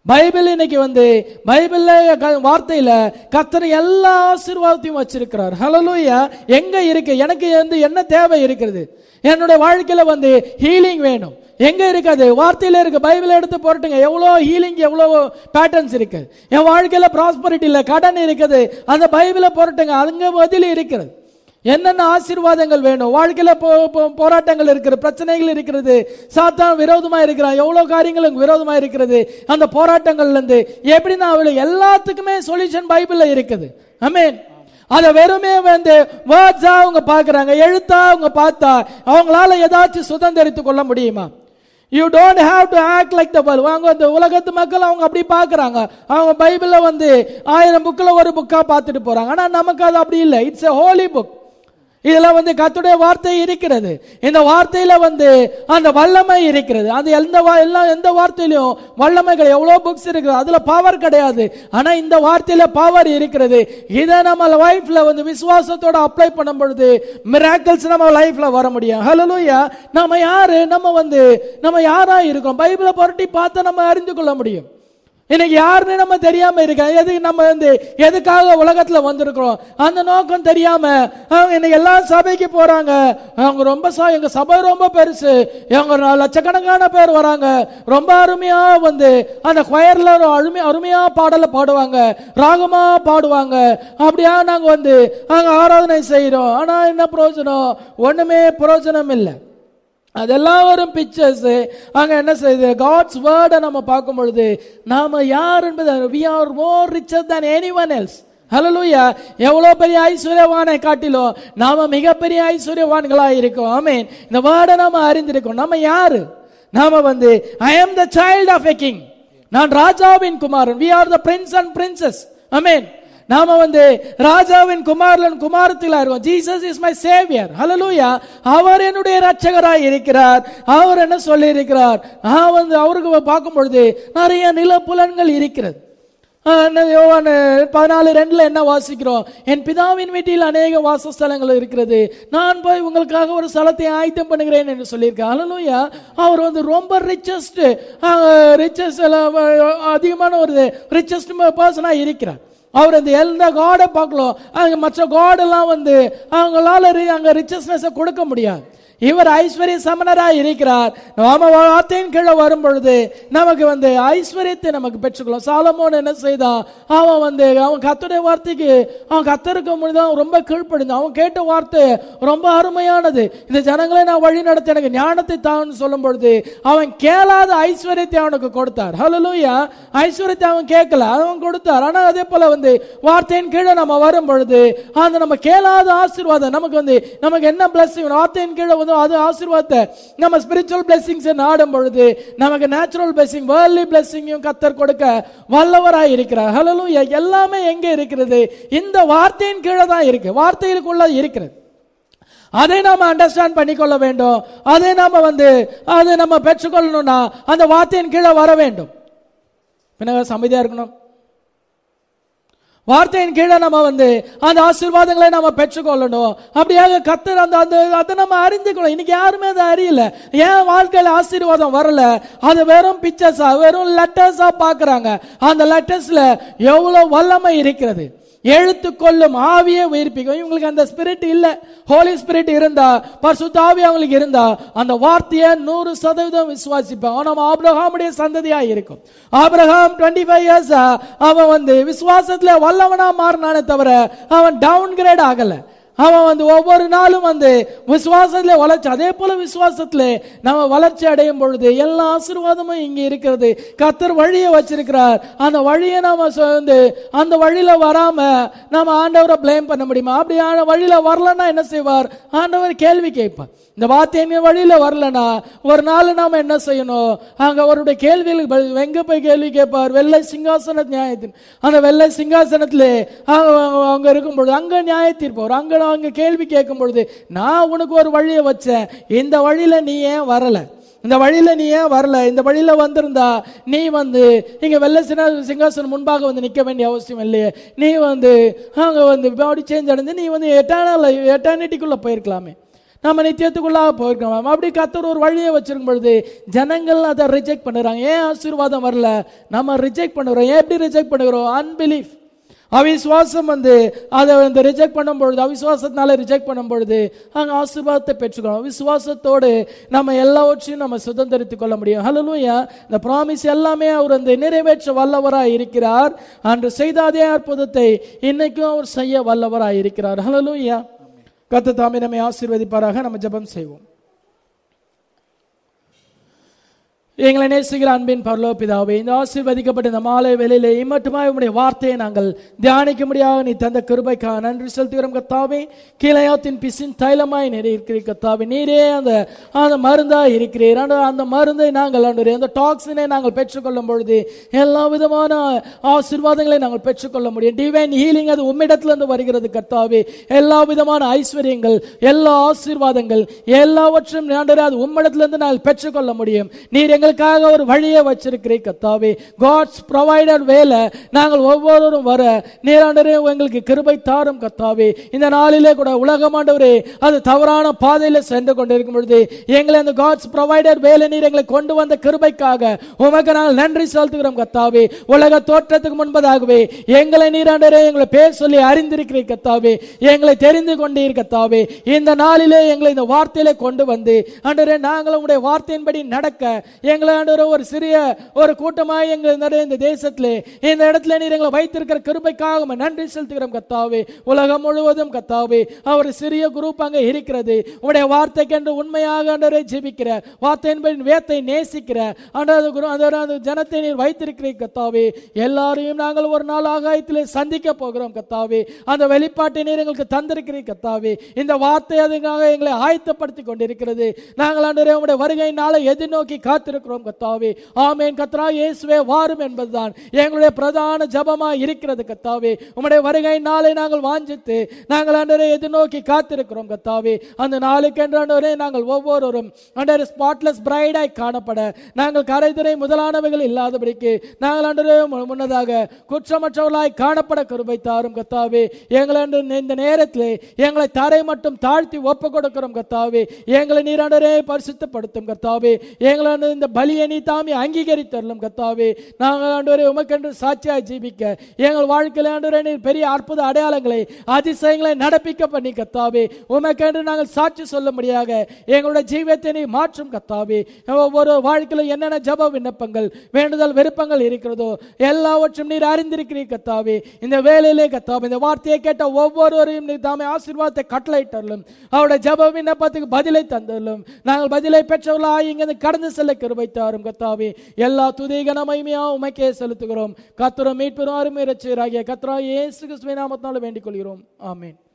பைபிள் இன்னைக்கு வந்து பைபிள்ல க- வார்த்தையில கர்த்தர் எல்லா ஆசீர்வாதத்தையும் வச்சிருக்கிறார் ஹalleluya எங்க இருக்கு எனக்கு வந்து என்ன தேவை இருக்கிறது என்னுடைய வாழ்க்கையில வந்து ஹீலிங் வேணும் எங்க இருக்காது வார்த்தையில இருக்கு பைபிள் எடுத்து போட்டுங்க எவ்வளோ ஹீலிங் எவ்வளோ பேட்டர்ன்ஸ் இருக்கு என் வாழ்க்கையில ப்ராஸ்பரிட்டி இல்ல கடன் இருக்குது அந்த பைபிளை போட்டுங்க அங்க பதில் இருக்கிறது என்னென்ன ஆசீர்வாதங்கள் வேணும் வாழ்க்கையில போ- போ- போராட்டங்கள் இருக்கிறது பிரச்சனைகள் இருக்கிறது சாத்தான் விரோதமா இருக்கிறான் எவ்வளவு காரியங்களும் விரோதமா இருக்கிறது அந்த போராட்டங்கள்ல இருந்து எப்படி நான் அவளை எல்லாத்துக்குமே சொல்யூஷன் பைபிள்ல இருக்குது அமேன் அத வெறுமே வந்து வேர்ட்ஸா அவங்க பாக்குறாங்க எழுத்தா அவங்க பார்த்தா அவங்களால ஏதாச்சும் சுதந்திரித்துக் கொள்ள முடியுமா you don't have to act like the world அவங்க இந்த உலகத்து மக்கள் அவங்க அப்படி பார்க்கறாங்க அவங்க பைபிள்ல வந்து ஆயிரம் புக்கில் ஒரு புக்கா பார்த்துட்டு போறாங்க ஆனா நமக்கு அது அப்படி இல்லை இட்ஸ் a ஹோலி புக் இதுல வந்து கர்த்தருடைய வார்த்தை இருக்கிறது இந்த வார்த்தையில வந்து அந்த வல்லமை இருக்கிறது அது எந்த வா- எல்லாம் எந்த வார்த்தையிலும் வல்லமைகள் எவ்வளவு புக்ஸ் இருக்குது அதுல பவர் கிடையாது ஆனா இந்த வார்த்தையில பவர் இருக்கிறது இதை நம்ம லைஃப்ல வந்து விசுவாசத்தோட அப்ளை பண்ணும் பொழுது மிராக்கிள்ஸ் நம்ம லைஃப்ல வர முடியும் ஹalleluya நம்ம யாரு நம்ம வந்து நம்ம யாரா இருக்கோம் பைபிளை புரட்டி பார்த்தா நம்ம அறிந்து கொள்ள முடியும் இன்னைக்கு யாருன்னு நம்ம தெரியாம இருக்க எதுக்கு நம்ம வந்து எதுக்காக உலகத்துல வந்திருக்கிறோம் அந்த நோக்கம் தெரியாம அவங்க இன்னைக்கு எல்லாம் சபைக்கு போறாங்க அவங்க ரொம்ப ச- எங்க சபை ரொம்ப பெருசு எங்க நா- லட்சக்கணக்கான பேர் வராங்க ரொம்ப அருமையா வந்து அந்த கொயர்ல அருமை அருமையா பாடலை பாடுவாங்க ராகமா பாடுவாங்க அப்படியா நாங்க வந்து அங்க ஆராதனை செய்யறோம் ஆனா என்ன பிரயோஜனம் ஒண்ணுமே பிரயோஜனம் இல்லை அதெல்லாம் வரும் பிக்சர்ஸ் அங்க என்ன செய்யுது காட்ஸ் வேர்டை நம்ம பார்க்கும் பொழுது நாம யார் என்பது we are more richer than anyone else ஹalleluya எவ்வளவு பெரிய ஐஸ்வர்யவானை காட்டிலும் நாம மிகப்பெரிய ஐஸ்வர்யவான்களா இருக்கோம் ஆமென் இந்த வேர்டை நாம அறிந்திருக்கோம் நம்ம யாரு நாம வந்து ஐ am the child of a king நான் ராஜாவின் குமாரன் we are the prince and princess ஆமென் நாம வந்து ராஜாவின் குமாரன் குமாரத்தில் இருக்கோம் Jesus is my saviour hallelujah அவர் என்னுடைய ரட்சகராய் இருக்கிறார் அவர் என்ன சொல்லி இருக்கிறார் நான் வந்து அவருக்கு பார்க்கும் பொழுது நிறைய நிலப்புலன்கள் இருக்கிறது ஆஹ் என்ன யோவான் பதினாலு ரெண்டுல என்ன வாசிக்கிறோம் என் பிதாவின் வீட்டில் அநேக வாசஸ்தலங்கள் இருக்கிறது நான் போய் உங்களுக்காக ஒரு ஸ்தலத்தை ஆயத்தம் பண்ணுகிறேன் என்று சொல்லியிருக்கேன் ஹalleluya அவர் வந்து ரொம்ப ரிச்சஸ்ட் ரிச்சஸ்ட் அதிகமான ஒரு ரிச்சஸ்ட் பர்சனா இருக்கிறார் அவர் அந்த எந்த காடை பார்க்கலாம் அங்க மற்ற காடெல்லாம் வந்து அவங்களால ரி- அங்க ரிச்சஸ்னஸ் கொடுக்க முடியாது இவர் ஐஸ்வர்ய சமணரா இருக்கிறார் நாம வார்த்தையின் கீழே வரும் பொழுது நமக்கு வந்து ஐஸ்வர்யத்தை நமக்கு பெற்றுக்கலாம் சாலமோன் என்ன செய்தான் அவன் வந்து அவன் கத்துடைய வார்த்தைக்கு அவன் கத்தருக்கு முன்னாடி ரொம்ப கீழ்ப்படிந்தான் அவன் கேட்ட வார்த்தை ரொம்ப அருமையானது இந்த ஜனங்களை நான் வழி நடத்த எனக்கு ஞானத்தை தான் சொல்லும் பொழுது அவன் கேளாத ஐஸ்வர்யத்தை அவனுக்கு கொடுத்தார் ஹalleluya ஐஸ்வர்யத்தை அவன் கேட்கல அவன் கொடுத்தார் ஆனா அதே போல வந்து வார்த்தையின் கீழே நம்ம வரும் பொழுது அந்த நம்ம கேளாத ஆசீர்வாதம் நமக்கு வந்து நமக்கு என்ன பிளஸிங் வார்த்தையின் கீழே வந்து அது ஆசீர்வாதத்தை நம்ம ஸ்பிரிச்சுவல் பிளெஸிங்ஸ் நாடும் பொழுது நமக்கு நேச்சுரல் பிளெஸிங் வேர்ல்ட்லி பிளெஸிங்கும் கத்தர் கொடுக்க வல்லவராய் இருக்கிறார் ஹalleluya எல்லாமே எங்க இருக்கிறது இந்த வார்த்தையின் கீழே தான் இருக்கு வார்த்தைகளுக்குள்ள இருக்கிறது அதை நாம அண்டர்ஸ்டாண்ட் பண்ணிக்கொள்ள வேண்டும் அதை நாம வந்து அதை நம்ம பெற்றுக்கொள்ளணும்னா அந்த வார்த்தையின் கீழே வர வேண்டும் பின்ன சமைதியா இருக்கணும் வார்த்தையின் கீழே நம்ம வந்து அந்த ஆசீர்வாதங்களை நம்ம பெற்றுக்கொள்ளணும் அப்படியாக கத்தர் அந்த அந்த அதை நம்ம அறிந்துக்கணும் இன்னைக்கு யாருமே அதை அறியல ஏன் வாழ்க்கையில ஆசீர்வாதம் வரல அது வெறும் பிக்சர்ஸா வெறும் லெட்டர்ஸா பாக்குறாங்க அந்த லெட்டர்ஸ்ல எவ்வளவு வல்லமை இருக்கிறது எழுத்து கொள்ளும் ஆவியை உயிர்ப்பிக்கும் இவங்களுக்கு அந்த ஸ்பிரிட் இல்ல ஹோலி ஸ்பிரிட் இருந்தா பரிசுத்த ஆவி அவங்களுக்கு இருந்தா அந்த வார்த்தையை நூறு சதவீதம் விசுவாசிப்பான் அவன் நம்ம ஆபிரகாமுடைய சந்ததியா இருக்கும் ஆபிரகாம் டுவெண்ட்டி ஃபைவ் இயர்ஸ் அவன் வந்து விசுவாசத்துல வல்லவனா மாறினானே தவிர அவன் டவுன் கிரேட் ஆகல அவன் வந்து ஒவ்வொரு நாளும் வந்து விசுவாசத்துல வளர்ச்சி அதே போல விசுவாசத்துல நம்ம வளர்ச்சி அடையும் பொழுது எல்லா ஆசீர்வாதமும் இங்க இருக்கிறது கத்தர் வழியை வச்சிருக்கிறார் அந்த வழியை நாம சொ- வந்து அந்த வழியில வராம நாம ஆண்டவரை ப்ளேம் பண்ண முடியுமா அப்படியான வழியில வரலன்னா என்ன செய்வார் ஆண்டவர் கேள்வி கேட்பார் இந்த வார்த்தை வழியில வரலனா ஒரு நாள் நாம என்ன செய்யணும் அங்க அவருடைய கேள்விகளுக்கு பதில் எங்க போய் கேள்வி கேட்பார் வெள்ளை சிங்காசன நியாயத்தின் அந்த வெள்ளை சிங்காசனத்திலே அவங்க அவங்க இருக்கும் பொழுது அங்க நியாய தீர்ப்பவர் அங்க அங்க கேள்வி கேட்கும் பொழுது நான் உனக்கு ஒரு வழியை வச்சேன் இந்த வழியில நீ ஏன் வரல இந்த வழியில நீ ஏன் வரல இந்த வழியில வந்திருந்தா நீ வந்து இங்க வெள்ளை சின்ன சிங்காசனம் முன்பாக வந்து நிக்க வேண்டிய அவசியம் இல்லையே நீ வந்து அங்க வந்து பாடி சேஞ்ச் அடைந்து நீ வந்து எட்டான எட்டானிட்டிக்குள்ள போயிருக்கலாமே நம்ம நித்தியத்துக்குள்ளாக போயிருக்கோம் அப்படி கத்தர் ஒரு வழியை வச்சிருக்கும் பொழுது ஜனங்கள் அதை ரிஜெக்ட் பண்ணுறாங்க ஏன் ஆசீர்வாதம் வரல நம்ம ரிஜெக்ட் பண்ணுறோம் ஏன் எப்படி ரிஜெக்ட் பண்ணுகிறோம் அன்பிலீஃப் அவிசுவாசம் வந்து அதை வந்து ரிஜெக்ட் பண்ணும் பொழுது அவிசுவாசத்தினால ரிஜெக்ட் பண்ணும் பொழுது அங்கே ஆசீர்வாதத்தை பெற்றுக்கணும் விசுவாசத்தோடு நம்ம எல்லாவற்றையும் நம்ம சுதந்திரித்துக் கொள்ள முடியும் ஹலலூயா இந்த ப்ராமிஸ் எல்லாமே அவர் அந்த நிறைவேற்ற வல்லவராய் இருக்கிறார் அன்று செய்த அதே அற்புதத்தை இன்னைக்கும் அவர் செய்ய வல்லவராய் இருக்கிறார் ஹலலூயா கத்த தாமே நம்மை ஆசீர்வதிப்பாராக நம்ம ஜெபம் செய்வோம் எங்களை நேசிக்கிற அன்பின் பரலோ பிதாவே இந்த ஆசீர்வதிக்கப்பட்ட இந்த மாலை வேளையிலே இம்மட்டுமாய் உம்முடைய வார்த்தையை நாங்கள் தியானிக்க முடியாத நீ தந்த கிருபைக்காக நன்றி செலுத்துகிறோம் கத்தாவே கீழையாத்தின் பிசின் தைலமாய் நீர் இருக்கிறீர் கத்தாவே நீரே அந்த அந்த மருந்தாய் இருக்கிறீர் அந்த அந்த மருந்தை நாங்கள் ஆண்டவரே அந்த டாக்ஸினை நாங்கள் பெற்றுக்கொள்ளும் பொழுது எல்லா விதமான ஆசீர்வாதங்களை நாங்கள் பெற்றுக்கொள்ள முடியும் டிவைன் ஹீலிங் அது உம்மிடத்திலிருந்து வருகிறது கத்தாவே எல்லா விதமான ஐஸ்வர்யங்கள் எல்லா ஆசீர்வாதங்கள் எல்லாவற்றையும் ஆண்டவரே அது உம்மிடத்திலிருந்து நாங்கள் பெற்றுக்கொள்ள முடியும் நீர் எங்களுக்காக ஒரு வழியை வச்சிருக்கிறீர் கத்தாவே காட்ஸ் ப்ரொவைடர் வேலை நாங்கள் ஒவ்வொருவரும் வர நீராண்டரே எங்களுக்கு கிருபை தாரும் கத்தாவே இந்த நாளிலே கூட உலகமாண்டவரே அது தவறான பாதையில சென்று கொண்டிருக்கும் பொழுது எங்களை அந்த காட்ஸ் ப்ரொவைடர் வேலை நீர் எங்களை கொண்டு வந்த கிருபைக்காக உமக்கு நாங்கள் நன்றி செலுத்துகிறோம் கத்தாவே உலக தோற்றத்துக்கு முன்பதாகவே எங்களை நீராண்டரே எங்களை பேர் சொல்லி அறிந்திருக்கிறீர் கத்தாவே எங்களை தெரிந்து கொண்டீர் கத்தாவே இந்த நாளிலே எங்களை இந்த வார்த்தையிலே கொண்டு வந்து ஆண்டரே நாங்கள் உங்களுடைய வார்த்தையின்படி நடக்க எங்களை ஆண்டவரே ஒரு சிறிய ஒரு கூட்டமாய் எங்கள் நிறைய இந்த தேசத்திலே இந்த இடத்துல நீர் எங்களை வைத்திருக்கிற கிருபைக்காக உம்மை நன்றி செலுத்துகிறோம் கத்தாவே உலகம் முழுவதும் கத்தாவே அவர் சிறிய குரூப் அங்கே இருக்கிறது உடைய வார்த்தைக்கென்று உண்மையாக ஆண்டவரை ஜெபிக்கிற வார்த்தையின்படி வேத்தை நேசிக்கிற ஆண்டவர் குரு அந்த அந்த ஜனத்தை நீர் வைத்திருக்கிறீர் கத்தாவே எல்லாரையும் நாங்கள் ஒரு நாள் ஆகாயத்திலே சந்திக்க போகிறோம் கத்தாவே அந்த வெளிப்பாட்டை நீர் எங்களுக்கு தந்திருக்கிறீர் கத்தாவே இந்த வார்த்தை அதுக்காக எங்களை ஆயத்தப்படுத்தி கொண்டிருக்கிறது நாங்கள் ஆண்டவரே உடைய வருகை நாளை எதிர்நோக்கி காத்திருக்கிறோம் கத்தாவே ஆமேன் கத்ரா இயேசுவே வாரும் என்பதுதான் எங்களுடைய பிரதான ஜபமா இருக்கிறது கத்தாவே உம்முடைய வருகை நாளை நாங்கள் வாஞ்சித்து நாங்கள் ஆண்டவரை எதிர்நோக்கி காத்திருக்கிறோம் கத்தாவே அந்த நாளுக்கு என்றாண்டவரே நாங்கள் ஒவ்வொருவரும் ஆண்டவரே ஸ்பாட்லெஸ் பிரைடாய் காணப்பட நாங்கள் கரைதுறை முதலானவைகள் இல்லாதபடிக்கு நாங்கள் ஆண்டவரே மு- முன்னதாக குற்றமற்றவர்களாய் காணப்பட கருபை தாரும் கத்தாவே எங்களை ஆண்டு இந்த நேரத்தில் எங்களை தரை மட்டும் தாழ்த்தி ஒப்பு கொடுக்கிறோம் கத்தாவே எங்களை நீராண்டரே பரிசுத்தப்படுத்தும் கத்தாவே எங்களை ஆண்டு இந்த பலியை நீ தாமி அங்கீகரித்தரலும் கத்தாவே நாங்கள் ஆண்டவரே உமக்கென்று சாட்சியாய் ஜீவிக்க எங்கள் வாழ்க்கையில் ஆண்டவரே நீர் பெரிய அற்புத அடையாளங்களை அதிசயங்களை நடப்பிக்க பண்ணி கத்தாவே உமக்கென்று நாங்கள் சாட்சி சொல்ல முடியாக எங்களுடைய ஜீவியத்தை நீ மாற்றும் கத்தாவே ஒவ்வொரு வாழ்க்கையிலும் என்னென்ன ஜப விண்ணப்பங்கள் வேண்டுதல் விருப்பங்கள் இருக்கிறதோ எல்லாவற்றும் நீர் அறிந்திருக்கிறீர் கத்தாவே இந்த வேலையிலே கத்தாவே இந்த வார்த்தையை கேட்ட ஒவ்வொருவரையும் நீர் தாமே ஆசீர்வாதத்தை கட்டளையிட்டரலும் அவருடைய ஜப விண்ணப்பத்துக்கு பதிலை தந்தரலும் நாங்கள் பதிலை பெற்றவர்களாக இங்கிருந்து கடந்து செல்ல கிருபை தாரும் கத்தாவே எல்லா துதிகன மகிமையா உமைக்கே செலுத்துகிறோம் கத்துரம் மீட்பெரும் அருமை ரட்சியராகிய கத்ரா இயேசு கிறிஸ்துவின் நாமத்தினால வேண்டிக் கொள்கிறோம் ஆமென்